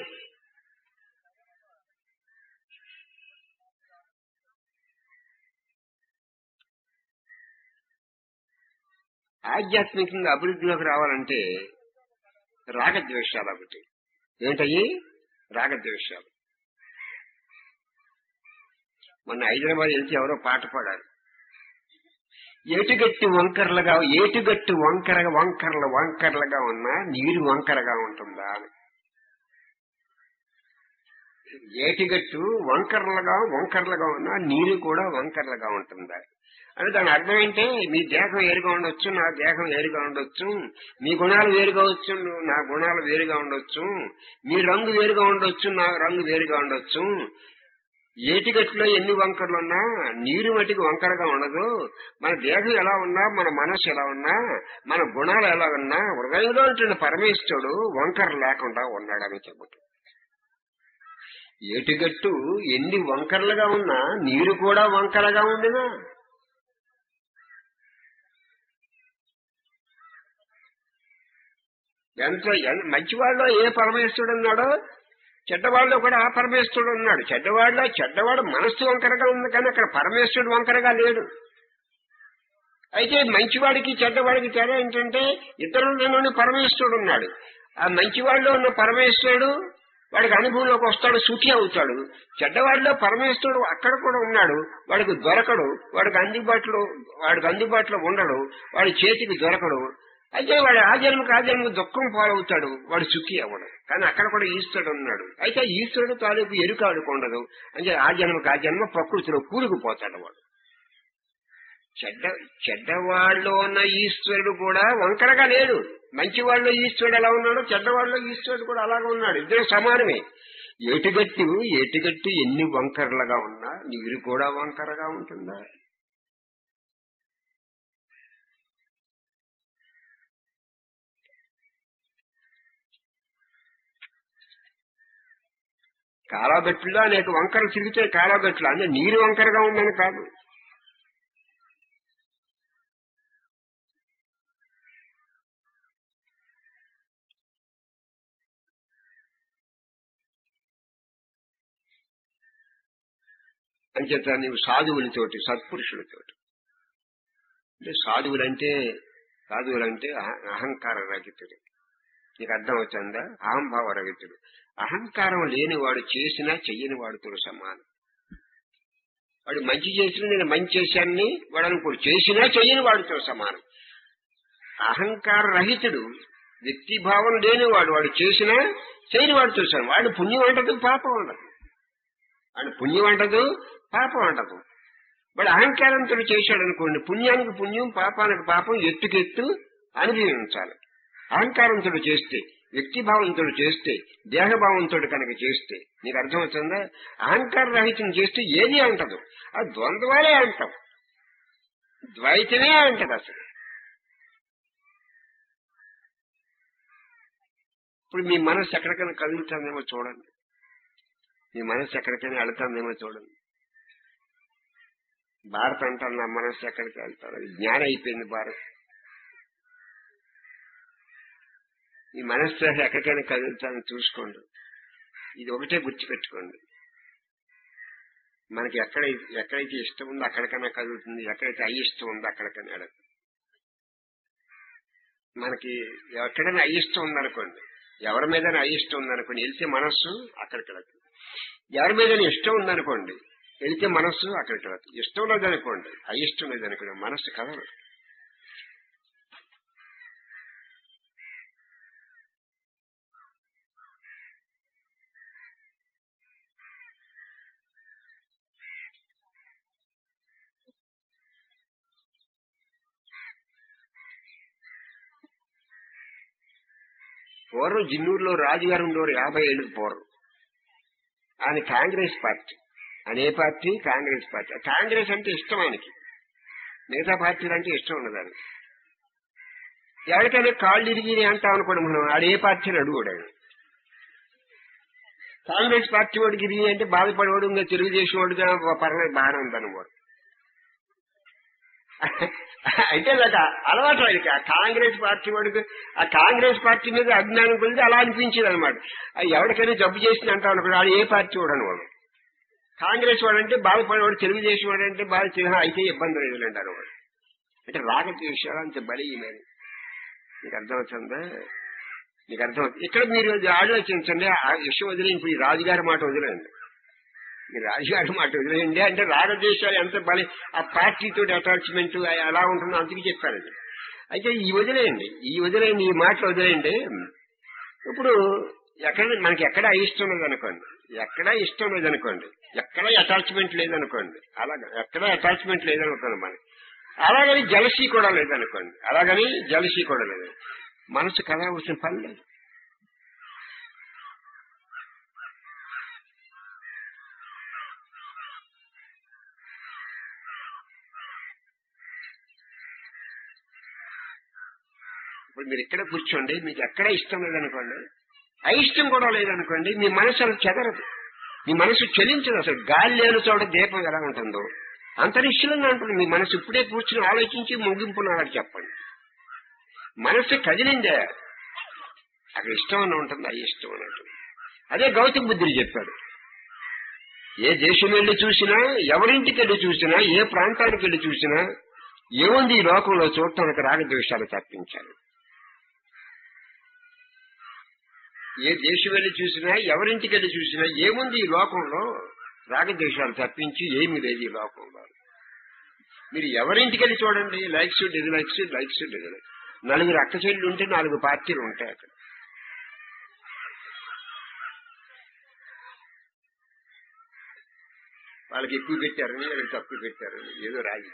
ఆధ్యాత్మికంగా అభివృద్ధిలోకి రావాలంటే రాగద్వేషాలు ఒకటి ఏంటయ్యి రాగద్వేషాలు మొన్న హైదరాబాద్ వెళ్తే ఎవరో పాట పాడారు ఏటుగట్టి వంకరలుగా ఏటుగట్టి వంకర వంకరలు వంకరలుగా ఉన్నా నీరు వంకరగా ఉంటుందా అని ఏటిగట్టు వంకరలుగా వంకరలుగా ఉన్నా నీరు కూడా వంకరలుగా ఉంటుందా అంటే దాని అర్థం ఏంటి మీ దేహం వేరుగా ఉండొచ్చు నా దేహం వేరుగా ఉండొచ్చు మీ గుణాలు వేరుగా వచ్చు నా గుణాలు వేరుగా ఉండొచ్చు మీ రంగు వేరుగా ఉండొచ్చు నా రంగు వేరుగా ఉండొచ్చు ఏటిగట్టులో ఎన్ని వంకరలు ఉన్నా నీరు మట్టికి వంకరగా ఉండదు మన దేహం ఎలా ఉన్నా మన మనసు ఎలా ఉన్నా మన గుణాలు ఎలా ఉన్నా హృదయంలో ఉంటున్న పరమేశ్వరుడు వంకర లేకుండా ఉన్నాడని చెబుతూ ఏటిగట్టు ఎన్ని వంకరలుగా ఉన్నా నీరు కూడా వంకరగా ఉండినా ఎంత ఎన్- మంచివాళ్ళలో ఏ పరమేశ్వరుడు ఉన్నాడో చెడ్డవాళ్ళలో కూడా ఆ పరమేశ్వరుడు ఉన్నాడు చెడ్డవాళ్ళలో చెడ్డవాడు మనస్సు వంకరగా ఉంది కానీ అక్కడ పరమేశ్వరుడు వంకరగా లేడు అయితే మంచివాడికి చెడ్డవాడికి తేడా ఏంటంటే ఇతరులలోని పరమేశ్వరుడు ఉన్నాడు ఆ మంచివాడిలో ఉన్న పరమేశ్వరుడు వాడికి అనుభవంలోకి వస్తాడు సుఖి అవుతాడు చెడ్డవాడిలో పరమేశ్వరుడు అక్కడ కూడా ఉన్నాడు వాడికి దొరకడు వాడికి అందుబాటులో వాడికి అందుబాటులో ఉండడు వాడి చేతికి దొరకడు అయితే వాడు ఆ జన్మకు ఆ జన్మకు దుఃఖం పాలవుతాడు వాడు సుఖి అవ్వడు కానీ అక్కడ కూడా ఈశ్వరుడు ఉన్నాడు అయితే ఈశ్వరుడు తాలూకు ఎరుక ఆడుకుండదు అంటే ఆ జన్మకు ఆ జన్మ ప్రకృతిలో కూరుకుపోతాడు వాడు చెడ్డ చెడ్డవాళ్ళలో ఉన్న ఈశ్వరుడు కూడా వంకరగా లేడు మంచివాళ్ళలో ఈశ్వరుడు ఎలా ఉన్నాడో చెడ్డవాళ్ళలో ఈశ్వరుడు కూడా అలాగే ఉన్నాడు ఇద్దరు సమానమే ఏటిగట్టు ఏటిగట్టు ఎన్ని వంకరలుగా ఉన్నా నీరు కూడా వంకరగా ఉంటుందా కాలాబెట్టులో అనేక వంకరలు తిరిగితే కాలాబెట్టులు అంటే నీరు వంకరగా ఉందని కాదు అంచేత నీవు సాధువులతోటి సత్పురుషులతోటి అంటే సాధువులంటే సాధువులంటే అహ- అహంకార రహితుడు నీకు అర్థం వచ్చిందా అహంభావ రహితుడు అహంకారం లేని వాడు చేసినా చెయ్యని వాడితో సమానం వాడు మంచి చేసినా నేను మంచి చేశానని వాడు అనుకోడు చేసినా చెయ్యని వాడితో సమానం అహంకార రహితుడు వ్యక్తి భావం లేనివాడు వాడు చేసినా చేయని వాడితో సమానం వాడు పుణ్యం అంటదు పాపం ఉండదు వాడు పుణ్యం అంటదు పాపం అంటదు వాడు అహంకారంతో చేశాడు అనుకోండి పుణ్యానికి పుణ్యం పాపానికి పాపం ఎత్తుకెత్తు అనుభవించాలి అహంకారంతో చేస్తే వ్యక్తిభావంతో చేస్తే దేహభావంతో కనుక చేస్తే నీకు అర్థమవుతుందా అహంకార రహితం చేస్తే ఏది అంటదు ఆ ద్వంద్వాలే అంటాం ద్వైతమే అంటది అసలు ఇప్పుడు మీ మనసు ఎక్కడికైనా కదులుతుందేమో చూడండి మీ మనసు ఎక్కడికైనా వెళుతుందేమో చూడండి భారత్ అంటాను నా మనసు ఎక్కడికి వెళ్తాడు అది జ్ఞానం అయిపోయింది భారత్ ఈ మనస్సు ఎక్కడికైనా కదులుతాను చూసుకోండి ఇది ఒకటే గుర్తుపెట్టుకోండి మనకి ఎక్కడ ఎక్కడైతే ఇష్టం ఉందో అక్కడికైనా కదులుతుంది ఎక్కడైతే అయిష్టం ఉందో అక్కడికైనా వెళుతుంది మనకి ఎక్కడైనా అయిష్టం ఉందనుకోండి ఎవరి మీదైనా అయిష్టం ఉందనుకోండి వెళ్తే మనస్సు అక్కడికి వెళుతుంది ఎవరి మీదైనా ఇష్టం ఉందనుకోండి వెళ్తే మనస్సు అక్కడికి వెళుతుంది ఇష్టం లేదనుకోండి అయిష్టం లేదనుకోండి మనస్సు కదలదు పూర్వం జిన్నూరులో రాజుగారు ఉండేవారు యాభై ఏళ్ళకి పూర్వం ఆయన కాంగ్రెస్ పార్టీ ఆయన ఏ పార్టీ కాంగ్రెస్ పార్టీ కాంగ్రెస్ అంటే ఇష్టం ఆయనకి మిగతా పార్టీలు అంటే ఇష్టం ఉండదు ఆయనకి ఎవరికైనా కాళ్ళు ఇరిగి అంటాం అనుకోండి మనం ఆడు ఏ పార్టీని అడుగుడు ఆయన కాంగ్రెస్ పార్టీ వాడికి ఇరిగి అంటే బాధపడేవాడు ఇంకా తెలుగుదేశం వాడుగా పర్లేదు బాగానే ఉందన్నవాడు అయితే ఇలాగ అలవాటు ఆయనకి ఆ కాంగ్రెస్ పార్టీ వాడికి ఆ కాంగ్రెస్ పార్టీ మీద అజ్ఞానం కొలిది అలా అనిపించింది అనమాట ఎవరికైనా జబ్బు చేసింది అంటాం అనుకోండి వాడు ఏ పార్టీ వాడు వాడు కాంగ్రెస్ వాడంటే బాధపడేవాడు తెలుగుదేశం వాడంటే బాధ చిహ్న అయితే ఇబ్బంది లేదులేండి అనవాడు అంటే రాగద్వేషాలు అంత బలి ఈమెది మీకు అర్థమవుతుందా మీకు అర్థమవుతుంది ఇక్కడ మీరు ఆలోచించండి ఆ విషయం వదిలేయండి ఇప్పుడు ఈ రాజుగారి మాట వదిలేయండి మీరు రాజుగారి మాట వదిలేయండి అంటే రాగద్వేషాలు ఎంత బలి ఆ పార్టీతో అటాచ్మెంట్ ఎలా ఉంటుందో అందుకు చెప్పారండి అయితే ఈ వదిలేయండి ఈ వదిలేయండి ఈ మాటలు వదిలేయండి ఇప్పుడు ఎక్కడ మనకి ఎక్కడ ఇష్టం లేదనుకోండి ఎక్కడ ఇష్టం లేదనుకోండి ఎక్కడ అటాచ్మెంట్ లేదనుకోండి అలాగా ఎక్కడ అటాచ్మెంట్ లేదనుకోండి మనకి అలాగని జలసీ కూడా లేదనుకోండి అలాగని జలసీ కూడా లేదు మనసు కలగవలసిన పని లేదు ఇప్పుడు మీరు ఇక్కడ కూర్చోండి మీకు ఎక్కడ ఇష్టం లేదనుకోండి అయిష్టం కూడా లేదనుకోండి మీ మనసు అసలు చెదరదు మీ మనసు చెలించదు అసలు గాలి లేని చోట దీపం ఎలా ఉంటుందో అంత నిశ్చలంగా ఉంటుంది మీ మనసు ఇప్పుడే కూర్చుని ఆలోచించి ముగింపు నాకు చెప్పండి మనసు కదిలిందే అక్కడ ఇష్టం అని ఉంటుంది అది ఇష్టం అని ఉంటుంది అదే గౌతమ బుద్ధుడు చెప్పాడు ఏ దేశం వెళ్ళి చూసినా ఎవరింటికి వెళ్ళి చూసినా ఏ ప్రాంతానికి వెళ్ళి చూసినా ఏముంది ఈ లోకంలో చూడటానికి రాగద్వేషాలు తప్పించాలి ఏ దేశం వెళ్ళి చూసినా ఎవరింటికి వెళ్ళి చూసినా ఏముంది ఈ లోకంలో రాగద్వేషాలు తప్పించి ఏమీ లేదు ఈ లోకంలో మీరు ఎవరింటికి వెళ్ళి చూడండి లైక్స్ డిజలైక్స్ లైక్స్ డిజలైక్స్ నలుగురు అక్క చెల్లు ఉంటే నాలుగు పార్టీలు ఉంటాయి అక్కడ వాళ్ళకి ఎక్కువ పెట్టారని వీళ్ళకి తక్కువ పెట్టారని ఏదో రాగి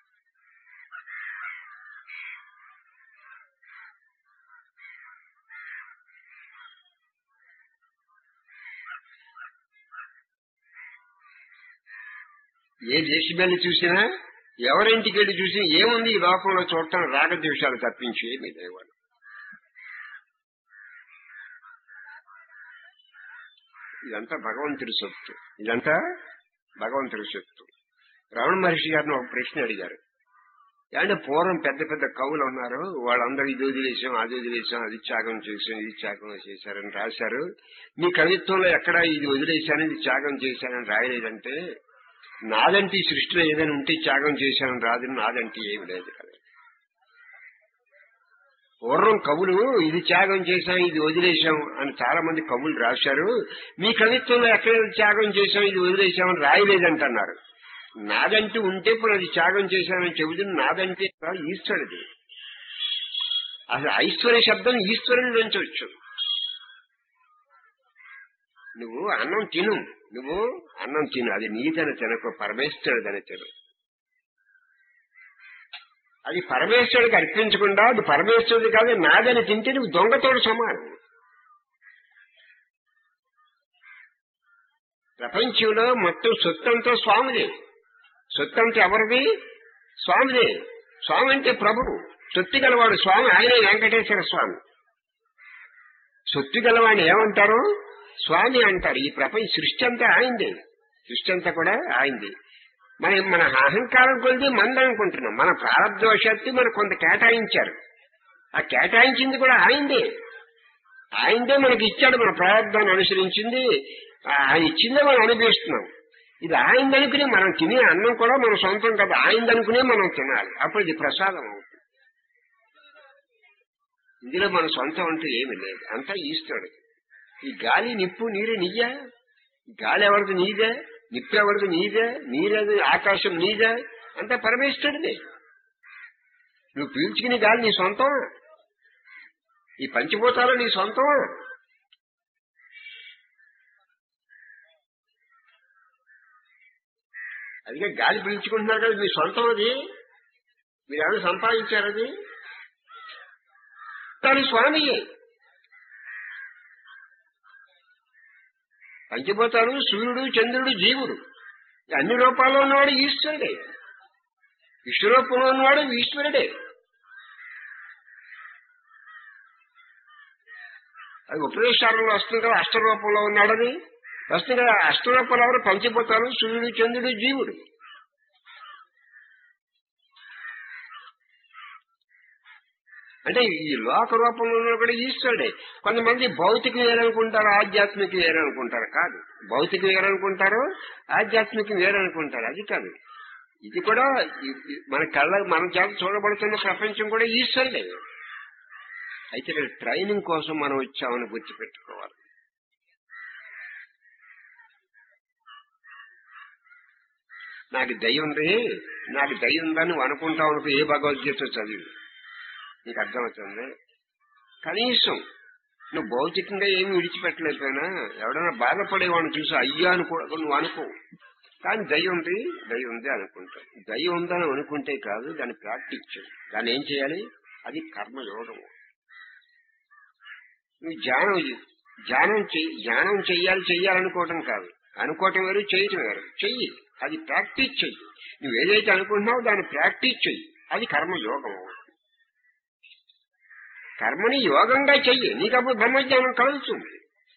ఏ దేశం వెళ్ళి చూసినా ఎవరింటికి వెళ్ళి చూసినా ఏముంది ఈ లోకంలో చూడటం రాగద్వేషాలు తప్పించి ఏమీ లేవాడు ఇదంతా భగవంతుడి సొత్తు ఇదంతా భగవంతుడి సొత్తు రమణ మహర్షి గారిని ఒక ప్రశ్న అడిగారు అంటే పూర్వం పెద్ద పెద్ద కవులు ఉన్నారు వాళ్ళందరూ ఇది వదిలేసాం అది వదిలేసాం అది త్యాగం చేసాం ఇది త్యాగం చేశారని రాశారు మీ కవిత్వంలో ఎక్కడ ఇది వదిలేశాను ఇది త్యాగం చేశానని రాయలేదంటే నాదంటే ఈ సృష్టిలో ఏదైనా ఉంటే త్యాగం చేశానని రాదు నాదంటే ఏమి లేదు కదా పూర్వం కవులు ఇది త్యాగం చేశాం ఇది వదిలేశాం అని చాలా మంది కవులు రాశారు మీ కవిత్వంలో ఎక్కడ త్యాగం చేశాం ఇది వదిలేశామని రాయలేదంటున్నారు నాదంటూ ఉంటే ఇప్పుడు అది త్యాగం చేశానని చెబుతుంది నాదంటే ఈశ్వరుది అసలు ఐశ్వర్య శబ్దం ఈశ్వరుని నుంచి వచ్చు నువ్వు అన్నం తిను నువ్వు అన్నం తిను అది నీదని తినకు పరమేశ్వరుడని తిను అది పరమేశ్వరుడికి అర్పించకుండా అది పరమేశ్వరుడు కాదు నాదని తింటే నువ్వు దొంగతోడు సమానం ప్రపంచంలో మొత్తం సొత్తంతో స్వామిదే సొత్తంతా ఎవరిది స్వామిదే స్వామి అంటే ప్రభువు సొత్తి గలవాడు స్వామి ఆయనే వెంకటేశ్వర స్వామి సొత్తి గలవాడిని ఏమంటారు స్వామి అంటారు ఈ ప్రపంచ సృష్టి అంతా ఆయిందే సృష్టి అంతా కూడా ఆయింది మన మన అహంకారం కొలిది మంద అనుకుంటున్నాం మన ప్రారంభవశాత్తు మనకు కొంత కేటాయించారు ఆ కేటాయించింది కూడా ఆయిందే ఆయిందే మనకి ఇచ్చాడు మన ప్రారంభాన్ని అనుసరించింది ఆయన ఇచ్చిందే మనం అనుభవిస్తున్నాం ఇది ఆయిందనుకునే మనం తినే అన్నం కూడా మన సొంతం కదా ఆయిందనుకునే మనం తినాలి అప్పుడు ఇది ప్రసాదం అవుతుంది ఇందులో మన సొంతం అంటూ ఏమి లేదు అంతా ఈస్తాడు ఈ గాలి నిప్పు నీరు నీయా గాలి ఎవరిది నీదే నిప్పు ఎవరిది నీదే నీరేది ఆకాశం నీదే అంతా పరమేశ్వరుడిదే నువ్వు పీల్చుకునే గాలి నీ సొంతం ఈ పంచిపోతాలు నీ సొంతం అదిగా గాలి పీల్చుకుంటున్నారు కదా మీ సొంతం అది మీరు ఎవరు సంపాదించారు అది కానీ స్వామి పంచభూతాలు సూర్యుడు చంద్రుడు జీవుడు ఈ అన్ని రూపాల్లో ఉన్నవాడు ఈశ్వరుడే విశ్వరూపంలో ఉన్నవాడు ఈశ్వరుడే అది ఉపదేశాలలో వస్తుంది కదా అష్టరూపంలో ఉన్నాడని వస్తుంది కదా అష్టరూపంలో ఎవరు పంచభూతాలు సూర్యుడు చంద్రుడు జీవుడు అంటే ఈ లోక రూపంలో ఉన్న కూడా ఈశ్వరుడే కొంతమంది భౌతికం వేరనుకుంటారు ఆధ్యాత్మికం వేరనుకుంటారు కాదు భౌతికం వేరనుకుంటారు ఆధ్యాత్మికం వేరనుకుంటారు అది కాదు ఇది కూడా ఈ- ఈ మన కళ్ళ మన చేత చూడబడుతున్న ప్రపంచం కూడా ఈశ్వరుడే అయితే ఇక్కడ ట్రైనింగ్ కోసం మనం వచ్చామని గుర్తుపెట్టుకోవాలి నాకు దయ ఉంది నాకు దయ ఉందని నువ్వు అనుకుంటావు అనుకో ఏ భగవద్గీత చదివి నీకు అర్థమవుతుంది కనీసం నువ్వు భౌతికంగా ఏమి విడిచిపెట్టలేకపోయినా ఎవడైనా బాధపడేవాడిని చూసి అయ్యా అని కూడా నువ్వు అనుకో కానీ దయ ఉంది దయ ఉంది అనుకుంటా దయ ఉందని అనుకుంటే కాదు దాన్ని ప్రాక్టీస్ చేయి దాన్ని ఏం చేయాలి అది కర్మయోగం నువ్వు ధ్యానం చెయ్యి. ధ్యానం చెయ్యి ధ్యానం చెయ్యాలి చెయ్యాలనుకోవటం కాదు అనుకోవటం వేరు చేయటం వేరు చెయ్యి అది ప్రాక్టీస్ చెయ్యి నువ్వు ఏదైతే అనుకుంటున్నావో దాన్ని ప్రాక్టీస్ చెయ్యి అది కర్మయోగం కర్మని యోగంగా చెయ్యి నీకు అప్పుడు బ్రహ్మజ్ఞానం కలుగుతుంది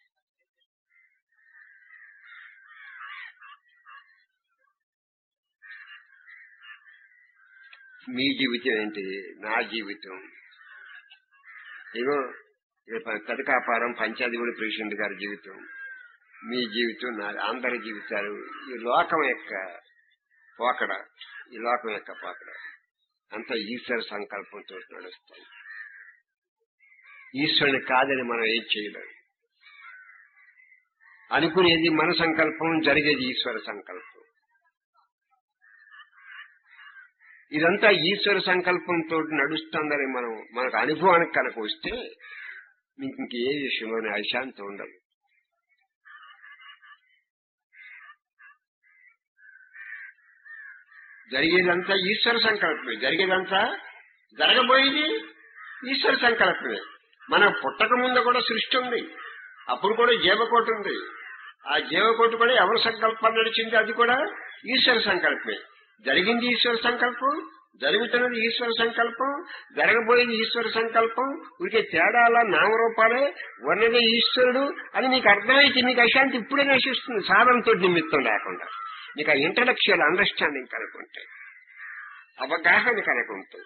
మీ జీవితం ఏంటి నా జీవితం ఇగో ఇక కథకాపారం పంచాధిగుడి ప్రెసిడెంట్ గారి జీవితం మీ జీవితం నా అందరి జీవితాలు ఈ లోకం యొక్క పోకడ ఈ లోకం యొక్క పోకడ అంతా ఈశ్వర సంకల్పంతో నడుస్తాం ఈశ్వరుని కాదని మనం ఏం చేయలేం అనుకునేది మన సంకల్పం జరిగేది ఈశ్వర సంకల్పం ఇదంతా ఈశ్వర సంకల్పంతో నడుస్తుందని మనం మనకు అనుభవానికి కనుక వస్తే మీకు ఇంకే విషయంలోనే అశాంతి ఉండదు జరిగేదంతా ఈశ్వర సంకల్పమే జరిగేదంతా జరగబోయేది ఈశ్వర సంకల్పమే మన పుట్టక ముందు కూడా సృష్టి ఉంది అప్పుడు కూడా జీవకోటి ఉంది ఆ జీవకోటి కూడా ఎవరి సంకల్పం నడిచింది అది కూడా ఈశ్వర సంకల్పమే జరిగింది ఈశ్వర సంకల్పం జరుగుతున్నది ఈశ్వర సంకల్పం జరగబోయేది ఈశ్వర సంకల్పం ఉడికే తేడాల నామరూపాలే ఉన్నదే ఈశ్వరుడు అని మీకు అర్థమైతే మీకు అశాంతి ఇప్పుడే నశిస్తుంది సాధనతో నిమిత్తం లేకుండా మీకు ఆ ఇంటలెక్చువల్ అండర్స్టాండింగ్ కనుకుంటే అవగాహన కనుకుంటుంది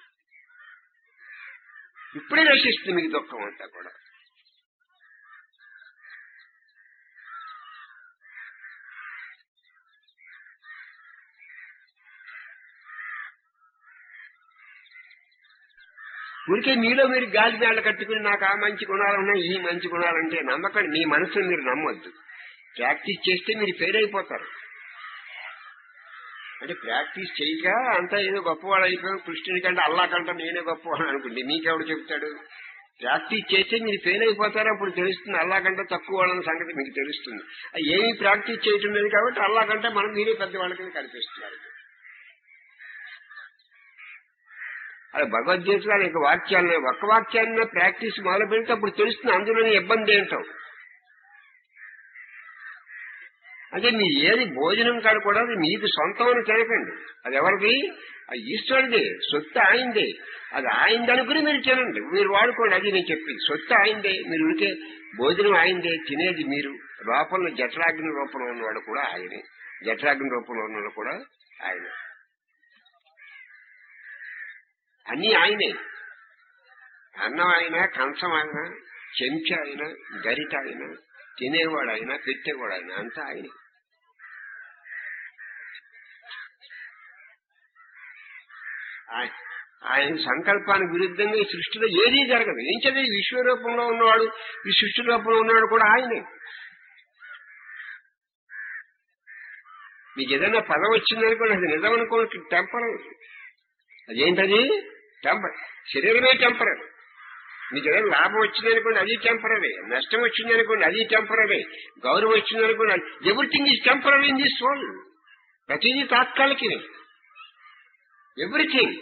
ఇప్పుడే నశిస్తుంది మీకు దుఃఖం అంతా కూడా ఊరికే మీలో మీరు గాలి మేళ కట్టుకుని నాకు ఆ మంచి గుణాలు ఉన్నాయి ఈ మంచి గుణాలంటే నమ్మకండి మీ మనసుని మీరు నమ్మొద్దు ప్రాక్టీస్ చేస్తే మీరు ఫెయిల్ అయిపోతారు అంటే ప్రాక్టీస్ చేయక అంతా ఏదో గొప్పవాడు అయిపోయాం కృష్ణుని కంటే అల్లా కంటే నేనే గొప్పవాడు అనుకోండి మీకెవడు చెప్తాడు ప్రాక్టీస్ చేస్తే మీరు ఫెయిల్ అయిపోతారు అప్పుడు తెలుస్తుంది అల్లా కంటే తక్కువ వాళ్ళని సంగతి మీకు తెలుస్తుంది అది ఏమీ ప్రాక్టీస్ చేయటం లేదు కాబట్టి అల్లా కంటే మనం మీరే పెద్దవాళ్ళకి కనిపిస్తున్నారు అది భగవద్గీతలో అనేక వాక్యాలు ఒక్క వాక్యాన్ని ప్రాక్టీస్ మొదలు పెడితే అప్పుడు తెలుస్తుంది అందులోని ఇబ్బంది ఏంటో అంటే మీరు ఏది భోజనం కాదు కూడా అది మీకు సొంతం అని తినకండి అది ఎవరిది అది ఈశ్వరుది సొత్తు ఆయిందే అది ఆయింది అనుకుని మీరు తినండి మీరు వాడుకోండి అది నేను చెప్పింది సొత్తు ఆయిందే మీరు ఉడికే భోజనం ఆయిందే తినేది మీరు లోపల జఠరాగ్ని రూపంలో ఉన్నవాడు కూడా ఆయనే జఠరాగ్ని రూపంలో ఉన్నవాడు కూడా ఆయనే అన్ని ఆయనే అన్నం ఆయన కంచం ఆయన చెంచా ఆయన గరిట ఆయన తినేవాడు ఆయన పెట్టేవాడు ఆయన అంతా ఆయనే ఆయ- ఆయన సంకల్పానికి విరుద్ధంగా ఈ సృష్టిలో ఏదీ జరగదు ఏం చదివి విశ్వరూపంలో ఉన్నవాడు ఈ సృష్టి రూపంలో ఉన్నవాడు కూడా ఆయనే మీకు ఏదైనా పదం వచ్చిందనుకోండి అది నిజం అనుకోండి టెంపరీ అదేంటది టెంపర్ శరీరమే టెంపరీ మీకు ఏదైనా లాభం వచ్చిందనుకోండి అది టెంపరీ నష్టం వచ్చిందనుకోండి అది టెంపరీ గౌరవం వచ్చిందనుకోండి everything is temporary in this world ప్రతిదీ తాత్కాలికమే ఎవ్రీథింగ్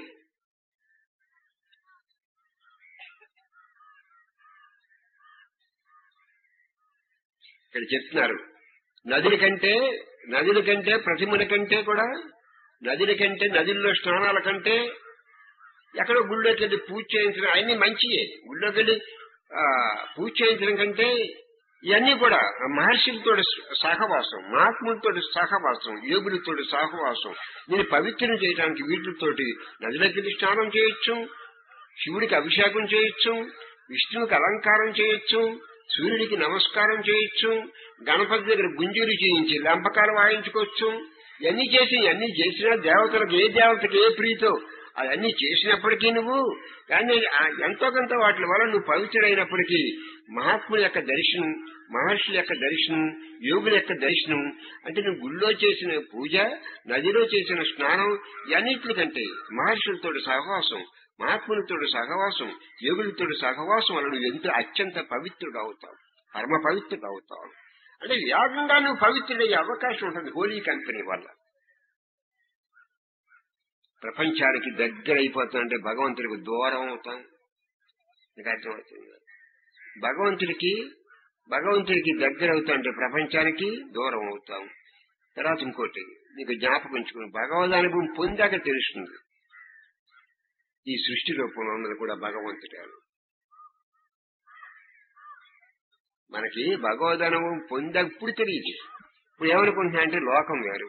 ఇక్కడ చెప్తున్నారు నదుల కంటే నదుల కంటే ప్రతిమల కంటే కూడా నదుల కంటే నదుల్లో స్నానాల కంటే ఎక్కడో గుళ్ళోకి వెళ్ళి పూజ చేయించడం అవన్నీ మంచియే గుళ్ళోకి వెళ్ళి ఆ, పూజ చేయించడం కంటే ఇవన్నీ కూడా మహర్షులతో సహవాసం మహాత్ములతో సహవాసం యోగులతో సహవాసం నేను పవిత్రం చేయడానికి వీటితోటి నదిలోకి వెళ్ళి స్నానం చేయొచ్చు శివుడికి అభిషేకం చేయొచ్చు విష్ణువుకి అలంకారం చేయొచ్చు సూర్యుడికి నమస్కారం చేయొచ్చు గణపతి దగ్గర గుంజూరు చేయించి లంపకాలు వాయించుకోవచ్చు ఇవన్నీ చేసి ఇవన్నీ చేసినా దేవతలకు ఏ దేవతకి ఏ ప్రీతో అవన్నీ చేసినప్పటికీ నువ్వు కానీ ఆ ఎంతో కొంత వాటి వల్ల నువ్వు పవిత్రుడైనప్పటికీ మహాత్ముల యొక్క దర్శనం మహర్షుల యొక్క దర్శనం యోగుల యొక్క దర్శనం అంటే నువ్వు గుళ్ళో చేసిన పూజ నదిలో చేసిన స్నానం ఇవన్నిటికంటే మహర్షులతో సహవాసం మహాత్ములతో సహవాసం యోగులతో సహవాసం వల్ల నువ్వు ఎంతో అత్యంత పవిత్రుడు అవుతావు పరమ పవిత్రుడు అవుతావు అంటే వేగంగా నువ్వు పవిత్రుడయ్యే అవకాశం ఉంటుంది హోలీ కంపెనీ వల్ల ప్రపంచానికి దగ్గర అయిపోతామంటే భగవంతుడికి దూరం అవుతాం నీకు అర్థమవుతుంది భగవంతుడికి భగవంతుడికి దగ్గర అవుతాంటే ప్రపంచానికి దూరం అవుతాం తర్వాత ఇంకోటి నీకు జ్ఞాపకం ఉంచుకుని భగవద్ అనుభవం పొందాక తెలుస్తుంది ఈ సృష్టి రూపంలో ఉన్నది కూడా భగవంతుడే అని. మనకి భగవద్ అనుభవం పొందప్పుడు తెలియదు ఇప్పుడు ఏమనుకుంటున్నా అంటే లోకం వేరు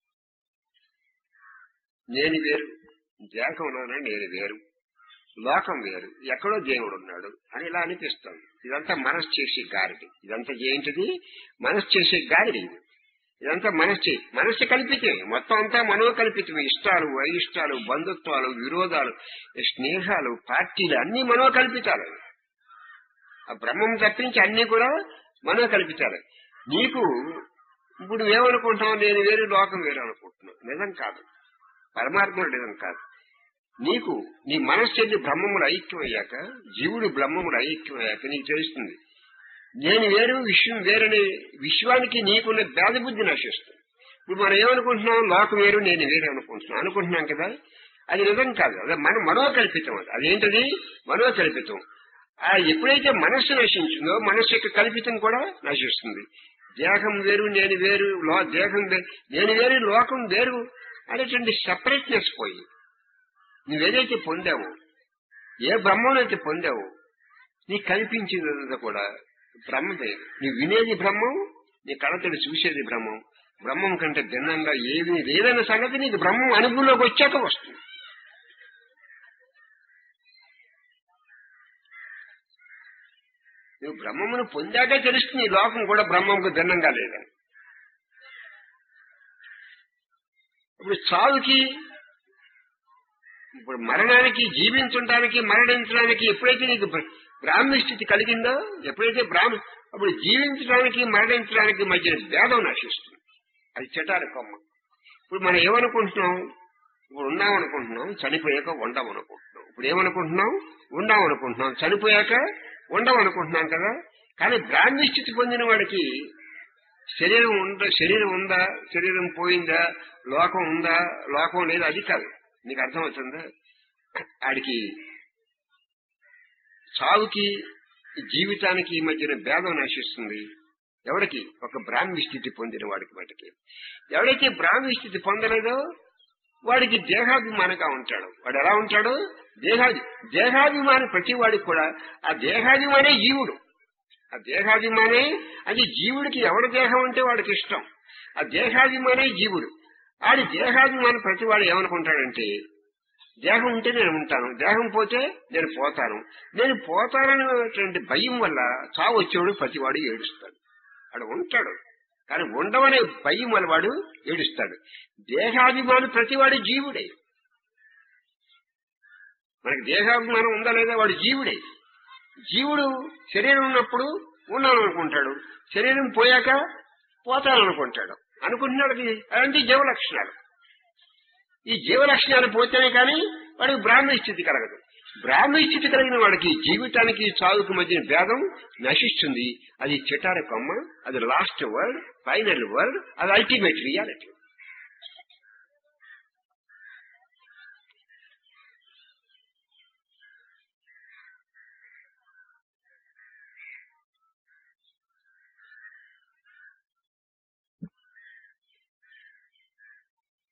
నేను వేరు దేహంలోనే నేను వేరు లోకం వేరు ఎక్కడో దేవుడు ఉన్నాడు అని ఇలా అనిపిస్తుంది ఇదంతా మనసు చేసే గారిడి ఇదంతా ఏంటిది మనసు చేసే గారిడి ఇది ఇదంతా మనస్సు మనస్సు కల్పితే మొత్తం అంతా మనో కల్పితమే ఇష్టాలు అయిష్టాలు బంధుత్వాలు విరోధాలు స్నేహాలు పార్టీలు అన్ని మనో కల్పితాలు ఆ బ్రహ్మం తప్పించి అన్ని కూడా మనో కల్పితాలు నీకు ఇప్పుడు ఏమనుకుంటున్నావు నేను వేరు లోకం వేరు అనుకుంటున్నావు నిజం కాదు పరమాత్ముడు నిజం కాదు నీకు నీ మనస్సు వెళ్ళి బ్రహ్మముడు ఐక్యం అయ్యాక జీవుడు బ్రహ్మముడు ఐక్యం అయ్యాక నీకు తెలుస్తుంది నేను వేరు విశ్వం వేరని విశ్వానికి నీకున్న భేద బుద్ధి నశిస్తుంది ఇప్పుడు మనం ఏమనుకుంటున్నాం లోకం వేరు నేను వేరు అనుకుంటున్నాం అనుకుంటున్నాం కదా అది నిజం కాదు అదే మన మనోకల్పితం అది అదేంటది మనోకల్పితం ఆ ఎప్పుడైతే మనస్సు నశించిందో మనస్సు యొక్క కల్పితం కూడా నశిస్తుంది దేహం వేరు నేను వేరు లో దేహం వేరు నేను వేరు లోకం వేరు అనేటువంటి సెపరేట్నెస్ పోయి నువ్వేదైతే పొందావో ఏ బ్రహ్మనైతే పొందావో నీకు కల్పించింది కూడా బ్రహ్మదే నువ్వు వినేది బ్రహ్మం నీ కళతోటి చూసేది బ్రహ్మం బ్రహ్మం కంటే భిన్నంగా ఏది లేదన్న సంగతి నీకు బ్రహ్మం అనుభవంలోకి వచ్చాక వస్తుంది నువ్వు బ్రహ్మమును పొందాక తెలుస్తుంది ఈ లోకం కూడా బ్రహ్మంకు భిన్నంగా లేదని ఇప్పుడు చావుకి ఇప్పుడు మరణానికి జీవించడానికి మరణించడానికి ఎప్పుడైతే నీకు బ్ర- బ్రాహ్మీ స్థితి కలిగిందో ఎప్పుడైతే బ్రాహ్మ అప్పుడు జీవించడానికి మరణించడానికి మధ్య భేదం నశిస్తుంది అది చెటారి కొమ్మ ఇప్పుడు మనం ఏమనుకుంటున్నాం ఇప్పుడు ఉన్నాం అనుకుంటున్నాం చనిపోయాక ఉండం అనుకుంటున్నాం ఇప్పుడు ఏమనుకుంటున్నాం ఉండాం అనుకుంటున్నాం చనిపోయాక ఉండం అనుకుంటున్నాం కదా కానీ బ్రాహ్మీ స్థితి పొందిన వాడికి శరీరం ఉందా శరీరం ఉందా శరీరం పోయిందా లోకం ఉందా లోకం లేదా అది కాదు నీకు అర్థమవుతుందా ఆడికి చావుకి జీవితానికి మధ్యన భేదం నశిస్తుంది ఎవరికి ఒక బ్రాహ్మీ స్థితి పొందిన వాడికి మటుకి ఎవడైతే బ్రాహ్మీ స్థితి పొందలేదో వాడికి దేహాభిమానిగా ఉంటాడు వాడు ఎలా ఉంటాడు దేహాది దేహాభిమాని ప్రతి వాడికి కూడా ఆ దేహాభిమానే జీవుడు ఆ దేహాభిమానే అది జీవుడికి ఎవరి దేహం అంటే వాడికి ఇష్టం ఆ దేహాభిమానే జీవుడు ఆడి దేహాభిమాని ప్రతి వాడు ఏమనుకుంటాడంటే దేహం ఉంటే నేను ఉంటాను దేహం పోతే నేను పోతాను నేను పోతాననేటువంటి భయం వల్ల చావు వచ్చేవాడు ప్రతివాడు ఏడుస్తాడు వాడు ఉంటాడు కానీ ఉండవనే భయం వల్ల వాడు ఏడుస్తాడు దేహాభిమాని ప్రతివాడు జీవుడే మనకి దేహాభిమానం ఉందా లేదా వాడు జీవుడే జీవుడు శరీరం ఉన్నప్పుడు ఉన్నాను అనుకుంటాడు శరీరం పోయాక పోతాను అనుకుంటాడు అనుకుంటున్నాడు అలాంటి జీవ లక్షణాలు ఈ జీవ లక్షణాలు పోతేనే కానీ వాడికి బ్రాహ్మీ స్థితి కలగదు బ్రాహ్మీ స్థితి కలిగిన వాడికి జీవితానికి చావుకు మధ్య భేదం నశిస్తుంది అది చిటార కొమ్మ అది లాస్ట్ వర్డ్ ఫైనల్ వర్డ్ అది అల్టిమేట్ రియాలిటీ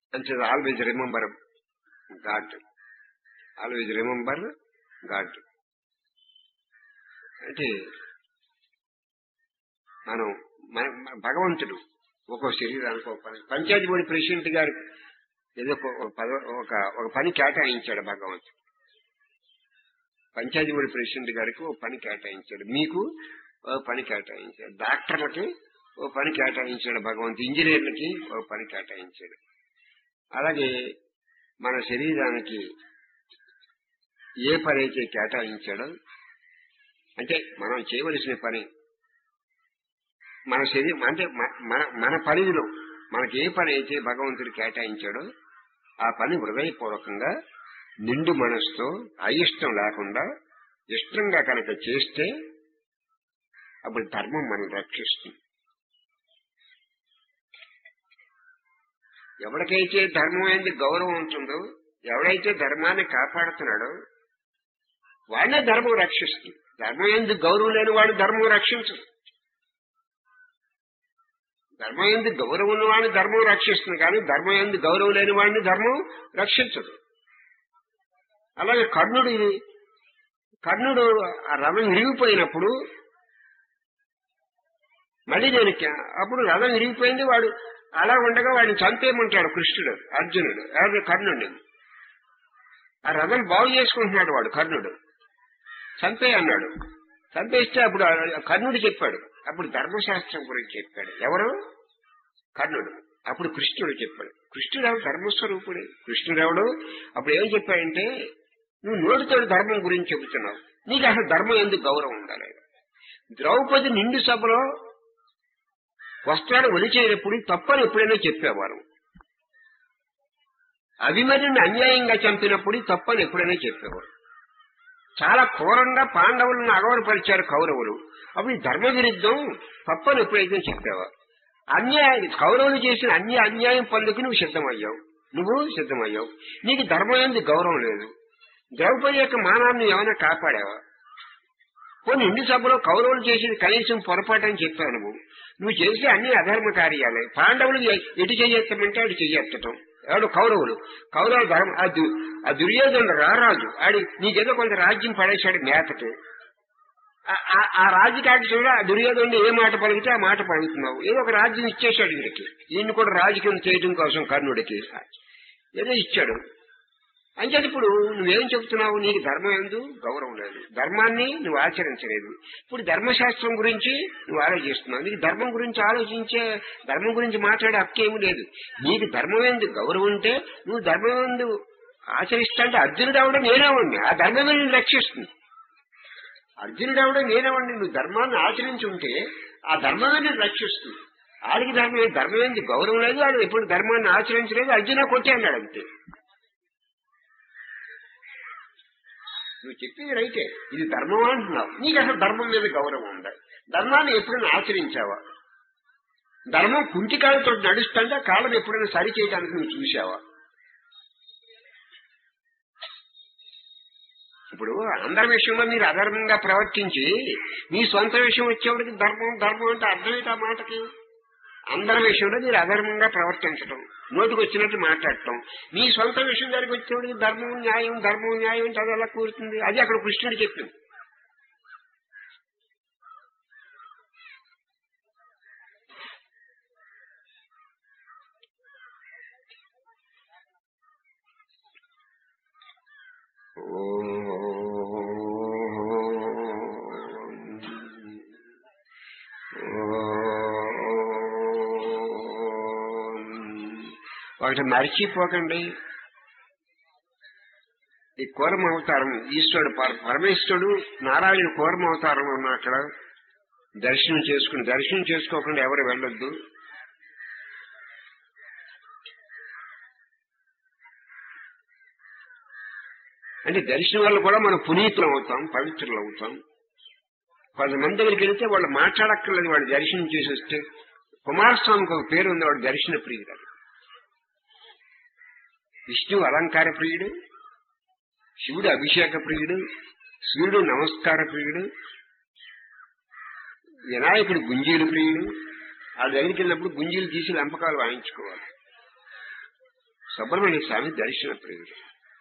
అంటే always remember God always remember God అంటే మనం మన మన భగవంతుడు ఒక్కో శరీరానికి ఒక పని పంచాయతీ బోర్డు ప్రెసిడెంట్ గారు ఏదో ఒక- ఒక పద- ఒక ఒక పని కేటాయించాడు భగవంతుడు పంచాయతీ బోర్డు ప్రెసిడెంట్ గారికి ఒక పని కేటాయించాడు మీకు ఒక పని కేటాయించాడు డాక్టర్లకి ఒక పని కేటాయించాడు భగవంతుడు ఇంజనీర్లకి ఒక పని కేటాయించాడు అలాగే మన శరీరానికి ఏ పని అయితే కేటాయించాడో అంటే మనం చేయవలసిన పని మన శరీరం అంటే మ- మన మన పరిధిలో మనకి ఏ పని అయితే భగవంతుడు కేటాయించాడో ఆ పని హృదయపూర్వకంగా నిండు మనసుతో అయిష్టం లేకుండా ఇష్టంగా కనుక చేస్తే అప్పుడు ధర్మం మనం రక్షిస్తుంది ఎవరికైతే ధర్మం అనేది గౌరవం ఉంటుందో ఎవడైతే ధర్మాన్ని కాపాడుతున్నాడో వాడినే ధర్మం రక్షిస్తుంది ధర్మం ఎందుకు గౌరవం లేని వాడు ధర్మం రక్షించదు ధర్మం ఎందుకు గౌరవం ఉన్నవాడిని ధర్మం రక్షిస్తుంది కానీ ధర్మం ఎందుకు గౌరవం లేని వాడిని ధర్మం రక్షించదు అలాగే కర్ణుడు ఇది కర్ణుడు ఆ రథం విరిగిపోయినప్పుడు మళ్ళీ నేను క- అప్పుడు రథం విరిగిపోయింది వాడు అలా ఉండగా వాడిని చంపేయమంటాడు కృష్ణుడు అర్జునుడు ఎవరు కర్ణుడిని ఆ రథం బాగు చేసుకుంటున్నాడు వాడు కర్ణుడు చంపే అన్నాడు చంపేస్తే అప్పుడు ఆ కర్ణుడు చెప్పాడు అప్పుడు ధర్మశాస్త్రం గురించి చెప్పాడు ఎవరు కర్ణుడు అప్పుడు కృష్ణుడు చెప్పాడు కృష్ణుడు ఎవడు ధర్మస్వరూపుడే కృష్ణుడు ఎవడు అప్పుడు ఏం చెప్పాడంటే నువ్వు నోటితో ధర్మం గురించి చెబుతున్నావు నీకు అసలు ధర్మం ఎందుకు గౌరవం ఉండాలి ద్రౌపది నిండు సభలో వస్త్రాలు ఒలిచేటప్పుడు తప్పని ఎప్పుడైనా చెప్పేవారు అభిమన్యుని అన్యాయంగా చంపినప్పుడు తప్పని ఎప్పుడైనా చెప్పేవారు చాలా క్రూరంగా పాండవులను అగౌరవపరిచారు కౌరవులు అప్పుడు ఈ ధర్మ విరుద్ధం తప్పని ఎప్పుడైతే చెప్పేవారు అన్యాయం కౌరవులు చేసిన అన్య అన్యాయం పనులకి నువ్వు సిద్ధమయ్యావు నువ్వు సిద్ధమయ్యావు నీకు ధర్మం ఏంది గౌరవం లేదు ద్రౌపది యొక్క మానాన్ని ఏమైనా కాపాడావా కొన్ని ఇండి సభలో కౌరవులు చేసేది కనీసం పొరపాటు అని చెప్పావు నువ్వు నువ్వు చేసే అన్ని అధర్మ కార్యాలే పాండవులు ఎ- ఎటు చెయ్యెత్తమంటే అటు చెయ్యెత్తటం ఎవడు కౌరవులు కౌరవ ధర్మ ఆ దు- ఆ దుర్యోధనుడు రారాజు ఆడి నీకేదో కొంత రాజ్యం పడేశాడు మేతకి ఆ- ఆ- ఆ రాజకాక్షంలో ఆ దుర్యోధనుడు ఏ మాట పలికితే ఆ మాట పలుకుతున్నావు ఏదో ఒక రాజ్యం ఇచ్చేశాడు వీడికి ఈయన కూడా రాజకీయం చేయడం కోసం కర్ణుడికి ఏదో ఇచ్చాడు అంచేది ఇప్పుడు నువ్వేం చెప్తున్నావు నీకు ధర్మం ఎందు గౌరవం లేదు ధర్మాన్ని నువ్వు ఆచరించలేదు ఇప్పుడు ధర్మశాస్త్రం గురించి నువ్వు ఆలోచిస్తున్నావు నీకు ధర్మం గురించి ఆలోచించే ధర్మం గురించి మాట్లాడే హక్కేమీ లేదు నీకు ధర్మం ఎందు గౌరవం ఉంటే నువ్వు ధర్మం ఎందు ఆచరిస్తాంటే అర్జునుడు అవడం నేనేవాడిని ఆ ధర్మమే నేను రక్షిస్తుంది అర్జునుడు అవడం నేనేవాడిని నువ్వు ధర్మాన్ని ఆచరించుంటే ఆ ధర్మమే నేను రక్షిస్తుంది ఆడికి ధర్మం ధర్మం ఏంది గౌరవం లేదు వాడు ఎప్పుడు ధర్మాన్ని ఆచరించలేదు అర్జున కొట్టే అన్నాడు అంతే నువ్వు చెప్పింది రైతే ఇది ధర్మం అంటున్నావు నీకు అసలు ధర్మం మీద గౌరవం ఉందా ధర్మాన్ని ఎప్పుడైనా ఆచరించావా ధర్మం కుంటికాలతో నడుస్తుంటే ఆ కాళ్ళని ఎప్పుడైనా సరి చేయడానికి నువ్వు చూసావా ఇప్పుడు అందరి విషయంలో మీరు అధర్మంగా ప్రవర్తించి మీ సొంత విషయం వచ్చేవాడికి ధర్మం ధర్మం అంటే అర్థమైతే ఆ మాటకి అందరి విషయంలో మీరు అధర్మంగా ప్రవర్తించడం నోటికి వచ్చినట్టు మాట్లాడటం మీ సొంత విషయం దగ్గరికి వచ్చేవాడికి ధర్మం న్యాయం ధర్మం న్యాయం అంటే అది ఎలా కూరుతుంది అది అక్కడ కృష్ణుడు చెప్పింది ఒకటి మర్చిపోకండి ఈ కూరమ అవతారం ఈశ్వరుడు పర- పరమేశ్వరుడు నారాయణ కూరమ అవతారం ఉన్న అక్కడ దర్శనం చేసుకుని దర్శనం చేసుకోకుండా ఎవరు వెళ్ళొద్దు అంటే దర్శనం వల్ల కూడా మనం పునీతులం అవుతాం పవిత్రులు అవుతాం కొంతమంది దగ్గరికి వెళితే వాళ్ళు మాట్లాడక్కర్లేదు వాళ్ళు దర్శనం చేసి వస్తే కుమారస్వామికి ఒక పేరు ఉంది వాడు దర్శన ప్రియుడు విష్ణువు అలంకార ప్రియుడు శివుడు అభిషేక ప్రియుడు సూర్యుడు నమస్కార ప్రియుడు వినాయకుడు గుంజీలు ప్రియుడు వాళ్ళ దగ్గరికి వెళ్ళినప్పుడు గుంజీలు తీసి లంపకాలు వాయించుకోవాలి సుబ్రహ్మణ్య స్వామి దర్శన ప్రియుడు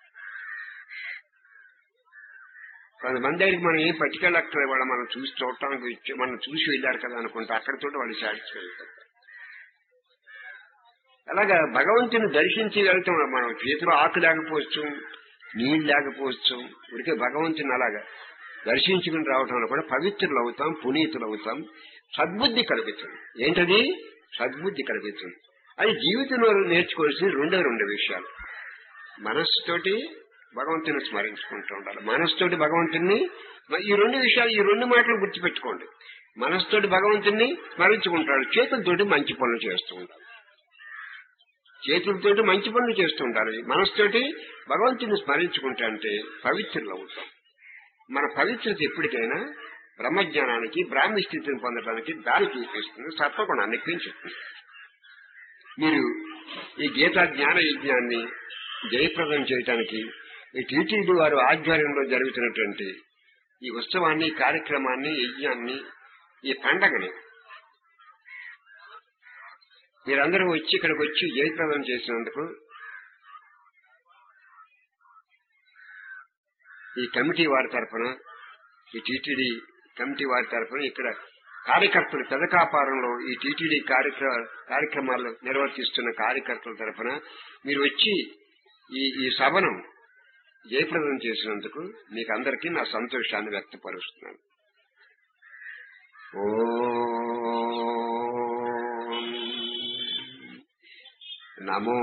కొంతమంది దగ్గరికి మనం ఏం పట్టుకెళ్ళక్కర్లేదు వాళ్ళు మనం చూసి చూడటానికి వచ్చి మనం చూసి వెళ్ళారు కదా అనుకుంటే అక్కడితో వాళ్ళు సాటిస్ఫై అయిపోతారు అలాగా భగవంతుని దర్శించి వెళ్తాం మనం చేతిలో ఆకు లేకపోవచ్చు నీళ్ళు లేకపోవచ్చు ఉడికే భగవంతుని అలాగా దర్శించుకుని రావటంలో కూడా పవిత్రులు అవుతాం పునీతులు అవుతాం సద్బుద్ధి కలుగుతుంది ఏంటది సద్బుద్ధి కలుగుతుంది అది జీవితంలో నేర్చుకోవాల్సిన రెండే రెండు విషయాలు మనస్సుతోటి భగవంతుని స్మరించుకుంటూ ఉండాలి మనస్సుతోటి భగవంతుని ఈ రెండు విషయాలు ఈ రెండు మాటలు గుర్తుపెట్టుకోండి మనస్సుతోటి భగవంతుని స్మరించుకుంటాడు చేతులతోటి మంచి పనులు చేస్తూ ఉండాలి చేతులతోటి మంచి పనులు చేస్తూ ఉండాలి మనసుతోటి భగవంతుని స్మరించుకుంటా అంటే పవిత్రులు అవుతాం మన పవిత్రత ఎప్పటికైనా బ్రహ్మజ్ఞానానికి బ్రాహ్మీ స్థితిని పొందడానికి దారి చూపిస్తుంది సత్వగుణాన్ని పెంచుతుంది మీరు ఈ గీతా జ్ఞాన యజ్ఞాన్ని జయప్రదం చేయటానికి ఈ టీటీడీ వారు ఆధ్వర్యంలో జరుగుతున్నటువంటి ఈ ఉత్సవాన్ని కార్యక్రమాన్ని యజ్ఞాన్ని ఈ పండగని మీరందరూ వచ్చి ఇక్కడికి వచ్చి జయప్రదం చేసినందుకు ఈ కమిటీ వారి తరఫున ఈ టీటీడీ కమిటీ వారి తరఫున ఇక్కడ కార్యకర్తలు పెదకాపారంలో ఈ టీటీడీ కార్యక్రమ కార్యక్రమాలు నిర్వర్తిస్తున్న కార్యకర్తల తరఫున మీరు వచ్చి ఈ ఈ సభను జయప్రదం చేసినందుకు మీకు అందరికీ నా సంతోషాన్ని వ్యక్తపరుస్తున్నాను ఓం నమో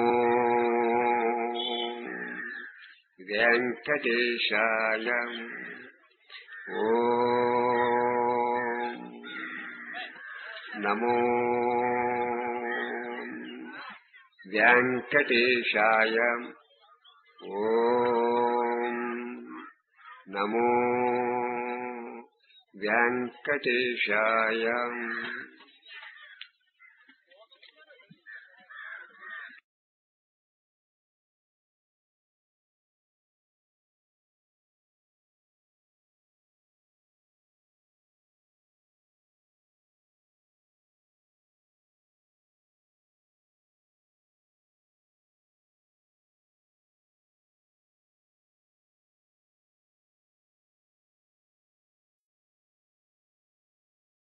వెంకటేశాయ ఓం నమో వెంకటేశాయ ఓం నమో వెంకటేశాయ